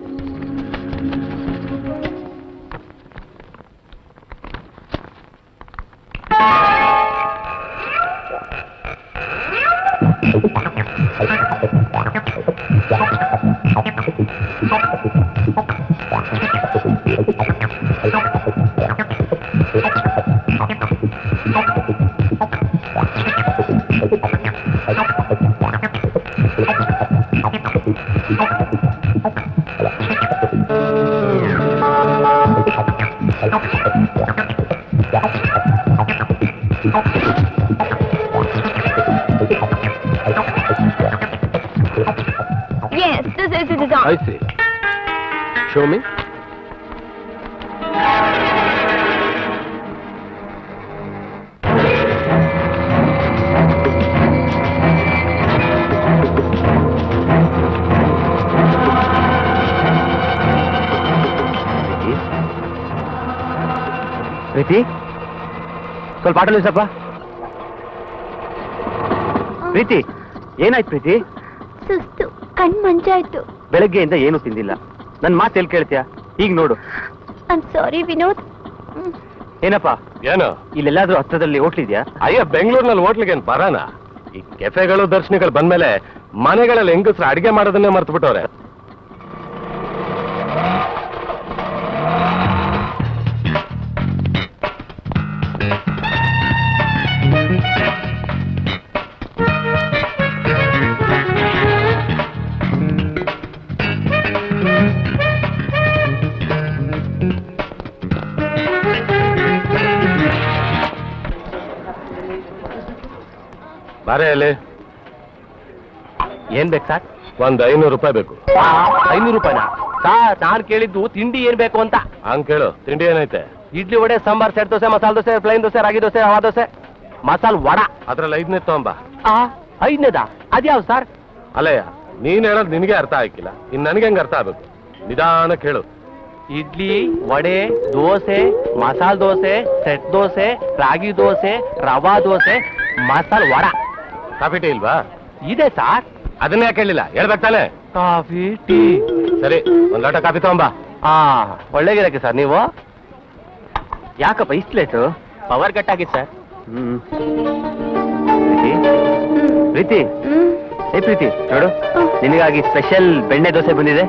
Yes, this is the design. I C show me Preethi ಸ್ವಲ್ಪ auto ನಿಲ್ಸಪ್ಪ ಪ್ರೀತಿ ಏನಾಯ್ತು ಪ್ರೀತಿ ಸುಸ್ತು ಕಣ್ ಮಂಜಾಯ್ತು ಬೆಳಗ್ಗೆಯಿಂದ ಏನು ತಿಂದಿಲ್ಲ ನನ್ನ ಮಾತು ಎಲ್ಲಿ ಕೇಳ್ತೀಯ ಈಗ ನೋಡು ಐಮ್ ಸಾರಿ ವಿನೋದ್ ಏನಪ್ಪ ಏನು ಇಲ್ಲೆಲ್ಲಾದ್ರೂ ಹತ್ರದಲ್ಲಿ ಹೋಟ್ಲಿದ್ಯಾ ಅಯ್ಯ ಬೆಂಗಳೂರಿನಲ್ಲಿ ಹೋಟ್ಲಿಗೆ ಏನ್ ಬರೋಣ ಈ ಕೆಫೆಗಳು ದರ್ಶನಗಳು ಬಂದ್ಮೇಲೆ ಮನೆಗಳಲ್ಲಿ ಹೆಂಗಸ್ರು ಅಡಿಗೆ ಮಾಡೋದನ್ನೇ ಮರ್ತು ಬಿಟ್ಟವ್ರೆ ಬಾರೆ ಅಲ್ಲಿ ಏನ್ ಬೇಕು ಸರ್ ಒಂದ್ ಐನೂರು ರೂಪಾಯಿ ಬೇಕು ಐನೂರು ರೂಪಾಯಿನ ಸರ್ ನಾನು ಕೇಳಿದ್ದು ತಿಂಡಿ ಏನ್ ಬೇಕು ಅಂತ ಹಂಗ್ ಕೇಳು ತಿಂಡಿ ಏನೈತೆ ಇಡ್ಲಿ ವಡೆ ಸಾಂಬಾರ್ ಸೆಟ್ ದೋಸೆ ಮಸಾಲ ದೋಸೆ ಪ್ಲೈನ್ ದೋಸೆ ರಾಗಿ ದೋಸೆ ರವಾ ದೋಸೆ ಮಸಾಲ್ ವಡ ಅದ್ರಲ್ಲಿ ಐದನೇ ತಗೊಂಬ ಐದನೇದ ಅದ್ಯಾವ್ ಸರ್ ಅಲ್ಲಯ್ಯ ನೀನ್ ಹೇಳೋದು ನಿನಗೆ ಅರ್ಥ ಆಗಿಲ್ಲ ಇನ್ ನನಗೆ ಹೆಂಗ್ ಅರ್ಥ ಆಗ್ಬೇಕು ನಿಧಾನ ಕೇಳು idli vada dosa masala dosa set dosa ragi dosa rava dosa masala vada coffee tea ಇಲ್ವಾ ಇದೆ ಸರ್ ಅದನ್ನ ಯಾಕೆ ಹೇಳಿಲ್ಲ ಹೇಳ್ಬೇಕು ತಾನೆ ಕಾಫಿ ಟೀ ಸರಿ ಒಂದ್ ಲೋಟ ಕಾಫಿ ತಗೊಂಬ ಆ ಒಳ್ಳೆಗಿರಕ್ಕೆ ಸರ್ ನೀವು ಯಾಕಪ್ಪ ಇಷ್ಟು ಲೇಟು ಪವರ್ ಕಟ್ ಆಗಿತ್ತು ಸರ್ ಹ್ಮ್ ಪ್ರೀತಿ ಪ್ರೀತಿ ಏ ಪ್ರೀತಿ ನೋಡು ನಿನಗಾಗಿ ಸ್ಪೆಷಲ್ ಬೆಣ್ಣೆ ದೋಸೆ ಬಂದಿದೆ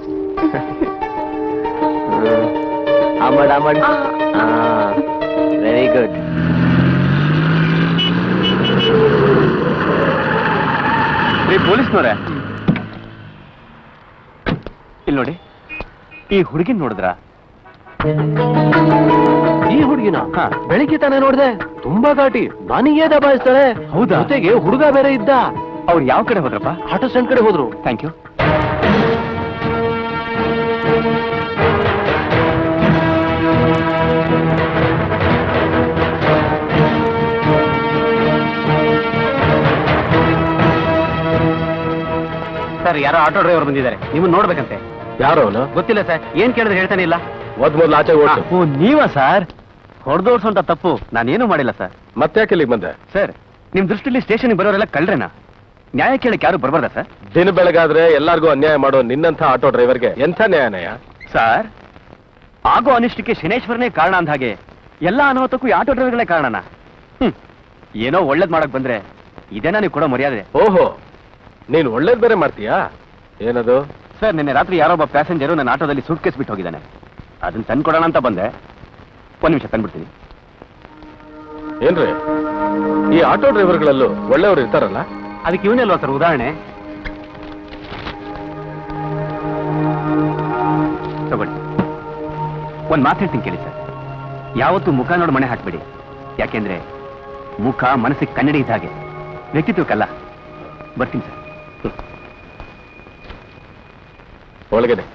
ಆಮಡ್ ಆಮಡ್ ವೆರಿ ಗುಡ್ ರೀ ಪೊಲೀಸ್ನವ್ರೆ ಇಲ್ಲಿ ನೋಡಿ ಈ ಹುಡುಗಿನ ನೋಡಿದ್ರ ಈ ಹುಡುಗಿನ ಬೆಳಿಗ್ಗೆ ತಾನೇ ನೋಡ್ದೆ ತುಂಬಾ ಘಾಟಿ ನನಗೇ ದಬಾಯಿಸ್ತಾಳೆ ಹೌದಾ? ಜೊತೆಗೆ ಹುಡುಗ ಬೇರೆ ಇದ್ದ ಅವ್ರು ಯಾವ ಕಡೆ ಹೋದ್ರಪ್ಪ ಆಟೋ ಸ್ಟ್ಯಾಂಡ್ ಕಡೆ ಹೋದ್ರು ಥ್ಯಾಂಕ್ ಯು ಸರ್ ಯಾರೋ ಆಟೋ ಡ್ರೈವರ್ ಬಂದಿದ್ದಾರೆ ನೀವು ನೋಡ್ಬೇಕಂತೆ ಯಾರು ಅವನು ಗೊತ್ತಿಲ್ಲ ಸರ್ ಏನ್ ಕೇಳಿದ್ರೆ ಹೇಳ್ತಾನೆ ಇಲ್ಲ ಮೊದ್ ಮೊದ್ಲು ಆಚೆ ಓಡ್ತು ಓ ನೀವಾ ಸರ್ ಹೊಡೆದೋಡ್ಸೋಂತ ತಪ್ಪು ನಾನೇನು ಮಾಡಿಲ್ಲ ಸರ್ ಮತ್ತೆ ಯಾಕೆ ಇಲ್ಲಿಗೆ ಬಂದೆ ಸರ್ ನಿಮ್ ದೃಷ್ಟಿಲಿ ಸ್ಟೇಷನ್ಗೆ ಬರೋರೆಲ್ಲ ಕಳ್ರೇನಾ ನ್ಯಾಯ ಕೇಳಕ್ಕೆ ಯಾರು ಬರಬಾರ್ದ ಸರ್ ದಿನ ಬೆಳಗಾದ್ರೆ ಎಲ್ಲಾರ್ಗೂ ಅನ್ಯಾಯ ಮಾಡೋ ನಿನ್ನಂಥ ಆಟೋ ಡ್ರೈವರ್ಗೆ ಎಂಥ ನ್ಯಾಯನಯ ಸರ್ ಆಗೋ ಅನಿಷ್ಟಕ್ಕೆ ಶನೇಶ್ವರನೇ ಕಾರಣ ಅಂದ ಹಾಗೆ ಎಲ್ಲ ಅನಾಹುತಕ್ಕೂ ಈ ಆಟೋ ಡ್ರೈವರ್ಗಳೇ ಕಾರಣನ ಹ್ಮ್ ಏನೋ ಒಳ್ಳೇದ್ ಮಾಡಕ್ ಬಂದ್ರೆ ಇದೇನಾ ನೀವು ಕೊಡೋ ಮರ್ಯಾದೆ ಓಹೋ ನೀನ್ ಒಳ್ಳೇದ್ ಬೇರೆ ಮಾಡ್ತೀಯಾ ಏನದು ಸರ್ ನಿನ್ನೆ ರಾತ್ರಿ ಯಾರೊಬ್ಬ ಪ್ಯಾಸೆಂಜರು ನನ್ನ ಆಟೋದಲ್ಲಿ ಸೂಟ್ ಕೇಸ್ ಬಿಟ್ಟು ಹೋಗಿದ್ದಾನೆ ಅದನ್ನ ತಂದ್ಕೊಡೋಣ ಅಂತ ಬಂದೆ ಒಂದ್ ನಿಮಿಷ ತಂದ್ಬಿಡ್ತೀನಿ ಏನ್ರಿ ಈ ಆಟೋ ಡ್ರೈವರ್ಗಳಲ್ಲೂ ಒಳ್ಳೆಯವರು ಇರ್ತಾರಲ್ಲ ಅದಕ್ಕೆ ಇವನಲ್ವಾ ಸರ್ ಉದಾಹರಣೆ ತಗೊಳ್ಳಿ ಒಂದ್ ಮಾತು ಹೇಳ್ತೀನಿ ಕೇಳಿ ಸರ್ ಯಾವತ್ತೂ ಮುಖ ನೋಡಿ ಮನೆ ಹಾಕ್ಬೇಡಿ ಯಾಕೆಂದ್ರೆ ಮುಖ ಮನಸ್ಸಿಗೆ ಕನ್ನಡಿ ಇದ್ದ ಹಾಗೆ ವ್ಯಕ್ತಿತ್ವಕ್ಕಲ್ಲ ಬರ್ತೀನಿ ಸರ್ ಒಳಗಡೆ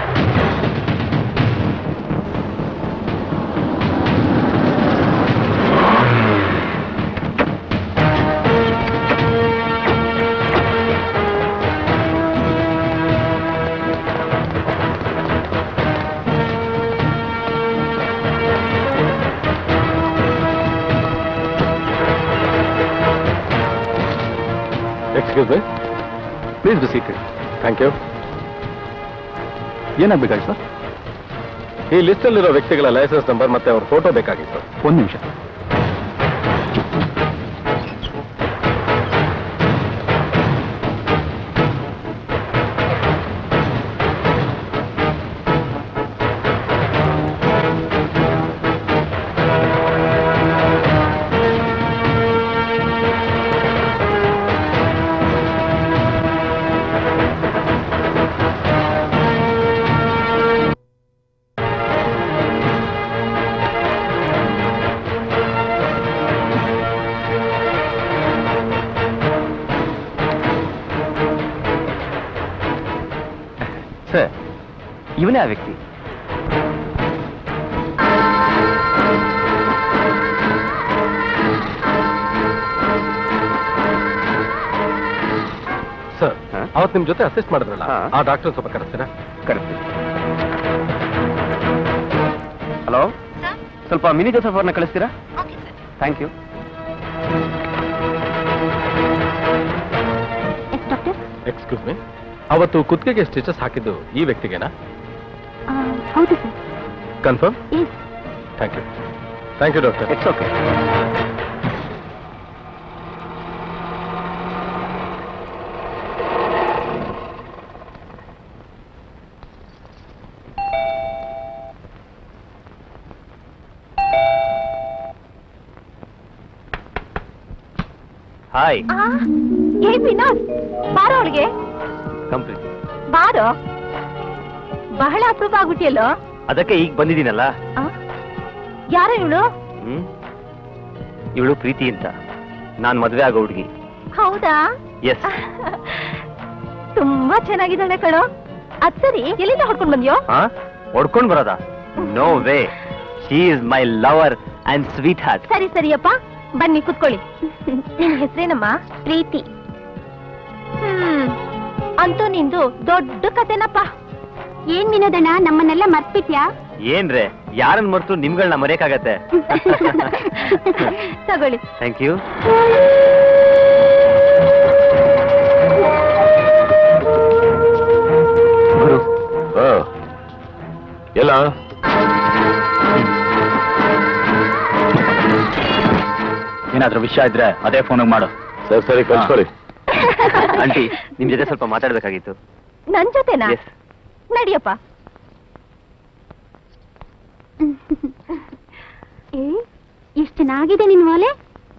excuse me please be seated thank you ಏನಾಗ್ಬೇಕಾಗಿ ಸರ್ ಈ ಲಿಸ್ಟಲ್ಲಿರೋ ವ್ಯಕ್ತಿಗಳ ಲೈಸೆನ್ಸ್ ನಂಬರ್ ಮತ್ತೆ ಅವ್ರ ಫೋಟೋ ಬೇಕಾಗಿತ್ತು ಒಂದು ನಿಮಿಷ ಸರ್ ಇವನೇ ಆ ವ್ಯಕ್ತಿ ಸರ್ ಹಾ? ಅವತ್ತು ನಿಮ್ ಜೊತೆ ಅಸಿಸ್ಟ್ ಮಾಡಿದ್ರಲ್ಲ ಹಾ. ಆ ಡಾಕ್ಟರ್ ಸ್ವಲ್ಪ ಕರೆಸ್ತೀರಾ ಕರೆಕ್ಟ್ ಹಲೋ ಸ್ವಲ್ಪ ಮಿನಿ ಜೋಸಫ್ ಅವ್ರನ್ನ ಕಳಿಸ್ತೀರಾ thank you doctor excuse me ಅವತ್ತು ಕುತ್ತಿಗೆಗೆ ಸ್ಟಿಚಸ್ ಹಾಕಿದ್ದು ಈ ವ್ಯಕ್ತಿಗೆನಾ ಹೌದು sir confirm yes thank you thank you doctor it's okay hi ಏ ವಿನೋದ್ ಬಾರೋ ಅವಳಿಗೆ ಕಂಪ್ಲೀಟ್ ಬಾರೋ ಬಹಳ ಅಪರೂಪ ಆಗ್ಬಿಟ್ಟಿಯಲ್ಲೋ ಅದಕ್ಕೆ ಈಗ ಬಂದಿದ್ದೀನಲ್ಲ ಯಾರ ಇವಳು ಹ್ಮ್ ಇವಳು ಪ್ರೀತಿ ಅಂತ ನಾನ್ ಮದ್ವೆ ಆಗೋ ಹುಡುಗಿ ಹೌದಾ ಎಸ್ ತುಂಬಾ ಚೆನ್ನಾಗಿದ್ದಾಳೆ ಕಣೋ ಅದ್ ಸರಿ ಎಲ್ಲಿಂದ ಹೊಡ್ಕೊಂಡ್ ಬಂದ್ಯೋ ಹಾ ಹೊಡ್ಕೊಂಡ್ ಬರೋದಾ no way she is my lover and sweetheart ಸರಿ ಸರಿಯಪ್ಪ ಬನ್ನಿ ಕುತ್ಕೊಳ್ಳಿ ನಿನ್ ಹೆಸರೇನಮ್ಮ ಪ್ರೀತಿ ಹ್ಮ್ ಅಂತೂ ನಿಂದು ದೊಡ್ಡ ಕತೆನಪ್ಪ ಏನ್ ವಿನೋದಣ್ಣ ನಮ್ಮನ್ನೆಲ್ಲ ಮರ್ತ್ಬಿಟ್ಯಾ ಏನ್ರೆ ಯಾರನ್ನ ಮರ್ತು ನಿಮ್ಗಳನ್ನ ಮರೆಯಕ್ಕಾಗತ್ತೆ ತಗೊಳ್ಳಿ ಥ್ಯಾಂಕ್ ಯು ಗುರು ಎಲ್ಲ ಏನಾದ್ರೂ ವಿಷಯ ಇದ್ರೆ ಅದೇ ಫೋನಿಗೆ ಮಾಡು ಸರಿ ಸರಿ ಕಳ್ಸ್ಕೊಡಿ ಆಂಟಿ ನಿಮ್ ಜೊತೆ ಸ್ವಲ್ಪ ಮಾತಾಡ್ಬೇಕಾಗಿತ್ತು ನನ್ ಜೊತೆನಾ ಎಸ್ ನಡಿಯಪ್ಪ ಏ ಎಷ್ಟು ಚೆನ್ನಾಗಿದೆ ನಿನ್ ಒಲೆ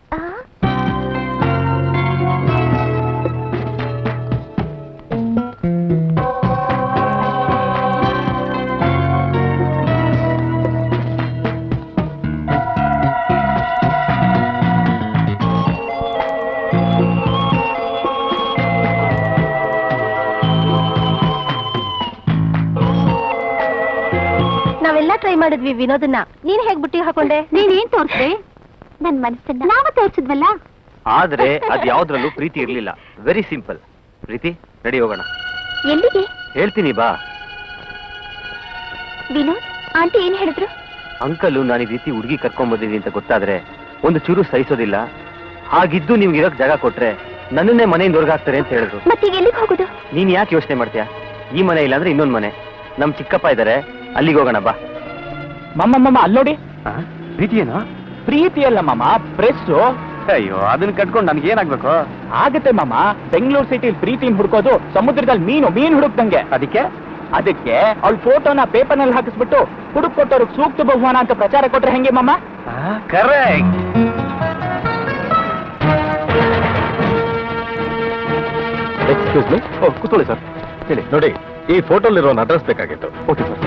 ನಾವೆಲ್ಲ ಟ್ರೈ ಮಾಡಿದ್ವಿ ವಿನೋದನ್ನ ನೀನ್ ಹೇಗ್ ಬುಟ್ಟಿ ಹಾಕೊಂಡೆ ನೀನೇನ್ ತೋರ್ಸ್ದೆ ನನ್ ಮನಸ್ಸನ್ನ ನಾವ ತೋರ್ಸಿದ್ವಲ್ಲ ಆದ್ರೆ ಅದ್ ಯಾವ್ದ್ರಲ್ಲೂ ಪ್ರೀತಿ ಇರ್ಲಿಲ್ಲ ವೆರಿ ಸಿಂಪಲ್ ಪ್ರೀತಿ ರೆಡಿ ಹೋಗೋಣ ಎಲ್ಲಿಗೆ ಹೇಳ್ತೀನಿ ಬಾ ವಿನೋದ್ ಆಂಟಿ ಏನ್ ಹೇಳಿದ್ರು ಅಂಕಲು ನಾನು ಈ ರೀತಿ ಹುಡುಗಿ ಕರ್ಕೊಂಡ್ ಬಂದಿದ್ದೀನಿ ಅಂತ ಗೊತ್ತಾದ್ರೆ ಒಂದು ಚೂರು ಸಹಿಸೋದಿಲ್ಲ ಹಾಗಿದ್ದು ನಿಮ್ಗೆ ಇರೋಕ್ ಜಾಗ ಕೊಟ್ರೆ ನನ್ನನ್ನೇ ಮನೆಯಿಂದ ಹೊರಗಾಕ್ತಾರೆ ಅಂತ ಹೇಳಿದ್ರು ಮತ್ತೀಗ ಎಲ್ಲಿಗೆ ಹೋಗುದು ನೀನ್ ಯಾಕೆ ಯೋಚನೆ ಮಾಡ್ತೀಯಾ ಈ ಮನೆ ಇಲ್ಲ ಅಂದ್ರೆ ಇನ್ನೊಂದ್ ಮನೆ ನಮ್ ಚಿಕ್ಕಪ್ಪ ಇದಾರೆ ಅಲ್ಲಿಗೆ ಹೋಗೋಣ ಬಾ ಮಮ್ಮ ಮಮ್ಮ ಅಲ್ಲೋಡಿ ಪ್ರೀತಿ ಏನೋ ಪ್ರೀತಿ ಅಲ್ಲ ಮಮ್ಮ ಪ್ರೆಸ್ ಅಯ್ಯೋ ಅದನ್ನ ಕಟ್ಕೊಂಡು ನನ್ಗೆ ಏನಾಗ್ಬೇಕು ಆಗತ್ತೆ ಮಾಮ ಬೆಂಗಳೂರು ಸಿಟಿಲಿ ಪ್ರೀತಿನ ಹುಡ್ಕೋದು ಸಮುದ್ರದಲ್ಲಿ ಮೀನು ಮೀನ್ ಹುಡುಕ್ದಂಗೆ ಅದಕ್ಕೆ ಅದಕ್ಕೆ ಅವಳ ಫೋಟೋನ ಪೇಪರ್ನಲ್ಲಿ ಹಾಕಿಸ್ಬಿಟ್ಟು ಹುಡುಕ್ ಕೊಟ್ಟವ್ರಿಗೆ ಸೂಕ್ತ ಬಹುಮಾನ ಅಂತ ಪ್ರಚಾರ ಕೊಟ್ರೆ ಹೆಂಗೆ ಮಾಮ ಕರೆಕ್ಟ್ ಎಕ್ಸ್ಕ್ಯೂಸ್ ಮೀ ಓ ಕೂತ್ಕೊಳ್ಳಿ ಸರ್ ಹೇಳಿ ನೋಡಿ ಈ ಫೋಟೋಲಿರೋ ಅಡ್ರೆಸ್ ಬೇಕಾಗಿತ್ತು ಓಕೆ ಸರ್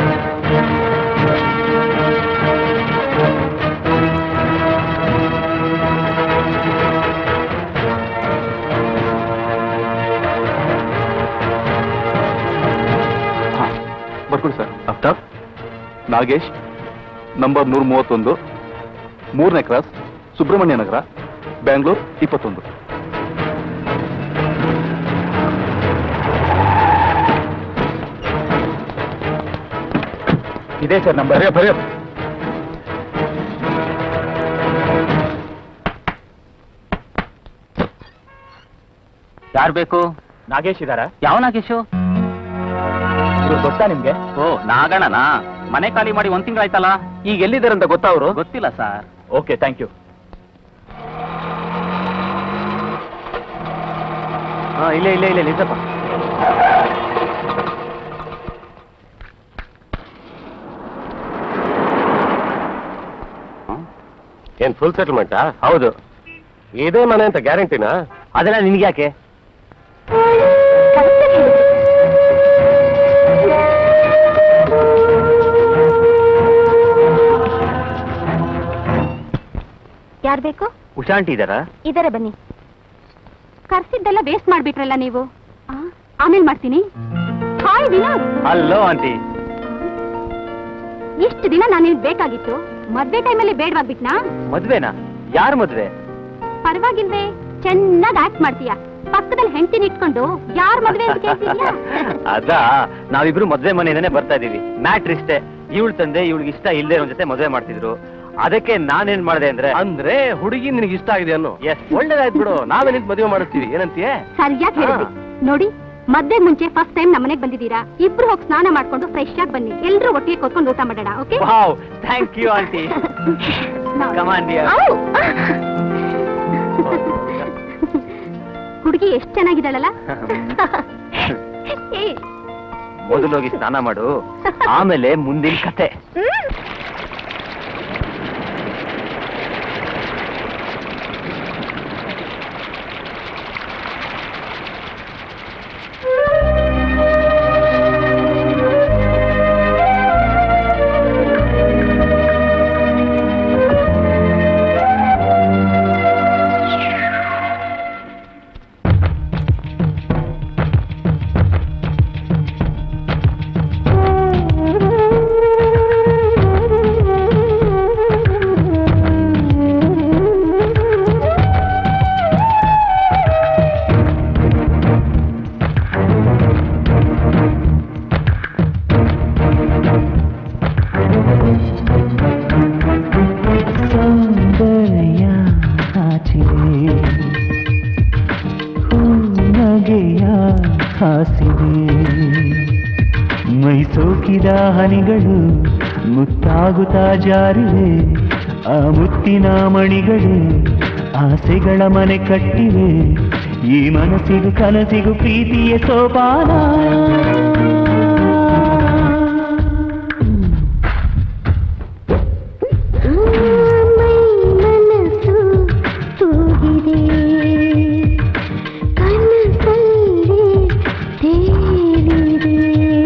ಬರ್ಕೊಳ್ಳಿ ಸರ್ ಅಫ್ತಾಬ್ ನಾಗೇಶ್ ನಂಬರ್ ನೂರ ಮೂವತ್ತೊಂದು ಮೂರನೇ ಕ್ರಾಸ್ ಸುಬ್ರಹ್ಮಣ್ಯ ನಗರ ಬ್ಯಾಂಗ್ಳೂರ್ ಇಪ್ಪತ್ತೊಂದು ಇದೆ ಸರ್ ನಂಬರ್ ಬರೆಯ ಬರೆಯ ಯಾರು ಬೇಕು ನಾಗೇಶ್ ಇದಾರ ಯಾವ ನಾಗೇಶು ಗೊತ್ತಾ ನಿಮ್ಗೆ ಓ ನಾಗಣ್ಣನಾ ಮನೆ ಖಾಲಿ ಮಾಡಿ ಒಂದ್ ತಿಂಗಳಾಯ್ತಲ್ಲ ಈಗ ಎಲ್ಲಿದ್ದಾರೆ ಅಂತ ಗೊತ್ತಾ ಅವರು ಗೊತ್ತಿಲ್ಲ ಸರ್ ಓಕೆ ಥ್ಯಾಂಕ್ ಯು ಹಾ ಇಲ್ಲೇ ಇಲ್ಲೇ ಇಲ್ಲೇ ನಿಜಪ್ಪ ಏನ್ ಫುಲ್ ಸೆಟಲ್ಮೆಂಟಾ ಹೌದು ಇದೇ ಮನೆ ಅಂತ ಗ್ಯಾರಂಟಿನಾ ಅದೆಲ್ಲ ನಿನ್ಗೆ ಯಾಕೆ ಯಾರ್ ಬೇಕು ಉಷಾಂಟಿ ಇದಾರಾ ಇದರ ಬನ್ನಿ ಕರ್ಸಿದ್ದೆಲ್ಲ ವೇಸ್ಟ್ ಮಾಡ್ಬಿಟ್ರಲ್ಲ ನೀವು ಆ, ಆಮೇಲ್ ಮಾಡ್ತೀನಿ ಹಾಯ್ ವಿನೋದ್ ಹಲೋ ಆಂಟಿ ಇಷ್ಟು ದಿನ ನಾನು ನಿಮ್ಗೆ ಬೇಕಾಗಿತ್ತು ಮದ್ವೆ ಟೈಮಲ್ಲಿ ಬೇಡವಾಗ್ಬಿಟ್ನಾ ಮದ್ವೆನಾ ಯಾರ ಮದ್ವೆ ಪರವಾಗಿಲ್ವೇ ಚೆನ್ನಾಗ್ ಆಕ್ಟ್ ಮಾಡ್ತೀಯ ಪಕ್ಕದಲ್ಲಿ ಹೆಂಡತಿನ ಇಟ್ಕೊಂಡು ಯಾರ್ ಮದ್ವೆ ಅಂತ ಕೇಳ್ತಿದ್ಯಾ ಅದಾ ನಾವಿಬ್ರು ಮದ್ವೆ ಮನೆಯಿಂದನೇ ಬರ್ತಾ ಇದೀವಿ ಮ್ಯಾಟ್ರ್ ಇಷ್ಟೇ ಇವಳು ತಂದೆ ಇವಳಿಗೆ ಇಷ್ಟ ಇಲ್ಲದೆ ಇರೋ ಜೊತೆ ಮದ್ವೆ ಮಾಡ್ತಿದ್ರು ಅದಕ್ಕೆ ನಾನೇನ್ ಮಾಡಿದೆ ಅಂದ್ರೆ ಅಂದ್ರೆ ಹುಡುಗಿ ನಿನಗೆ ಇಷ್ಟ ಆಗಿದೆ ಅನ್ನೋ ಎಸ್ ಒಳ್ಳೇದಾಯ್ತು ಬಿಡು ನಾವೇ ನಿಂತ್ ಮದುವೆ ಮಾಡಿಸ್ತೀವಿ ಏನಂತೀಯ ಸರಿಯಾಗಿ ಹೇಳಿದ್ರಿ ನೋಡಿ ಮದ್ವೆ ಮುಂಚೆ ಫಸ್ಟ್ ಟೈಮ್ ನಮ್ಮನೆಗ್ ಬಂದಿದ್ದೀರಾ ಇಬ್ರು ಹೋಗಿ ಸ್ನಾನ ಮಾಡ್ಕೊಂಡು ಫ್ರೆಶ್ ಆಗಿ ಬನ್ನಿ ಎಲ್ರು ಒಟ್ಟಿಗೆ ಕೂತ್ಕೊಂಡು ಊಟ ಮಾಡೋಣ okay wow thank you aunty come on ಹುಡುಗಿ ಎಷ್ಟ್ ಚೆನ್ನಾಗಿದ್ದಾಳಲ್ಲ ಏ, ಮೊದಲೋಗಿ ಸ್ನಾನ ಮಾಡು ಆಮೇಲೆ ಮುಂದಿನ ಕತೆ ಹ್ಮ್. ಸೌಂದರ್ಯ ಹಾಚಿದೆ ನಗೆಯ ಹಾಸಿದೆ ಮೈ ಸೋಕಿದ ಹನಿಗಳು ಮುತ್ತಾಗುತ್ತಾ ಜಾರಿವೆ ಆ ಮುತ್ತಿನ ಮಣಿಗಳು ಆಸೆಗಳ ಮನೆ ಕಟ್ಟಿವೆ ಈ ಮನಸ್ಸಿಗೂ ಕನಸಿಗೂ ಪ್ರೀತಿಯ ಸೋಪಾನ ಮನಸ್ಸು ತೂಗಿದೆ ಕನಸಲ್ಲಿ ತೇಲಿದೆ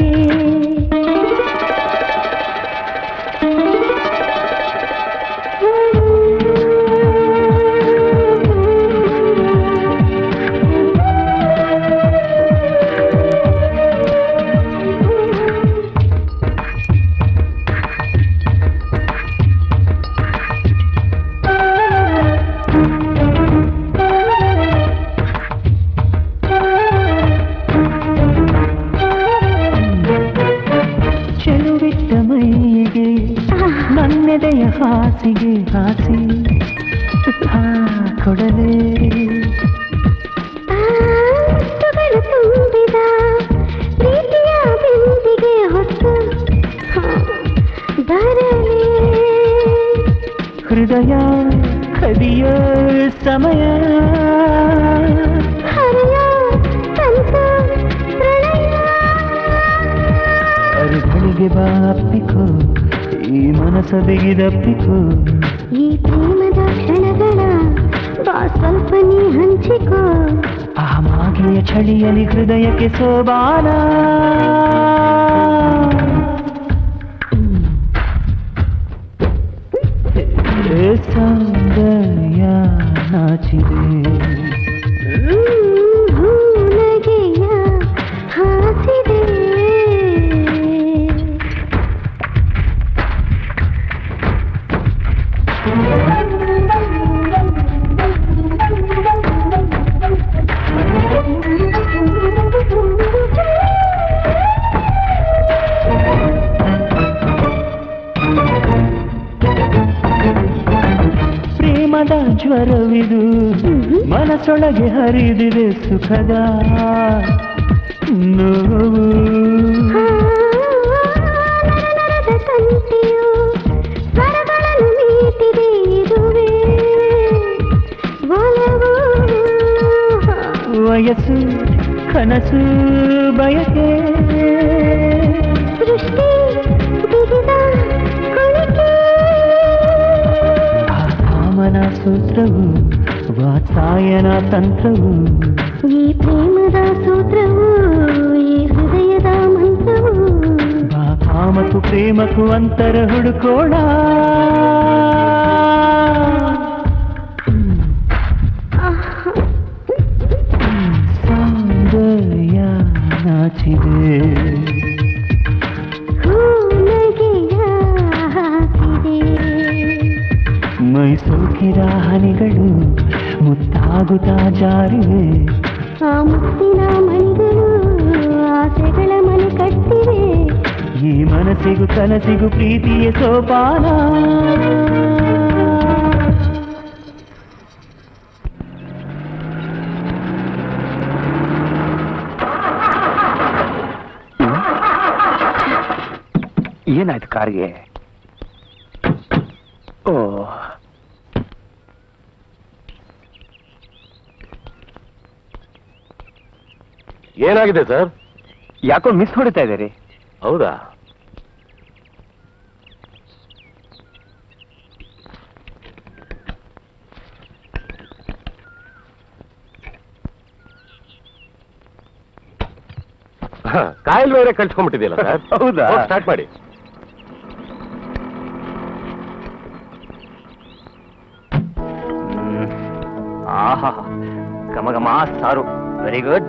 ಚೆಲುವಿಟ್ಟ ಮೈಗೆ ನನ್ನೆದೆಯ ಹಾಸಿಗೆ ಹಾಸಿ ಹಾ ಕೊಡಲೇ ಆಸೆಗಳು ತುಂಬಿದ ಪ್ರೀತಿಯ ಬಿಂದಿಗೆ ಹೊತ್ತು ಬರಲೇ ಹೃದಯ ಕದಿಯ ಸಮಯ ಹರೆಯ ಸಂತ ಪ್ರಣಯ ಅರಿಗಳಿಗೆ ಬಾಪಿಕೋ ಈ ಮನಸ ಬಿಗಿದಪ್ಪಿಕೋ ಈ ಪ್ರೇಮದ ಕ್ಷಣಗಳ ಬಾ ಸ್ವಲ್ಪ ನೀ ಹಂಚಿಕೋ ಆ ಮಾಗಿಯ ಚಳಿಯಲಿ ಹೃದಯಕ್ಕೆ ಸೋಬಾನ ಏ ಸೌಂದರ್ಯ ನಾಚಿದೆ ಹೂನಗೆಯ ಹಾಸಿದೆ ಪ್ರೇಮದ ಜ್ವರವಿದು ಮನಸೊಳಗೆ ಹರಿದಿದೆ ಸುಖದ ನೋವು ನರದ ತಂತಿಯು ಸ್ವರಗಳನ್ನು ಮೀಟಿದೆ ಇದುವೇ ಒಲವು ವಯಸ್ಸು ಕನಸು ಬಯಕೆ ಸೃಷ್ಟಿ ಬಿಗಿದ ಕುಣಿಕೆ ಆ ಕಾಮನ ಸೂತ್ರವು ವಾತ್ಸಾಯನ ತಂತ್ರವು ಈ ಪ್ರೇಮದ ಸೂತ್ರವು ಈ ಹೃದಯದ ಮಂತ್ರವು ಬಾ ಕಾಮಕು ಪ್ರೇಮಕು ಅಂತರ ಹುಡುಕೋಣ ಸೌಂದರ್ಯ ನಾಚಿದೆ ಹೂನಗೆಯ ಹಾಸಿದೆ ಮೈ ಸೋಕಿದ ಹನಿಗಳು ಮುತ್ತಾಗುತ್ತಾ ಜಾರಿವೆ ಆ ಮುತ್ತಿನ ಮಣಿಗಳು ಆಸೆಗಳ ಮನೆ ಕಟ್ಟಿವೆ ಈ ಮನಸ್ಸಿಗೂ ಕನಸಿಗೂ ಪ್ರೀತಿಯ ಸೋಪಾನ ಏನಾಯ್ತು ಕಾರ್ಗೆ ಓ ಏನಾಗಿದೆ ಸರ್ ಯಾಕೋ ಮಿಸ್ ಹೊಡಿತಾ ಇದ್ದೀರಿ ಹೌದಾ ಕಾಯಿಲ್ ಬೇರೆ ಕಳ್ಸ್ಕೊಂಡ್ಬಿಟ್ಟಿದೆಯಲ್ಲ ಸರ್ ಹೌದಾ? ಸ್ಟಾರ್ಟ್ ಮಾಡಿ ಆಹಾ ಘಮ ಘಮ ಸಾರು ವೆರಿ ಗುಡ್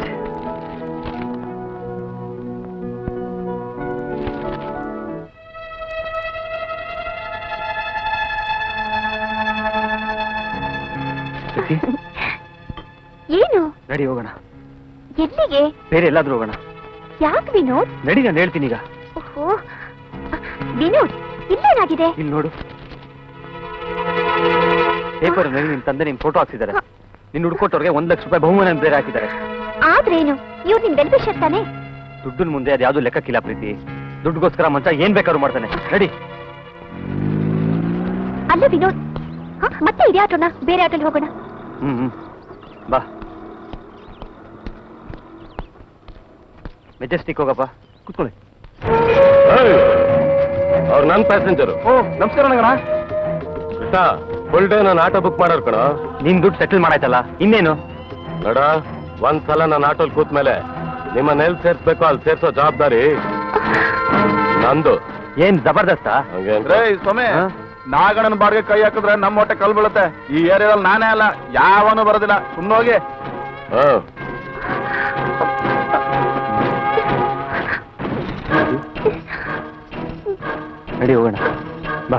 ಏನು ನಡಿ ಹೋಗೋಣ ಎಲ್ಲಿಗೆ ಬೇರೆ ಎಲ್ಲಾದ್ರೂ ಹೋಗೋಣ ಯಾಕೆ ವಿನೋದ್ ನಡಿ ನಾನು ಹೇಳ್ತೀನಿ ಈಗ ಓಹೋ ವಿನೋದ್ ಇಲ್ಲೇನಾಗಿದೆ ಇಲ್ಲಿ ನೋಡು ಪೇಪರ್ ಮೇಲೆ ನಿನ್ ತಂದೆ ನಿನ್ ಫೋಟೋ ಹಾಕ್ಸಿದ್ದಾರೆ ನಿನ್ ಹುಡ್ಕೊಟ್ಟವ್ರಿಗೆ ಒಂದ್ ಲಕ್ಷ ರೂಪಾಯಿ ಬಹುಮಾನ ಅಂತ ಬೇರೆ ಹಾಕಿದ್ದಾರೆ ಆದ್ರೇನು ಇವ್ರು ನಿನ್ ವೆಲ್ವಿಷರ್ ತಾನೆ ದುಡ್ಡಿನ ಮುಂದೆ ಅದು ಯಾವ್ದು ಲೆಕ್ಕಕ್ಕಿಲ್ಲ ಪ್ರೀತಿ ದುಡ್ಡುಗೋಸ್ಕರ ಮಂಚ ಏನ್ ಬೇಕಾದ್ರೂ ಮಾಡ್ತಾನೆ ನಡಿ ಅಲ್ಲ ವಿನೋದ್ ಹ, ಮತ್ತೆ ಇದೇ ಆಟೋನ ಬೇರೆ ಆಟೋಲಿ ಹೋಗೋಣ ಹ್ಮ್ ಹ್ಮ್ ಬಾ ಮೆಜೆಸ್ಟಿಕ್ ಹೋಗಪ್ಪ ಕುತ್ಕೊಳ್ಳಿ ಅವ್ರು ನನ್ನ ಪ್ಯಾಸೆಂಜರು ಓ ನಮಸ್ಕಾರ ನಗರ ಕೃಷ್ಣ ಫುಲ್ ಡೇ ನಾನು ಆಟೋ ಬುಕ್ ಮಾಡೋರ್ ಕಣ ನಿನ್ ದುಡ್ಡು ಸೆಟಲ್ ಮಾಡಾಯ್ತಲ್ಲ ಇನ್ನೇನು ನೋಡ ಒಂದ್ಸಲ ನಾನು ಆಟೋಲ್ ಕೂತ್ ಮೇಲೆ ನಿಮ್ಮನ್ನ ಎಲ್ಲಿ ಸೇರ್ಸ್ಬೇಕು ಅಲ್ಲಿ ಸೇರ್ಸೋ ಜವಾಬ್ದಾರಿ ನಂದು ಏನ್ ಜಬರ್ದಸ್ತ ಹಂಗೆ ಅಂತ ರೇ ಸ್ವಾಮಿ ನಾಗಣ್ಣನ ಬಾಡಿಗೆ ಕೈ ಹಾಕಿದ್ರೆ ನಮ್ಮ ಹೊಟ್ಟೆ ಕಲ್ ಬೀಳುತ್ತೆ ಈ ಏರಿಯಾದಲ್ಲಿ ನಾನೇ ಅಲ್ಲ ಯಾವನು ಬರೋದಿಲ್ಲ ಸುಮ್ಮನೋಗಿ ಹಾ ನಡಿ ಹೋಗೋಣ ಬಾ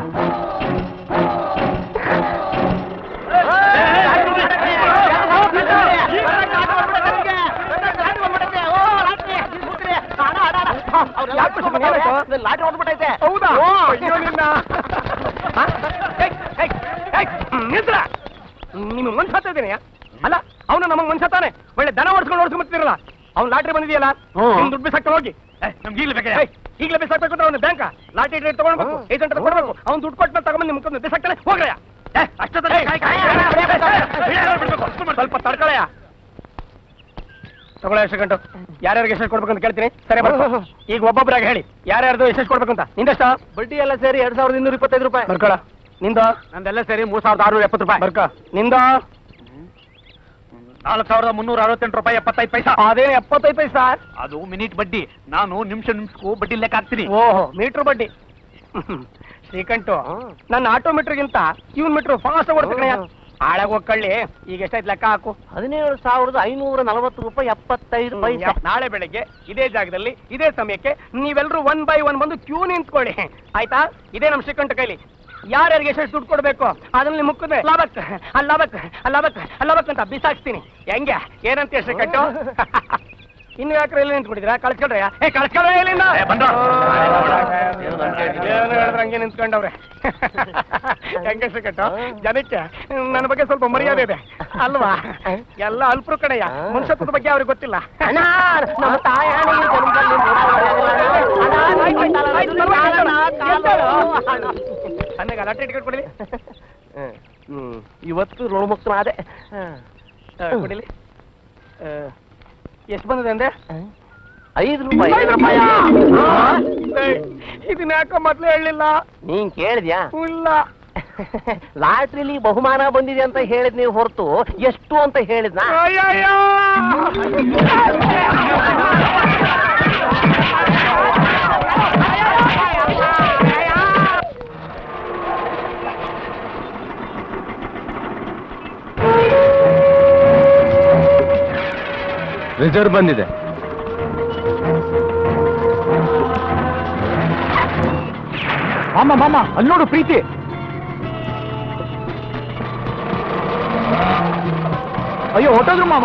ಹೌದಾ ಅಯ್ಯೋ ನಿನ್ನ ಹ? ಏಯ್, ಏಯ್, ಏಯ್, ಹ್ಮ್, ನಿಲ್ಸ್ರ. ನೀನು ಮನ್ಸ್ ಹತ್ತಿದ್ದೀನಿ ಅಲ್ಲ ಅವನು ನಮಗ್ ಮನ್ಸ್ ಹತ್ತಾನೆ ಒಳ್ಳೆ ದನ ಓಡಿಸ್ಕೊಂಡು ಓಡಿಸ್ಕೊಂಡ್ಬಿಡ್ತೀರಲ್ಲ ಅವ್ನು ಲಾಟ್ರಿ ಬಂದಿದೆಯಲ್ಲ ನಿಮ್ ದುಡ್ಡು ಬಿಸಾಕ್ತ ಹೋಗಿ ನಮ್ಗೆ ಈಗಲೇ ಬೇಕಾ ಈಗಲೇ ಬಿಸಾಕ್ಬೇಕು ಅಂದ್ರೆ ಅವನು ಬ್ಯಾಂಕ ಲಾಟ್ರಿ ರೇಟ್ ತಗೊಳ್ಬೇಕು ಏಜೆಂಟ್ ಹತ್ರ ಕೊಡ್ಬೇಕು ಅವ್ನು ದುಡ್ಡು ಕೊಟ್ಟು ತಗೊಂಡು ನಿಮ್ ಮುಖ ಬಿಸಾಕ್ತಾನೆ ಹೋಗ್ರಯ್ಯ ಏ, ಅಷ್ಟೊತ್ತಲ್ಲಿ ಕಾಯ್, ಕಾಯ್, ಕಾಯ್, ಬಿಡ್ಬೇಕು. ಸ್ವಲ್ಪ ತಡ್ಕೊಳಯ್ಯ ತಗೊಳ್ಳ ಎಷ್ಟು ಗಂಟು ಯಾರ್ಯಾರಿಗೆ ಎಷ್ಟು ಕೊಡ್ಬೇಕು ಅಂತ ಕೇಳ್ತೀನಿ ಸರಿ ಬರ್ಕೊ ಈಗ ಒಬ್ಬೊಬ್ಬರಾಗ ಹೇಳಿ ಯಾರ್ಯಾರ್ದು ಎಷ್ಟು ಕೊಡ್ಬೇಕು ಅಂತ ನಿಂದಷ್ಟ ಬಡ್ಡಿ ಎಲ್ಲ ಸೇರಿ ಎರಡ್ ಸಾವಿರದ ಇನ್ನೂರ ಇಪ್ಪತ್ತೈದು ರೂಪಾಯಿ ಬರ್ಕೊಳ ನಿಂದ ನಂದೆಲ್ಲ ಸೇರಿ ಮೂರ್ ಸಾವಿರದ ಆರುನೂರ ಎಪ್ಪತ್ತು ರೂಪಾಯಿ ಬರ್ಕ ನಿಂದ ನಾಲ್ಕು ಸಾವಿರದ ಮುನ್ನೂರ ಅರವತ್ತೆಂಟು ರೂಪಾಯಿ ಎಪ್ಪತ್ತೈದು ಪೈಸಾ ಅದೇ ಎಪ್ಪತ್ತೈದು ಪೈಸಾ ಅದು ಮಿನಿಟ್ ಬಡ್ಡಿ ನಾನು ನಿಮಿಷ ನಿಮಿಷಕ್ಕೂ ಬಡ್ಡಿ ಲೆಕ್ಕ ಹಾಕ್ತೀನಿ ಓಹೋ ಮೀಟರ್ ಬಡ್ಡಿ ಶ್ರೀಕಂಠು ನನ್ನ ಆಟೋಮೀಟರ್ಗಿಂತ ಇವನ್ ಮೀಟರ್ ಫಾಸ್ಟ್ ಓಡ್ತಕ್ಕಣಯ್ಯ ಹಾಳಾಗ್ ಹೋಗ್ಕಳ್ಳಿ ಈಗ ಎಷ್ಟಾಯ್ತು ಲೆಕ್ಕ ಹಾಕು ಹದಿನೇಳು ಸಾವಿರದ ಐನೂರ ನಲವತ್ತು ರೂಪಾಯಿ ಎಪ್ಪತ್ತೈದು ಪೈಸೆ ನಾಳೆ ಬೆಳಗ್ಗೆ ಇದೇ ಜಾಗದಲ್ಲಿ ಇದೇ ಸಮಯಕ್ಕೆ ನೀವೆಲ್ಲರೂ ಒನ್ ಬೈ ಒನ್ ಬಂದು ಕ್ಯೂ ನಿಂತ್ಕೊಳ್ಳಿ ಆಯ್ತಾ ಇದೇ ನಮ್ ಶ್ರೀಕಂಠ ಕೈಲಿ ಯಾರ್ಯಾರಿಗೆ ಎಷ್ಟು ದುಡ್ಡು ಕೊಡ್ಬೇಕು ಅದನ್ನ ಮುಕ್ಕದೆ ಲಾಭಕ್ ಲಾಭಕ್ ಲಾಭಕ್ ಲಾಭಕ್ ಅಂತ ಬಿಸಾಕ್ಸ್ತೀನಿ ಹೆಂಗೆ ಏನಂತ ಶ್ರೀಕಂಠ ಇನ್ನು ಯಾಕ್ರೆ ಇಲ್ಲಿ ನಿಂತ್ಕೊಂಡಿದ್ದೀರಾ ಕಳ್ಸ್ಕೊಳ್ರಿ ಏ ಕಳ್ಸ್ಕೊಳ್ರಿ ಇಲ್ಲಿಂದ ಏನು ಹೇಳಿದ್ರೆ ಹಂಗೆ ನಿಂತ್ಕೊಂಡವ್ರೆ ಹೆಂಗೆ ಶ್ರೀಕಂಠ ಜನಕ್ಕೆ ನನ್ನ ಬಗ್ಗೆ ಸ್ವಲ್ಪ ಮರ್ಯಾದೆ ಇದೆ ಅಲ್ವಾ ಎಲ್ಲ ಅಲ್ಪರು ಕಡೆಯ ಮನುಷ್ಯತ್ವದ ಬಗ್ಗೆ ಅವ್ರಿಗೆ ಗೊತ್ತಿಲ್ಲ ನಮ್ಮ ತಾಯಿ ಅನ್ನಗ ಲಾಟ್ರಿ ಟಿಕೆಟ್ ಕೊಡಿಲಿ ಇವತ್ತು ಋಣಮುಕ್ತ ಅದೇ ಆ, ಕೊಡಿಲಿ ಎಷ್ಟು ಬಂದಿದೆ ಅಂದೆ ಐದು ರೂಪಾಯಿ ಏಯ್, ಇದನ್ನ ಯಾಕೋ ಮೊದ್ಲೇ ಹೇಳಲಿಲ್ಲ ನೀನ್ ಕೇಳಿದ್ಯಾ ಇಲ್ಲ ಲಾಟ್ರಿಲಿ ಬಹುಮಾನ ಬಂದಿದೆ ಅಂತ ಹೇಳಿದ್ ನೀವು ಹೊರತು ಎಷ್ಟು ಅಂತ ಹೇಳಿದ್ನ ಅಯ್ಯಯ್ಯೋ! ರಿಸರ್ವ್ ಬಂದಿದೆ ಮಾಮ ಮಾಮ ಅಲ್ಲಿ ನೋಡು ಪ್ರೀತಿ ಅಯ್ಯೋ ಹೊಟ್ಟೋದ್ರು ಮಾಮ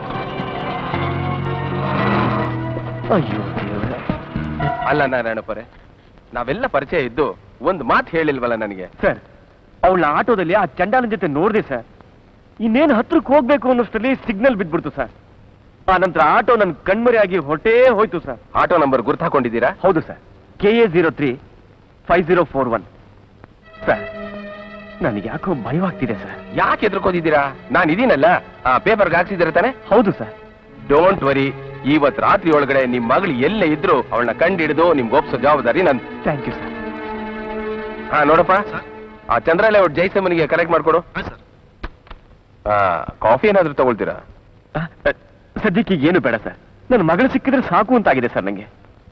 ಅಯ್ಯೋ ಅಲ್ಲ ನಾರಾಯಣಪ್ಪರೇ ನಾವೆಲ್ಲ ಪರಿಚಯ ಇದ್ದು ಒಂದು ಮಾತು ಹೇಳಿಲ್ವಲ್ಲ ನನಗೆ ಸರ್ ಅವಳ ಆಟೋದಲ್ಲಿ ಆ ಚಂಡಾಲನ ಜೊತೆ ನೋಡಿದೆ ಸರ್ ಇನ್ನೇನು ಹತ್ರಕ್ಕೆ ಹೋಗ್ಬೇಕು ಅನ್ನೋಷ್ಟರಲ್ಲಿ ಸಿಗ್ನಲ್ ಬಿದ್ಬಿಡ್ತು ಸರ್ ಆ ನಂತರ ಆಟೋ ನನ್ನ ಕಣ್ಮರೆಯಾಗಿ ಹೊಟ್ಟೆ ಹೋಯ್ತು ಸರ್ ಆಟೋ ನಂಬರ್ ಗುರ್ತು ಹಾಕೊಂಡಿದ್ದೀರಾ ಹೌದು sir K A zero three five zero four one sir ನನಗೆ ಯಾಕೋ ಭಯವಾಗ್ತಿದೆ ಸರ್ ಯಾಕೆ ಎದ್ರಕೋದಿದ್ದೀರಾ ನಾನು ಇದೀನಲ್ಲ ಆ ಪೇಪರ್ಗೆ ಹಾಕ್ಸಿದ್ದೀರ ತಾನೆ ಹೌದು ಸರ್ ಡೋಂಟ್ ವರಿ ಇವತ್ ರಾತ್ರಿ ಒಳಗಡೆ ನಿಮ್ ಮಗಳು ಎಲ್ಲೇ ಇದ್ರು ಅವಳನ್ನ ಕಂಡು ಹಿಡಿದು ನಿಮ್ಗೆ ಒಪ್ಸೋ ಜವಾಬ್ದಾರಿ ನನ್ ಥ್ಯಾಂಕ್ ಯು ಸರ್ ಹಾ ನೋಡಪ್ಪ ಆ ಚಂದ್ರಾಲಯ ಅವ್ರ ಜೈಸಮ್ಮನಿಗೆ ಕರೆಕ್ಟ್ ಮಾಡ್ಕೊಡು ಹಾ ಕಾಫಿ ಏನಾದ್ರೂ ತಗೊಳ್ತೀರಾ ಸದ್ಯಕ್ಕೆ ಈಗ ಏನು ಬೇಡ ಸರ್ ನನ್ನ ಮಗಳು ಸಿಕ್ಕಿದ್ರೆ ಸಾಕು ಅಂತಾಗಿದೆ ಸರ್ ನನಗೆ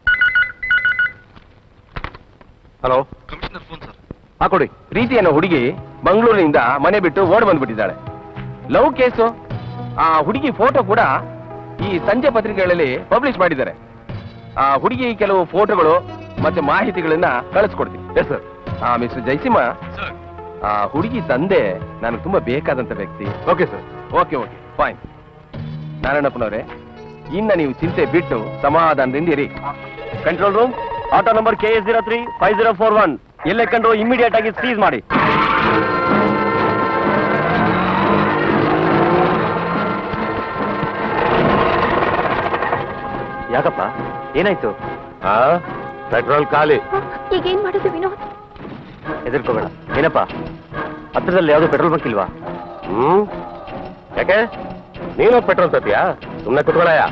ಹಲೋ ಹಾಕೊಡಿ ಪ್ರೀತಿ ಅನ್ನೋ ಹುಡುಗಿ ಮಂಗಳೂರಿನಿಂದ ಮನೆ ಬಿಟ್ಟು ಓಡ್ ಬಂದ್ಬಿಟ್ಟಿದ್ದಾಳೆ ಲವ್ ಕೇಸು ಆ ಹುಡುಗಿ ಫೋಟೋ ಕೂಡ ಈ ಸಂಜೆ ಪತ್ರಿಕೆಗಳಲ್ಲಿ ಪಬ್ಲಿಷ್ ಮಾಡಿದ್ದಾರೆ ಆ ಹುಡುಗಿ ಕೆಲವು ಫೋಟೋಗಳು ಮತ್ತೆ ಮಾಹಿತಿಗಳನ್ನ ಕಳಿಸ್ಕೊಡ್ತೀನಿ ಎಸ್ ಸರ್ ಆ ಮಿಸ್ಟರ್ ಜಯಸಿಂಹ ಆ ಹುಡುಗಿ ತಂದೆ ನನಗೆ ತುಂಬಾ ಬೇಕಾದಂತ ವ್ಯಕ್ತಿ okay sir okay okay fine ನಾರಾಯಣಪ್ಪನವರೇ ಇನ್ನ ನೀವು ಚಿಂತೆ ಬಿಟ್ಟು ಸಮಾಧಾನದಿಂದ ಇರಿ control room auto number K S zero three five zero four one ಎಲ್ಲೇ ಕಂಡ್ರು ಇಮಿಡಿಯೇಟ್ ಆಗಿ ಸೀಸ್ ಮಾಡಿ ಯಾಕಪ್ಪ ಏನಾಯ್ತು ಆ ಪೆಟ್ರೋಲ್ ಖಾಲಿ ಈಗೇನ್ ಮಾಡೋದು ವಿನೋದ್ ಹೆದರ್ಕೋಬೇಡ ಏನಪ್ಪ ಹತ್ರದಲ್ಲಿ ಯಾವ್ದು ಪೆಟ್ರೋಲ್ ಬಂಕ್ ಇಲ್ವಾ ಹ್ಮ್ ಯಾಕೆ ನೀನು ಪೆಟ್ರೋಲ್ ತರ್ತೀಯಾ ಸುಮ್ಮನೆ ಕುತ್ಕೊಳ್ಳಯ್ಯ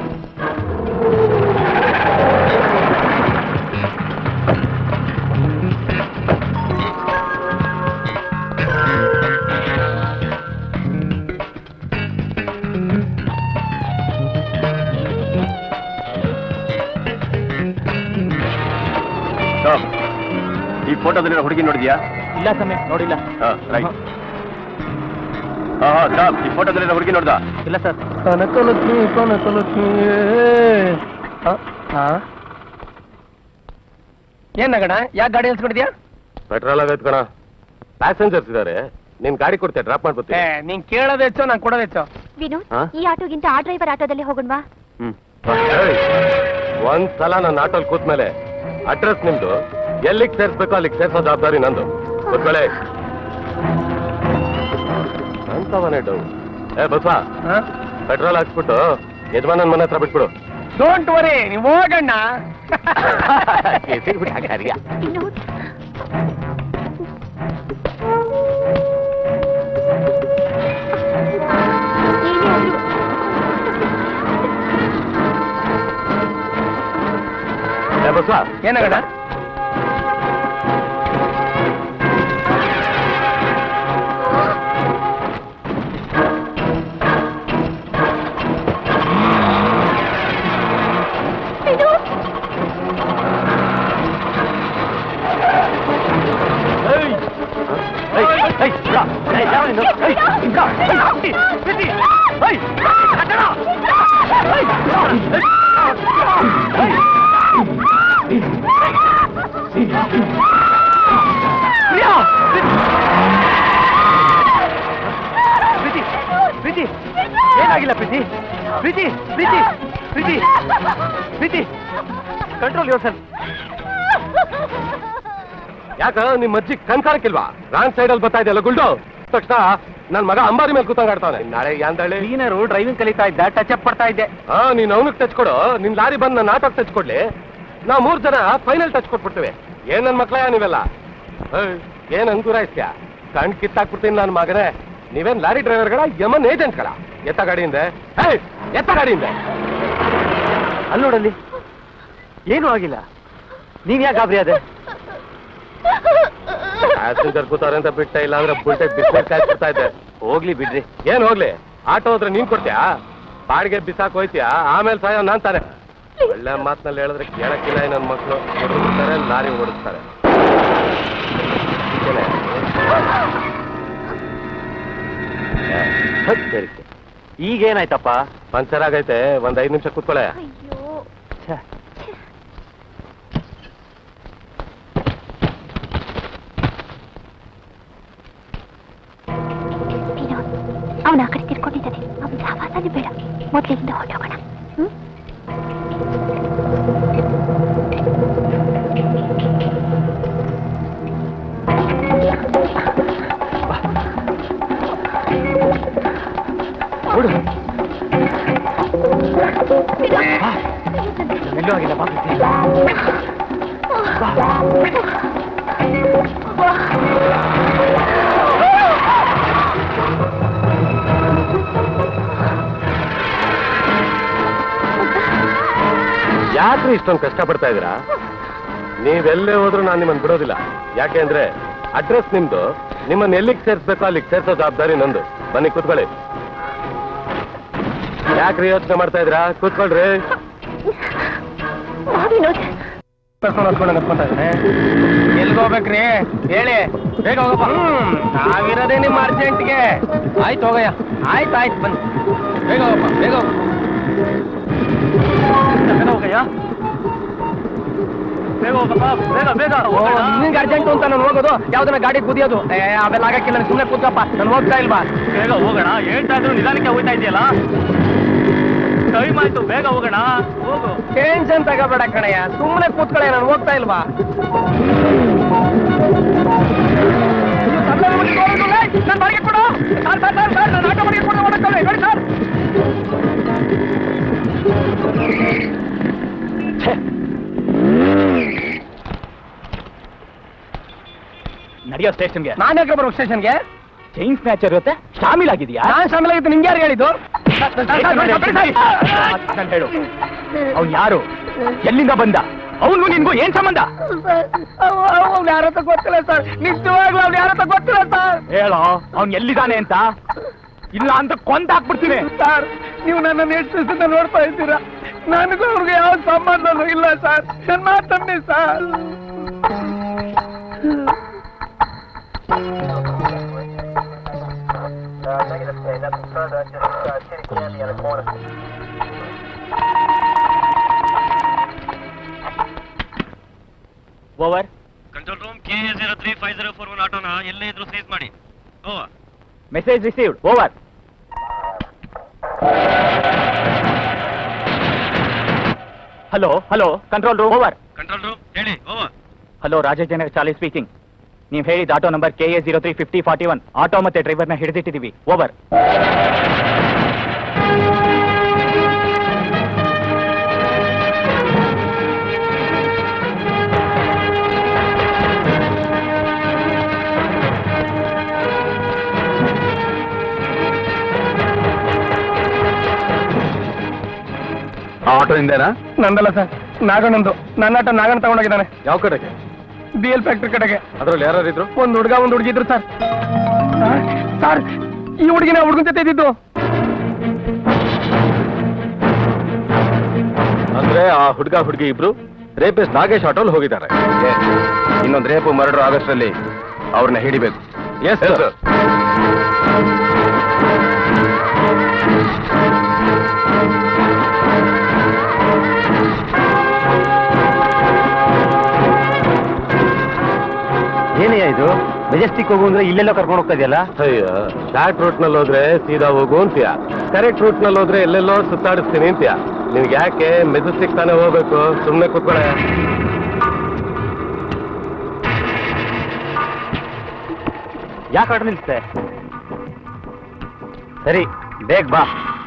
ಟಾಮ್, ಈ ಫೋಟೋದಲ್ಲಿ ಹುಡುಗಿ ನೋಡಿದ್ಯಾ ಇಲ್ಲ ಸಮಯ ನೋಡಿಲ್ಲ ಹಾ ರೈಟ್ ಹಾ ಹಾ ಟಾಮ್, ಈ ಫೋಟೋದಲ್ಲಿ ಹುಡುಗಿ ನೋಡ್ದ ಇಲ್ಲ ಸರ್ ಕನಕಲಕ್ಷ್ಮಿ ಕನಕಲಕ್ಷ್ಮಿ ಏನ್ ನಗಣ ಯಾಕೆ ಗಾಡಿ ನಿಲ್ಸ್ಕೊಂಡಿದ್ಯಾ ಪೆಟ್ರೋಲ್ ಆಗೈತ್ ಕಣ ಪ್ಯಾಸೆಂಜರ್ಸ್ ಇದಾರೆ ನಿನ್ ಗಾಡಿ ಕೊಡ್ತೆ ಡ್ರಾಪ್ ಏ ಮಾಡ್ಕೊತೀನಿ ನೀನ್ ಕೇಳೋದ್ ಹೆಚ್ಚು ನಾನ್ ಕೊಡೋದ್ ಹೆಚ್ಚು ವಿನೋದ್ ಹಾ? ಈ ಆಟೋಗಿಂತ ಆ ಡ್ರೈವರ್ ಆಟೋದಲ್ಲಿ ಹೋಗೋಣವಾ ಹ್ಮ್ ಏಯ್, ಒಂದ್ ಸಲ ನನ್ನ ಆಟೋಲ್ ಕೂತ್ಮೇಲೆ ಅಡ್ರೆಸ್ ನಿಮ್ದು ಎಲ್ಲಿಗೆ ಸೇರ್ಸ್ಬೇಕು ಅಲ್ಲಿಗೆ ಸೇರ್ಸೋ ಜವಾಬ್ದಾರಿ ನಂದು ಕೂತ್ಕೊಳ್ಳಿ ಅಂತವನೇ ಡೌನ್ ಏ ಬಸ್ವ ಪೆಟ್ರೋಲ್ ಹಾಕ್ಸ್ಬಿಟ್ಟು ಯಜಮಾನನ್ ಮನೆ ಹತ್ರ ಬಿಟ್ಬಿಡು ಡೋಂಟ್ ವರಿ ನೀವ್ ಹೋಗಣ್ಣ ಕೇಸಿಗೆ ಬಿಡಿ ಹಾಗೆ ಹರಿಯ. ವಿನೋದ್ ಏನೇ ಆದ್ರೂ ಏ ಬಸ್ವ ಏನಗಣ ಕಂಟ್ರೋಲ್ ಯೋರ್ ಸೆಲ್ಫ್ ಯಾಕ ನಿಮ್ ಅಜ್ಜಿ ಕಣ್ ಕಾಣಕ್ಕಿಲ್ವಾ ರಾಂಗ್ ಸೈಡ್ ಅಲ್ಲಿ ಬರ್ತಾ ಇದೆಯಲ್ಲ ಗುಲ್ಡು ತಕ್ಷಣ ನನ್ ಮಗ ಅಂಬಾರಿ ಮೇಲೆ ಕೂತಂಗಾಡ್ತಾನೆ ನಾಳೆ ಯಾಂದಳಿ ಕ್ಲೀನರು ಡ್ರೈವಿಂಗ್ ಕಲಿತಾ ಇದ್ದ ಟಚ್ ಅಪ್ ಪಡ್ತಾ ಇದ್ದೆ ಹಾ ನೀನ್ ಅವನಿಗೆ ಟಚ್ ಕೊಡು ನಿನ್ ಲಾರಿ ಬಂದ್ ನನ್ನ ಆಟೋಕ್ ಟಚ್ ಕೊಡ್ಲಿ ನಾವ್ ಮೂರ್ ಜನ ಫೈನಲ್ ಟಚ್ ಕೊಟ್ಬಿಡ್ತೇವೆ ಏನ್ ನನ್ ಮಕ್ಳ ನೀವೆಲ್ಲ ಏಯ್, ಏನ್ ಅಂಕೂರ ಇಸ್ತ್ಯಾ ಕಣ್ ಕಿತ್ತಾಕ್ಬಿಡ್ತೀನಿ ನನ್ ಮಗನೇ ನೀವೇನ್ ಲಾರಿ ಡ್ರೈವರ್ಗಳ ಯಮನ್ ಏಜೆಂಟ್ಗಳ ಎತ್ತ ಗಾಡಿಯಿಂದ ಏಯ್, ಎತ್ತ ಗಾಡಿಯಿಂದ ಅಲ್ಲಿ ನೋಡಲ್ಲಿ ಏನೂ ಆಗಿಲ್ಲ ನೀನ್ ಯಾಕೆ ಗಾಬರಿ ಅದೇ ಪ್ಯಾಸೆಂಜರ್ ಕೂತಾರೆ ಅಂತ ಬಿಟ್ಟ ಇಲ್ಲ ಅಂದ್ರೆ ಬುಲ್ಟೆ ಬಿಸ್ನೆಸ್ ಕಾಯ್ಬಿಡ್ತಾ ಇದ್ದೆ ಹೋಗ್ಲಿ ಬಿಡ್ರಿ ಏನ್ ಹೋಗ್ಲಿ ಆಟೋ ಹೋದ್ರೆ ನೀನ್ ಕೊಡ್ತೀಯಾ ಬಾಡಿಗೆ ಬಿಸಾಕ್ ಹೋಯ್ತೀಯಾ ಆಮೇಲೆ ಸಾಯ ನಾನ್ ತಾನೆ ಒಳ್ಳೆ ಮಾತ್ನಲ್ಲಿ ಹೇಳಿದ್ರೆ ಕೇಳಕ್ಕಿಲ್ಲ ಈ ನನ್ ಮಕ್ಳು ಹೊಡೆದ್ಬಿಡ್ತಾರೆ ಲಾರಿ ಓಡಿಸ್ತಾರೆ ಈಚೆನೆ. ಏ, ಹತ್ ಸೇರಿಕೆ. ಈಗೇನಾಯ್ತಪ್ಪ ಪಂಚರ್ ಆಗೈತೆ ಒಂದ್ ಐದ್ ನಿಮಿಷ ಕೂತ್ಕೊಳ್ಳೆ ವಿನೋದ್ ಅವನ ಆ ಕಡೆ ತಿರ್ಕೊಂಡಿದ್ದಾನೆ ಅವನ ಸಹವಾಸನೇ ಬೇಡ ಮೊದಲಿಂದ ಹೊರಟೋಗೋಣ ಹ್ಮ್ ಎಲ್ಲೂ ಆಗಿಲ್ಲ ಬಾ ಯಾಕ್ರಿ ಇಷ್ಟೊಂದು ಕಷ್ಟ ಪಡ್ತಾ ಇದೀರಾ ನೀವೆಲ್ಲೇ ಹೋದ್ರು ನಾನು ನಿಮ್ಮನ್ನ ಬಿಡೋದಿಲ್ಲ ಯಾಕೆ ಅಂದ್ರೆ ಅಡ್ರೆಸ್ ನಿಮ್ದು ನಿಮ್ಮನ್ನ ಎಲ್ಲಿಗೆ ಸೇರಿಸ್ಬೇಕು ಅಲ್ಲಿಗೆ ಸೇರ್ಸೋ ಜವಾಬ್ದಾರಿ ನಂದು ಬನ್ನಿ ಕೂತ್ಕೊಳ್ಳಿ ಯಾಕ್ರಿ ಯೋಚನೆ ಮಾಡ್ತಾ ಇದ್ದೀರಾ ಕೂತ್ಕೊಳ್ರಿ ಬಾ ವಿನೋದ್ ಎಲ್ಗ್ ಹೋಗ್ಬೇಕ್ರಿ ಹೇಳಿ ಬೇಗ ಹೋಗಪ್ಪ ಹ್ಮ್ ನಾವಿರೋದೇ ನಿಮ್ಮ ಅರ್ಜೆಂಟ್ಗೆ ಆಯ್ತು ಹೋಗಯ್ಯ ಆಯ್ತು ಆಯ್ತು ಬನ್ನಿ ಬೇಗ ಹೋಗಪ್ಪ ಬೇಗ ಹೋಗಪ್ಪ ಬೇಗ ಹೋಗಯ್ಯ ಬೇಗ ಹೋಗಪ್ಪ ಬೇಗ ಬೇಗ ನಿನ್ಗೆ ಅರ್ಜೆಂಟು ಅಂತ ನಾನು ಹೋಗೋದು ಯಾವ್ದನ್ನ ಗಾಡಿ ಕುದಿಯೋದು ಏ ಅವೆಲ್ಲ ಆಗಕ್ಕೆ ನನಗೆ ಸುಮ್ಮನೆ ಕೂತಪ್ಪ ನಾನು ಹೋಗ್ತಾ ಇಲ್ವಾ ಬೇಗ ಹೋಗೋಣ ಹೇಳ್ತಾ ಇದ್ರು ನಿಧಾನಕ್ಕೆ ಹೋಗ್ತಾ ಇದೆಯಲ್ಲ ಟೈಮ್ ಆಯ್ತು ಬೇಗ ಹೋಗೋಣ ಹೋಗು ಟೆನ್ಷನ್ ತಗೋಬೇಡ ಕಣಯ್ಯ ಸುಮ್ಮನೆ ಕೂತ್ಕೊಳ್ಳೆ ನಾನು ಹೋಗ್ತಾ ಇಲ್ವಾ ನನ್ನ ಬಾಡಿಗೆ ಕೊಡು ಸರ್ ಸರ್ ಸರ್ ಸರ್ ನನ್ನ ಆಟೋ ಬಾಡಿಗೆ ಕೊಡು ಓಡಕ್ಕೊಳ್ಳಿ ನೋಡಿ ಸರ್ ನಡೆಯೋ ಸ್ಟೇಷನ್ಗೆ ನಾನು ಯಾಕೆ ಬರೋ ಸ್ಟೇಷನ್ಗೆ ಚೈನ್ ಸ್ನ್ಯಾಚರ್ ಇರುತ್ತೆ ಶಾಮಿಲ್ ಆಗಿದ್ಯಾ ನಾನು ಶಾಮಿಲ್ ಆಗಿದ್ದು ನಿಮ್ಗೆ ಯಾರು ಹೇಳಿದ್ದು ನಾನ್ ಹೇಳು ಅವ್ನು ಯಾರು ಎಲ್ಲಿಂದ ಬಂದ ಅವನು ನಿನ್ಗೂ ಏನ್ ಸಂಬಂಧ ಅವ್ನು ಯಾರತ್ತ ಗೊತ್ತಿಲ್ಲ ಸರ್ ನಿಜವಾಗ್ಲೂ ಅವ್ನು ಯಾರತ್ತ ಗೊತ್ತಿಲ್ಲ ಸರ್ ಹೇಳೋ ಅವ್ನ್ ಎಲ್ಲಿದ್ದಾನೆ ಅಂತ ಇಲ್ಲ ಅಂತ ಕೊಂದ ಹಾಕ್ಬಿಡ್ತೀನಿ ಸರ್ ನೀವು ನನ್ನನ್ನು ಎಷ್ಟು ದಿವಸದಿಂದ ನೋಡ್ತಾ ಇದ್ದೀರಾ ನನಗೂ ಅವ್ರಿಗೆ ಯಾವ ಸಂಬಂಧನೂ ಇಲ್ಲ ಸರ್ ನನ್ನ ಮಾತನ್ನಿ sir over control room K A zero three five zero four one ಆಟೋನ ಎಲ್ಲೇ ಇದ್ರು ಸೀಸ್ ಮಾಡಿ over message received over hello hello control room over control room ಹೇಳಿ ಓವರ್ ಹಲೋ ರಾಜೇಶ್ ಜನರ ಚಾಲಿ ಸ್ಪೀಕಿಂಗ್ ನೀವು ಹೇಳಿದ auto number K A zero three fifty forty one auto ಮತ್ತೆ ಡ್ರೈವರ್ನ ಹಿಡಿದಿಟ್ಟಿದ್ದೀವಿ ಓವರ್ ಆ ಆಟೋ ಹಿಂದೆನಾ ನಂದಲ್ಲ ಸರ್ ನಾಗಣ್ಣಂದು ನನ್ನ ಆಟ ನಾಗಣ್ಣ ತಗೊಂಡೋಗಿದ್ದಾನೆ ಯಾವ ಕಡೆಗೆ ಬಿ ಎಲ್ ಫ್ಯಾಕ್ಟ್ರಿ ಕಡೆಗೆ ಅದ್ರಲ್ಲಿ ಯಾರು ಇದ್ರು ಒಂದ್ ಹುಡುಗ ಒಂದ್ ಹುಡುಗಿ ಇದ್ರು ಸರ್ ಸರ್ ಈ ಹುಡುಗಿನ ಹುಡುಗನ ಜೊತೆ ಇದ್ದಿದ್ದು ಅಂದ್ರೆ ಆ ಹುಡುಗ ಹುಡುಗಿ ಇಬ್ರು ರೇಪಿಸ್ಟ್ ನಾಗೇಶ್ ಆಟೋಲ್ ಹೋಗಿದ್ದಾರೆ ಇನ್ನೊಂದು ರೇಪು ಮರ್ಡರ್ ಆಗಸ್ಟ್ರಲ್ಲಿ ಅವ್ರನ್ನ ಹಿಡಿಬೇಕು ಎಸ್ ಸರ್ ಏನಯ್ಯ ಇದು ಮೆಜೆಸ್ಟಿಕ್ ಹೋಗು ಅಂದ್ರೆ ಇಲ್ಲೆಲ್ಲೋ ಕರ್ಕೊಂಡು ಹೋಗ್ತಾ ಇದೆಯಲ್ಲ ಅಯ್ಯ ಶಾರ್ಟ್ ರೂಟ್ ನಲ್ಲಿ ಹೋದ್ರೆ ಸೀದಾ ಹೋಗು ಅಂತೀಯ ಕರೆಕ್ಟ್ ರೂಟ್ ನಲ್ಲಿ ಹೋದ್ರೆ ಎಲ್ಲೆಲ್ಲೋ ಸುತ್ತಾಡಿಸ್ತೀನಿ ಅಂತೀಯ ನಿನ್ಗೆ ಯಾಕೆ ಮೆಜೆಸ್ಟಿಕ್ ತಾನೇ ಹೋಗ್ಬೇಕು ಸುಮ್ಮನೆ ಕೂತ್ಕೊಳ್ಳೆ ಯಾಕೆ ಆಟ ನಿಲ್ಸ್ತೆ ಸರಿ ಬೇಗ ಬಾ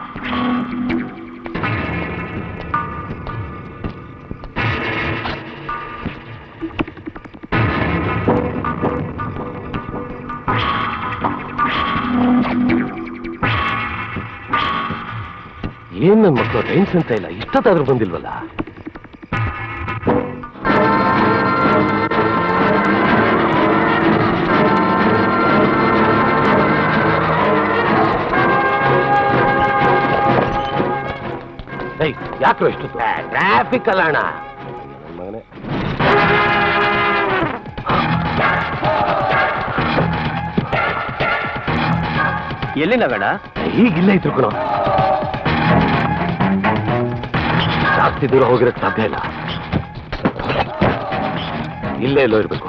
ಏನ್ ನನ್ ಮಕ್ಕಳು ಟೈಮ್ಸ್ ಅಂತ ಇಲ್ಲ ಇಷ್ಟೊತ್ತಾದ್ರೂ ಬಂದಿಲ್ವಲ್ಲ ಯಾಕ್ರೋ ಇಷ್ಟು ಟ್ರಾಫಿಕ್ ಅಲ್ಲ ಅಣ್ಣ ನನ್ ಮಗನೇ ಎಲ್ಲಿ ನಗಣ ಈಗಿಲ್ಲ ಇದ್ರು ಕಣೋ ಜಾಸ್ತಿ ದೂರ ಹೋಗಿರಕ್ ಸಾಧ್ಯ ಇಲ್ಲ ಇಲ್ಲೇ ಎಲ್ಲೋ ಇರ್ಬೇಕು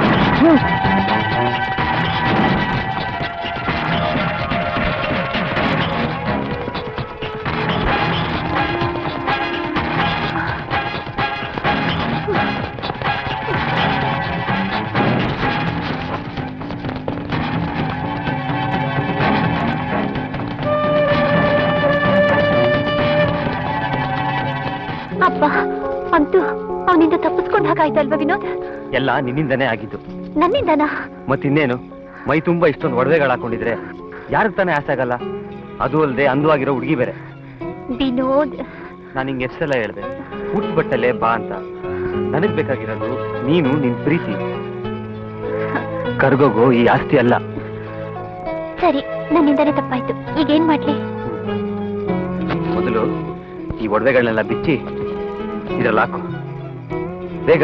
ಅಪ್ಪ ಅಂತೂ ಅವನಿಂದ ತಪ್ಪಿಸ್ಕೊಂಡ್ ಹಾಗಾಯ್ತಲ್ವಾ ವಿನೋದ್ ಎಲ್ಲ ನಿನ್ನಿಂದನೇ ಆಗಿದ್ದು ನನ್ನಿಂದನಾ ಮತ್ತಿನ್ನೇನು ಮೈ ತುಂಬಾ ಇಷ್ಟೊಂದು ಒಡವೆಗಳು ಹಾಕೊಂಡಿದ್ರೆ ಯಾರಿಗೆ ತಾನೇ ಆಸೆ ಆಗಲ್ಲ ಅದು ಅಲ್ಲದೆ ಅಂದವಾಗಿರೋ ಹುಡುಗಿ ಬೇರೆ ವಿನೋದ್ ನಾನು ಹಿಂಗೆ ಎಷ್ಟೆಲ್ಲ ಹೇಳಿದೆ ಹುಟ್ಟು ಬಟ್ಟಲೆ ಬಾ ಅಂತ ನನಗ್ ಬೇಕಾಗಿರೋದು ನೀನು ನಿನ್ ಪ್ರೀತಿ ಕರ್ಗೋಗೋ ಈ ಆಸ್ತಿ ಅಲ್ಲ ಸರಿ ನನ್ನಿಂದನೇ ತಪ್ಪಾಯ್ತು ಈಗೇನ್ ಮಾಡ್ಲಿ ಮೊದಲು ಈ ಒಡವೆಗಳನ್ನೆಲ್ಲ ಬಿಚ್ಚಿ ಇದ್ರಲ್ಲಿ ಹಾಕು ಬೇಗ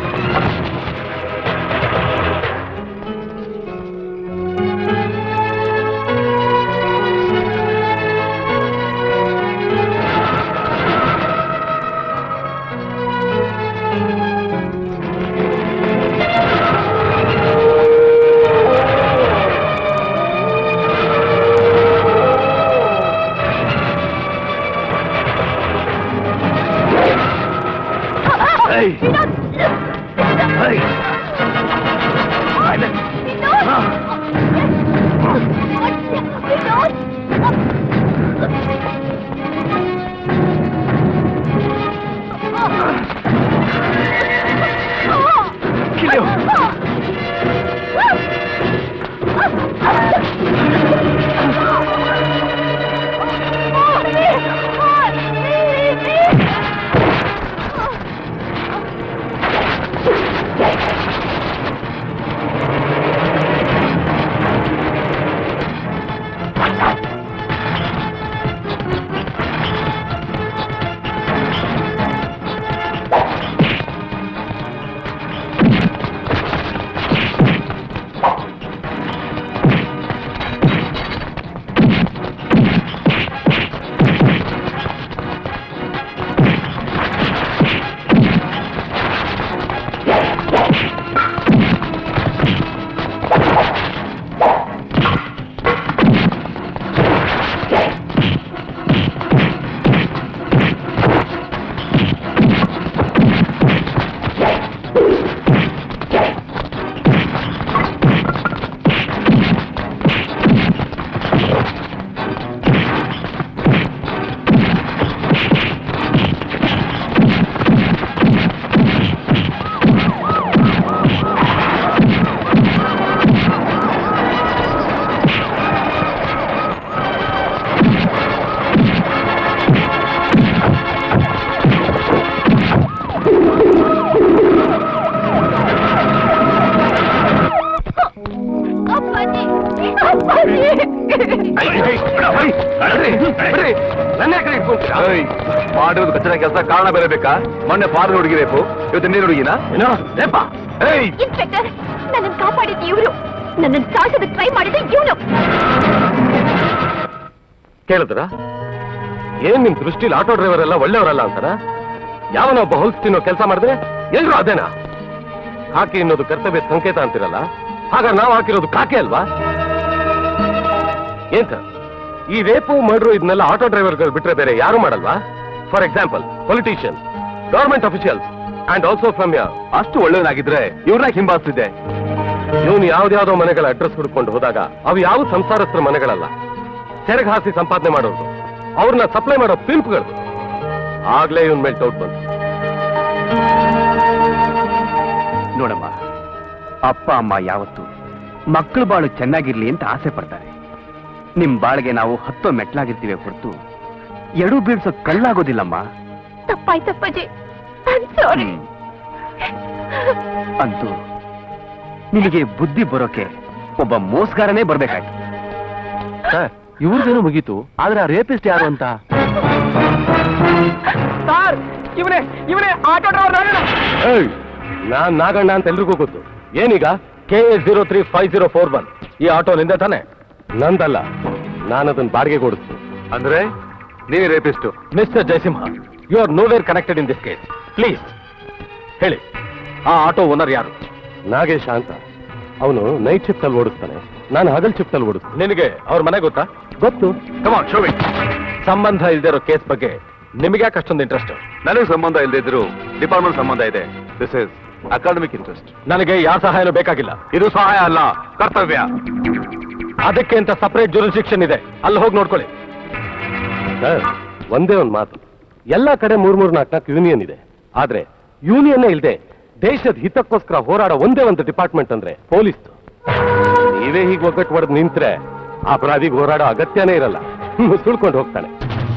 ಮಾಡಿರೋದು ಕಚ್ಚಡ ಕೆಲಸ ಕಾರಣ ಬೇರೆ ಬೇಕಾ ಮೊನ್ನೆ ಫಾರಿನ್ ಹುಡುಗಿ ಬೇಕು ಇವತ್ತು ನೀನು ಹುಡುಗಿನ ಏನೋ ಲೇಪ ಏಯ್ ಇನ್ಸ್ಪೆಕ್ಟರ್ ನನ್ನನ್ನು ಕಾಪಾಡಿದ್ದು ಇವರು ನನ್ನನ್ನು ಸಾಯಿಸೋದಕ್ಕೆ ಟ್ರೈ ಮಾಡಿದ್ದು ಇವನು ಕೇಳಿದ್ರ ಏನ್ ನಿಮ್ ದೃಷ್ಟಿಲಿ ಆಟೋ ಡ್ರೈವರ್ ಎಲ್ಲ ಒಳ್ಳೆಯವರಲ್ಲ ಅಂತಾರ ಯಾವನ ಒಬ್ಬ ಹೊಲ್ಸ್ ತಿನ್ನೋ ಕೆಲಸ ಮಾಡಿದ್ರೆ ಎಲ್ರು ಅದೇನಾ ಕಾಕಿ ಅನ್ನೋದು ಕರ್ತವ್ಯ ಸಂಕೇತ ಅಂತಿರಲ್ಲ ಹಾಗ ನಾವು ಹಾಕಿರೋದು ಕಾಕೆ ಅಲ್ವಾ ಏನ್ ಸರ್ ಈ ರೇಪು ಮರ್ಡ್ರು ಇದನ್ನೆಲ್ಲ ಆಟೋ ಡ್ರೈವರ್ಗಳು ಬಿಟ್ರೆ ಬೇರೆ ಯಾರು ಮಾಡಲ್ವಾ for example politician government officials and also from your ಅಷ್ಟು ಒಳ್ಳೆಯದಾಗಿದ್ರೆ ಇವ್ರನ್ನ ಹಿಂಬಾಲಿಸ್ತಿದ್ದೆ ಇವನು ಯಾವ್ದ್ಯಾವ್ದೋ ಮನೆಗಳ ಅಡ್ರೆಸ್ ಹುಡ್ಕೊಂಡು ಹೋದಾಗ ಅವು ಯಾವ ಸಂಸಾರಸ್ಥರ ಮನೆಗಳಲ್ಲ ಸೆರಗ್ ಹಾಸಿ ಸಂಪಾದನೆ ಮಾಡೋದು ಅವ್ರನ್ನ ಸಪ್ಲೈ ಮಾಡೋ ಪಿಂಪ್ಗಳು ಆಗ್ಲೇ ಇವನ್ ಮೇಲೆ ಡೌಟ್ ಬಂತು ನೋಡಮ್ಮ ಅಪ್ಪ ಅಮ್ಮ ಯಾವತ್ತು ಮಕ್ಕಳು ಬಾಳು ಚೆನ್ನಾಗಿರ್ಲಿ ಅಂತ ಆಸೆ ಪಡ್ತಾರೆ ನಿಮ್ ಬಾಳಿಗೆ ನಾವು ಹತ್ತೋ ಮೆಟ್ಲಾಗಿರ್ತೀವಿ ಹೊರತು ಎಡು ಬೀಳ್ಸೋ ಕಳ್ಳಾಗೋದಿಲ್ಲಮ್ಮ ತಪ್ಪಾಯ್ತಪ್ಪಾಜಿ ಸಾರಿ ಅಂತೂ ನಿನಗೆ ಬುದ್ಧಿ ಬರೋಕೆ ಒಬ್ಬ ಮೋಸ್ಗಾರನೇ ಬರ್ಬೇಕಾಯ್ತು ಸರ್ ಇವ್ರದೇನು ಮುಗೀತು ಆದ್ರೆ ಆ ರೇಪಿಸ್ಟ್ ಯಾರು ಅಂತ ಸರ್ ಇವನೇ ಇವನೇ ಆಟೋ ಡ್ರೈವರ್ ಏಯ್, ನಾನ್ ನಾಗಣ್ಣ ಅಂತ ಎಲ್ರಿಗೂ ಗೊತ್ತು ಏನೀಗ K A zero three five zero four one ಈ ಆಟೋ ನಿಂದೆ ತಾನೆ ನಂದಲ್ಲ ನಾನು ಅದನ್ನ ಬಾಡಿಗೆ ಓಡಿಸ್ತೀನಿ ಅಂದ್ರೆ ನೀವೇ rapist mister Jayasimha you are nowhere connected in this case please ಹೇಳಿ ಆ ಆಟೋ ಓನರ್ ಯಾರು ನಾಗೇಶ ಅಂತ ಅವನು ನೈಟ್ ಶಿಫ್ಟ್ ಅಲ್ಲಿ ಓಡಿಸ್ತಾನೆ ನಾನು ಹಗಲ್ ಶಿಫ್ಟ್ ಅಲ್ಲಿ ಓಡಿಸ್ತೀನಿ ನಿನಗೆ ಅವ್ರ ಮನೆ ಗೊತ್ತಾ ಗೊತ್ತು ಕಮಾನ್ ಶೋ ಸಂಬಂಧ ಇಲ್ದೇ ಇರೋ ಕೇಸ್ ಬಗ್ಗೆ ನಿಮಗೆ ಯಾಕೆ ಅಷ್ಟೊಂದು ಇಂಟ್ರೆಸ್ಟ್ ನನಗೆ ಸಂಬಂಧ ಇಲ್ಲದೆ ಇದ್ರು ಡಿಪಾರ್ಟ್ಮೆಂಟ್ ಸಂಬಂಧ ಇದೆ ದಿಸ್ ಇಸ್ ಅಕಾಡೆಮಿಕ್ ಇಂಟ್ರೆಸ್ಟ್ ನನಗೆ ಯಾರ ಸಹಾಯನೂ ಬೇಕಾಗಿಲ್ಲ ಇದು ಸಹಾಯ ಅಲ್ಲ ಕರ್ತವ್ಯ ಅದಕ್ಕೆ ಅಂತ ಸಪರೇಟ್ ಜುರಿಸ್ಡಿಕ್ಷನ್ ಇದೆ ಅಲ್ಲಿ ಹೋಗಿ ನೋಡ್ಕೊಳ್ಳಿ ಸರ್ ಒಂದೇ ಒಂದು ಮಾತು ಎಲ್ಲ ಕಡೆ ಮೂರ್ ಮೂರ್ ನಾಲ್ಕು ನಾಲ್ಕು ಯೂನಿಯನ್ ಇದೆ ಆದ್ರೆ ಯೂನಿಯನ್ನೇ ಇಲ್ಲದೆ ದೇಶದ ಹಿತಕ್ಕೋಸ್ಕರ ಹೋರಾಡೋ ಒಂದೇ ಒಂದು ಡಿಪಾರ್ಟ್ಮೆಂಟ್ ಅಂದ್ರೆ ಪೊಲೀಸ್ ನೀವೇ ಹೀಗೆ ಒಗ್ಗಟ್ಟು ಹೊಡೆದು ನಿಂತ್ರೆ ಅಪರಾಧಿಗೆ ಹೋರಾಡೋ ಅಗತ್ಯನೇ ಇರಲ್ಲ ಸುಳ್ಕೊಂಡು ಹೋಗ್ತಾನೆ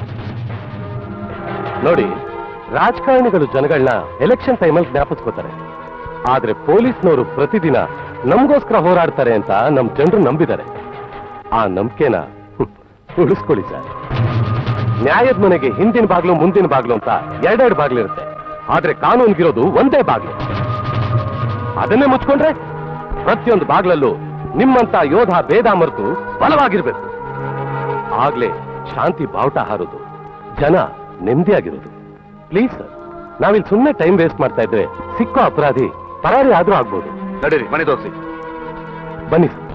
ನೋಡಿ ರಾಜಕಾರಣಿಗಳು ಜನಗಳನ್ನ ಎಲೆಕ್ಷನ್ ಟೈಮಲ್ಲಿ ಜ್ಞಾಪಿಸ್ಕೋತಾರೆ ಆದ್ರೆ ಪೊಲೀಸ್ನವರು ಪ್ರತಿದಿನ ನಮಗೋಸ್ಕರ ಹೋರಾಡ್ತಾರೆ ಅಂತ ನಮ್ ಜನರು ನಂಬಿದ್ದಾರೆ ಆ ನಂಬಿಕೆನ ಉಳಿಸ್ಕೊಳ್ಳಿ ಸರ್ ನ್ಯಾಯದ ಮನೆಗೆ ಹಿಂದಿನ ಬಾಗ್ಲು ಮುಂದಿನ ಬಾಗ್ಲು ಅಂತ ಎರಡೆರಡು ಬಾಗ್ಲಿರುತ್ತೆ ಆದ್ರೆ ಕಾನೂನ್ಗಿರೋದು ಒಂದೇ ಬಾಗ್ಲು ಅದನ್ನೇ ಮುಚ್ಕೊಂಡ್ರೆ ಪ್ರತಿಯೊಂದು ಬಾಗ್ಲಲ್ಲೂ ನಿಮ್ಮಂತ ಯೋಧ ಭೇದ ಮರೆತು ಬಲವಾಗಿರ್ಬೇಕು ಆಗ್ಲೇ ಶಾಂತಿ ಬಾವುಟ ಹಾರೋದು ಜನ ನೆಮ್ಮದಿಯಾಗಿರೋದು ಪ್ಲೀಸ್ ಸರ್ ನಾವಿಲ್ಲಿ ಸುಮ್ಮನೆ ಟೈಮ್ ವೇಸ್ಟ್ ಮಾಡ್ತಾ ಇದ್ರೆ ಸಿಕ್ಕೋ ಅಪರಾಧಿ ಪರಾರಿ ಆದ್ರೂ ಆಗ್ಬೋದು ನಡೀರಿ ಮನೆ ತೋರಿಸಿ ಬನ್ನಿ ಸರ್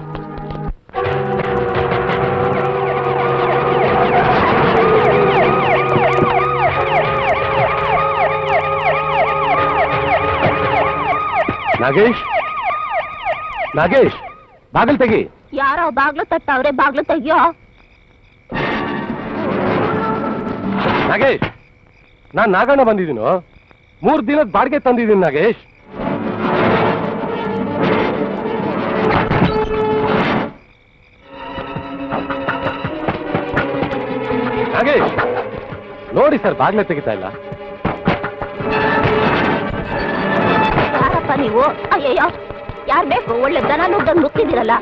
ನಾಗೇಶ್ ನಾಗೇಶ್ ಬಾಗಿಲ್ ತೆಗಿ ಯಾರೋ ಬಾಗ್ಲು ತಟ್ಟವ್ರೆ ಬಾಗ್ಲು ತೆಗಿಯೋ ನಾಗೇಶ್ ನಾನ್ ನಾಗಣ್ಣ ಬಂದಿದ್ದೀನೋ ಮೂರ್ ದಿನದ ಬಾಡಿಗೆ ತಂದಿದ್ದೀನಿ ನಾಗೇಶ್ ನಾಗೇಶ್ ನೋಡಿ ಸರ್ ಬಾಗ್ಲೆ ತೆಗಿತಾ ಇಲ್ಲ ಯಾರಪ್ಪ ನೀವು ಅಯ್ಯಯ್ಯೋ ಯಾರ್ ಬೇಕು ಒಳ್ಳೆ ದನ ನುಗ್ಗಂಗ್ ನುಗ್ತಿದ್ದೀರಲ್ಲ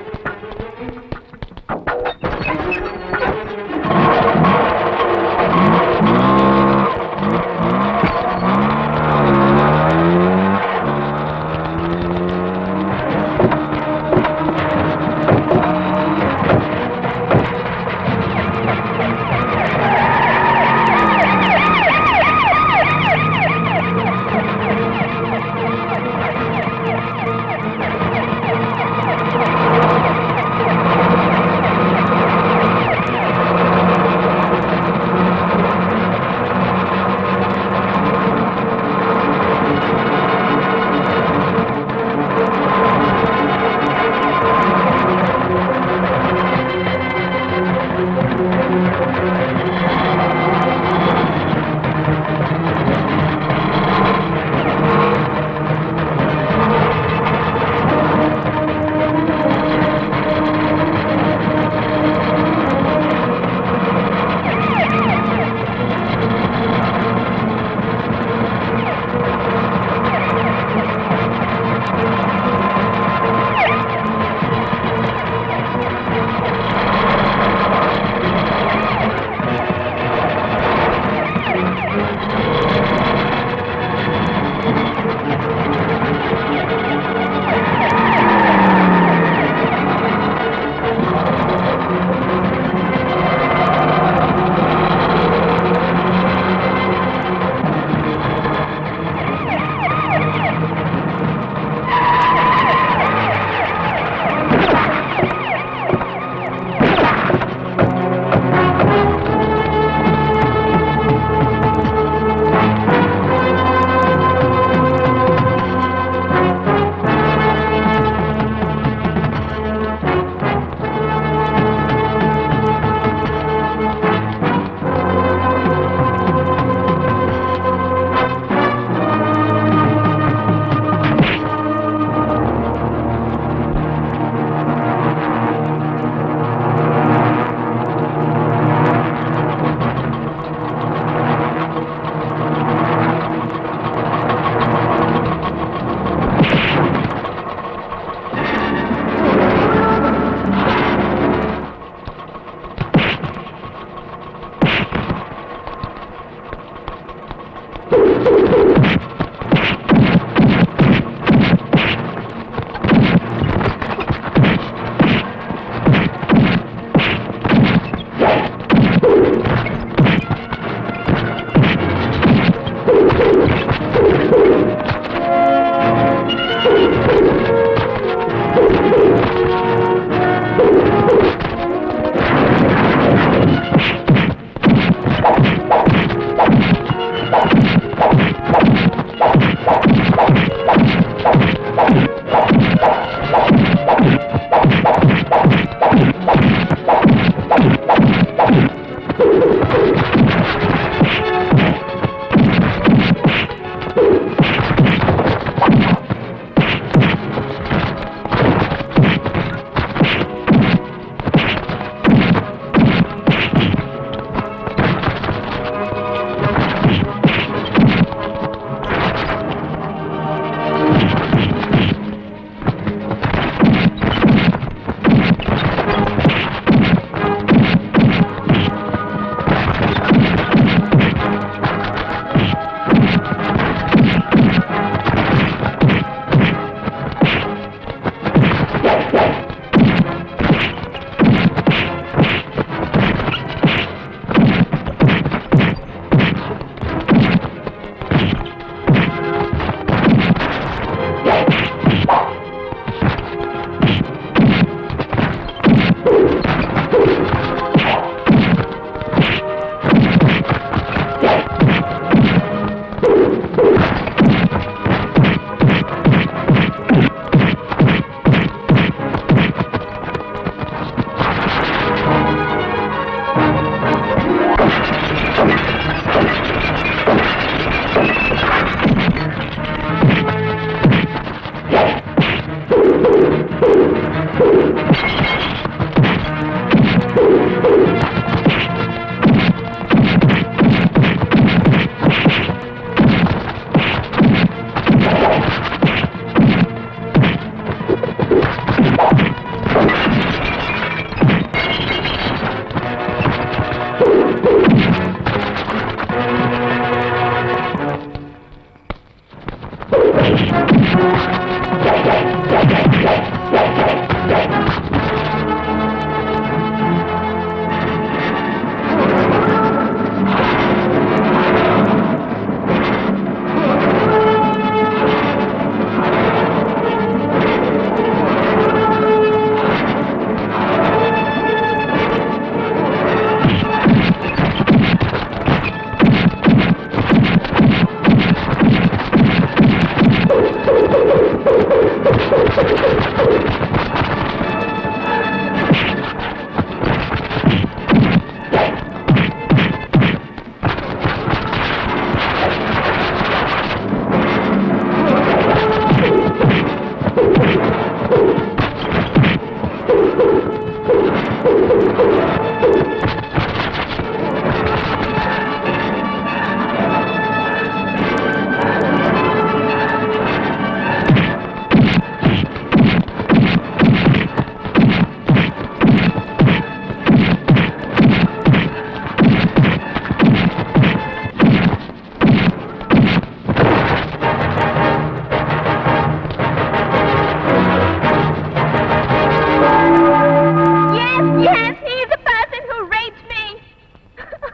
Yes, yes, he's the person who raped me.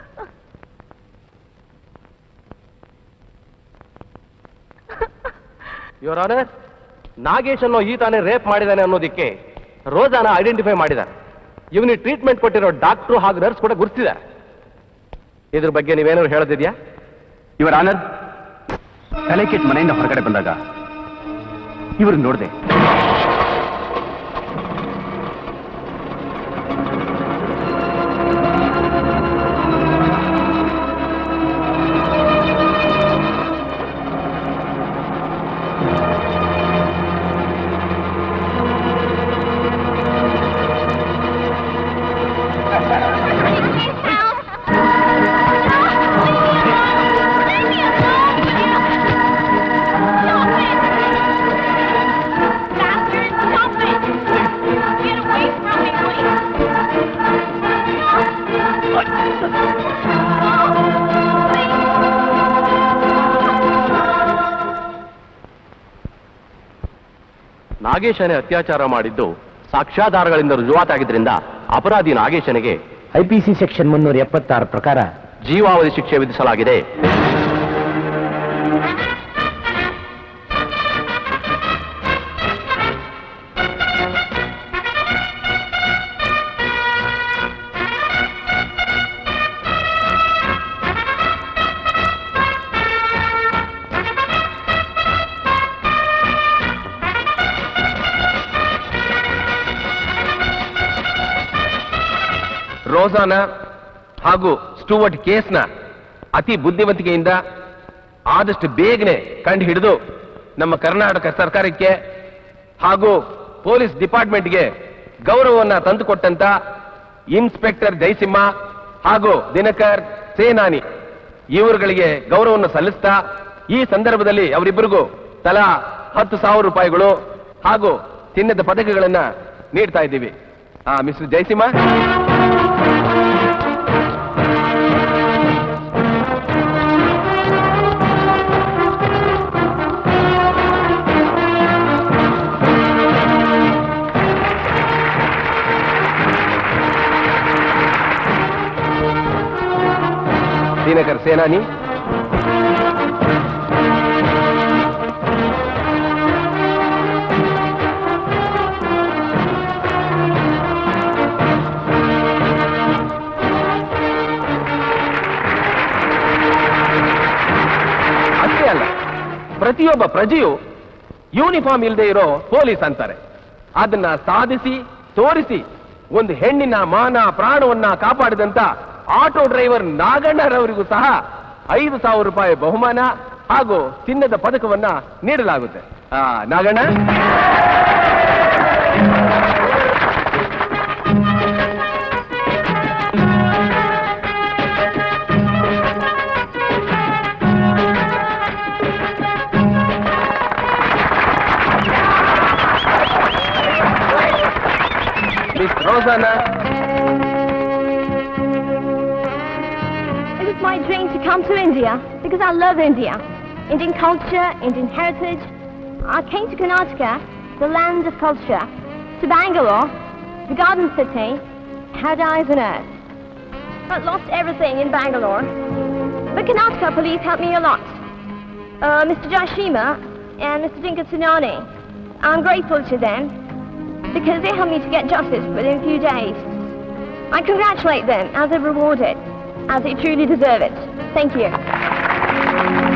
Your honour Nagesh ಅನ್ನೋ ಈತಾನೆ ರೇಪ್ ಮಾಡಿದಾನೆ ಅನ್ನೋದಕ್ಕೆ ರೋಜಾನ ಐಡೆಂಟಿಫೈ ಮಾಡಿದ್ದಾರೆ ಇವನಿಗೆ ಟ್ರೀಟ್ಮೆಂಟ್ ಕೊಟ್ಟಿರೋ ಡಾಕ್ಟ್ರು ಹಾಗೂ ನರ್ಸ್ ಕೂಡ ಗುರುತಿದ್ದಾರೆ ಇದ್ರ ಬಗ್ಗೆ ನೀವೇನಾದ್ರು ಹೇಳೋದಿದ್ಯಾ ಇವರ ಆನರ್ ಕಲೆಕೆಟ್ ಮನೆಯಿಂದ ಹೊರಗಡೆ ಬಂದಾಗ ಇವರು ನೋಡಿದೆ Bastard, stop it! Get away from me, please! ನಾಗೇಶನೇ ಅತ್ಯಾಚಾರ ಮಾಡಿದ್ದು ಸಾಕ್ಷ್ಯಾಧಾರಗಳಿಂದ ರುಜುವಾತಾಗಿದ್ರಿಂದ ಅಪರಾಧಿ ನಾಗೇಶನಿಗೆ ಐಪಿಸಿ ಸೆಕ್ಷನ್ ಮುನ್ನೂರ ಎಪ್ಪತ್ತಾರು ಪ್ರಕಾರ ಜೀವಾವಧಿ ಶಿಕ್ಷೆ ವಿಧಿಸಲಾಗಿದೆ ರೋಸಾನ ಹಾಗೂ ಸ್ಟೂವರ್ಟ್ ಕೇಸ್ನ ಅತಿ ಬುದ್ಧಿವಂತಿಕೆಯಿಂದ ಆದಷ್ಟು ಬೇಗನೆ ಕಂಡು ಹಿಡಿದು ನಮ್ಮ ಕರ್ನಾಟಕ ಸರ್ಕಾರಕ್ಕೆ ಹಾಗೂ ಪೊಲೀಸ್ ಡಿಪಾರ್ಟ್ಮೆಂಟ್ಗೆ ಗೌರವವನ್ನ ತಂದುಕೊಟ್ಟಂತ ಇನ್ಸ್ಪೆಕ್ಟರ್ ಜಯಸಿಂಹ ಹಾಗೂ ದಿನಕರ್ ಸೇನಾನಿ ಇವರುಗಳಿಗೆ ಗೌರವವನ್ನು ಸಲ್ಲಿಸ್ತಾ ಈ ಸಂದರ್ಭದಲ್ಲಿ ಅವರಿಬ್ಬರಿಗೂ ತಲಾ ಹತ್ತು ಸಾವಿರ ರೂಪಾಯಿಗಳು ಹಾಗೂ ಚಿನ್ನದ ಪದಕಗಳನ್ನ ನೀಡ್ತಾ ಇದ್ದೀವಿ ಆ ಮಿಸ್ಟರ್ ಜಯಸಿಂಹ ದಿನಕರ್ ಸೇನಾನಿ ಅಷ್ಟೇ ಅಲ್ಲ ಪ್ರತಿಯೊಬ್ಬ ಪ್ರಜೆಯು ಯೂನಿಫಾರ್ಮ್ ಇಲ್ಲದೆ ಇರೋ ಪೊಲೀಸ್ ಅಂತಾರೆ ಅದನ್ನ ಸಾಧಿಸಿ ತೋರಿಸಿ ಒಂದು ಹೆಣ್ಣಿನ ಮಾನ ಪ್ರಾಣವನ್ನ ಕಾಪಾಡಿದಂತ ಆಟೋ ಡ್ರೈವರ್ ನಾಗಣ್ಣರವರಿಗೂ ಸಹ ಐದು ಸಾವಿರ ರೂಪಾಯಿ ಬಹುಮಾನ ಹಾಗೂ ಚಿನ್ನದ ಪದಕವನ್ನ ನೀಡಲಾಗುತ್ತೆ ಆ, Naganna miss Rosana It was my dream to come to India because I love India. Indian culture, Indian heritage, I came to Karnataka, the land of culture, to Bangalore, the garden city, paradise on earth. But lost everything in Bangalore. The Karnataka police helped me a lot. Uh, Mr. Jashima and Mr. Dinka Tsunami. I'm grateful to them because they helped me to get justice within a few days. I congratulate them as a rewarded, as they truly deserve it. Thank you.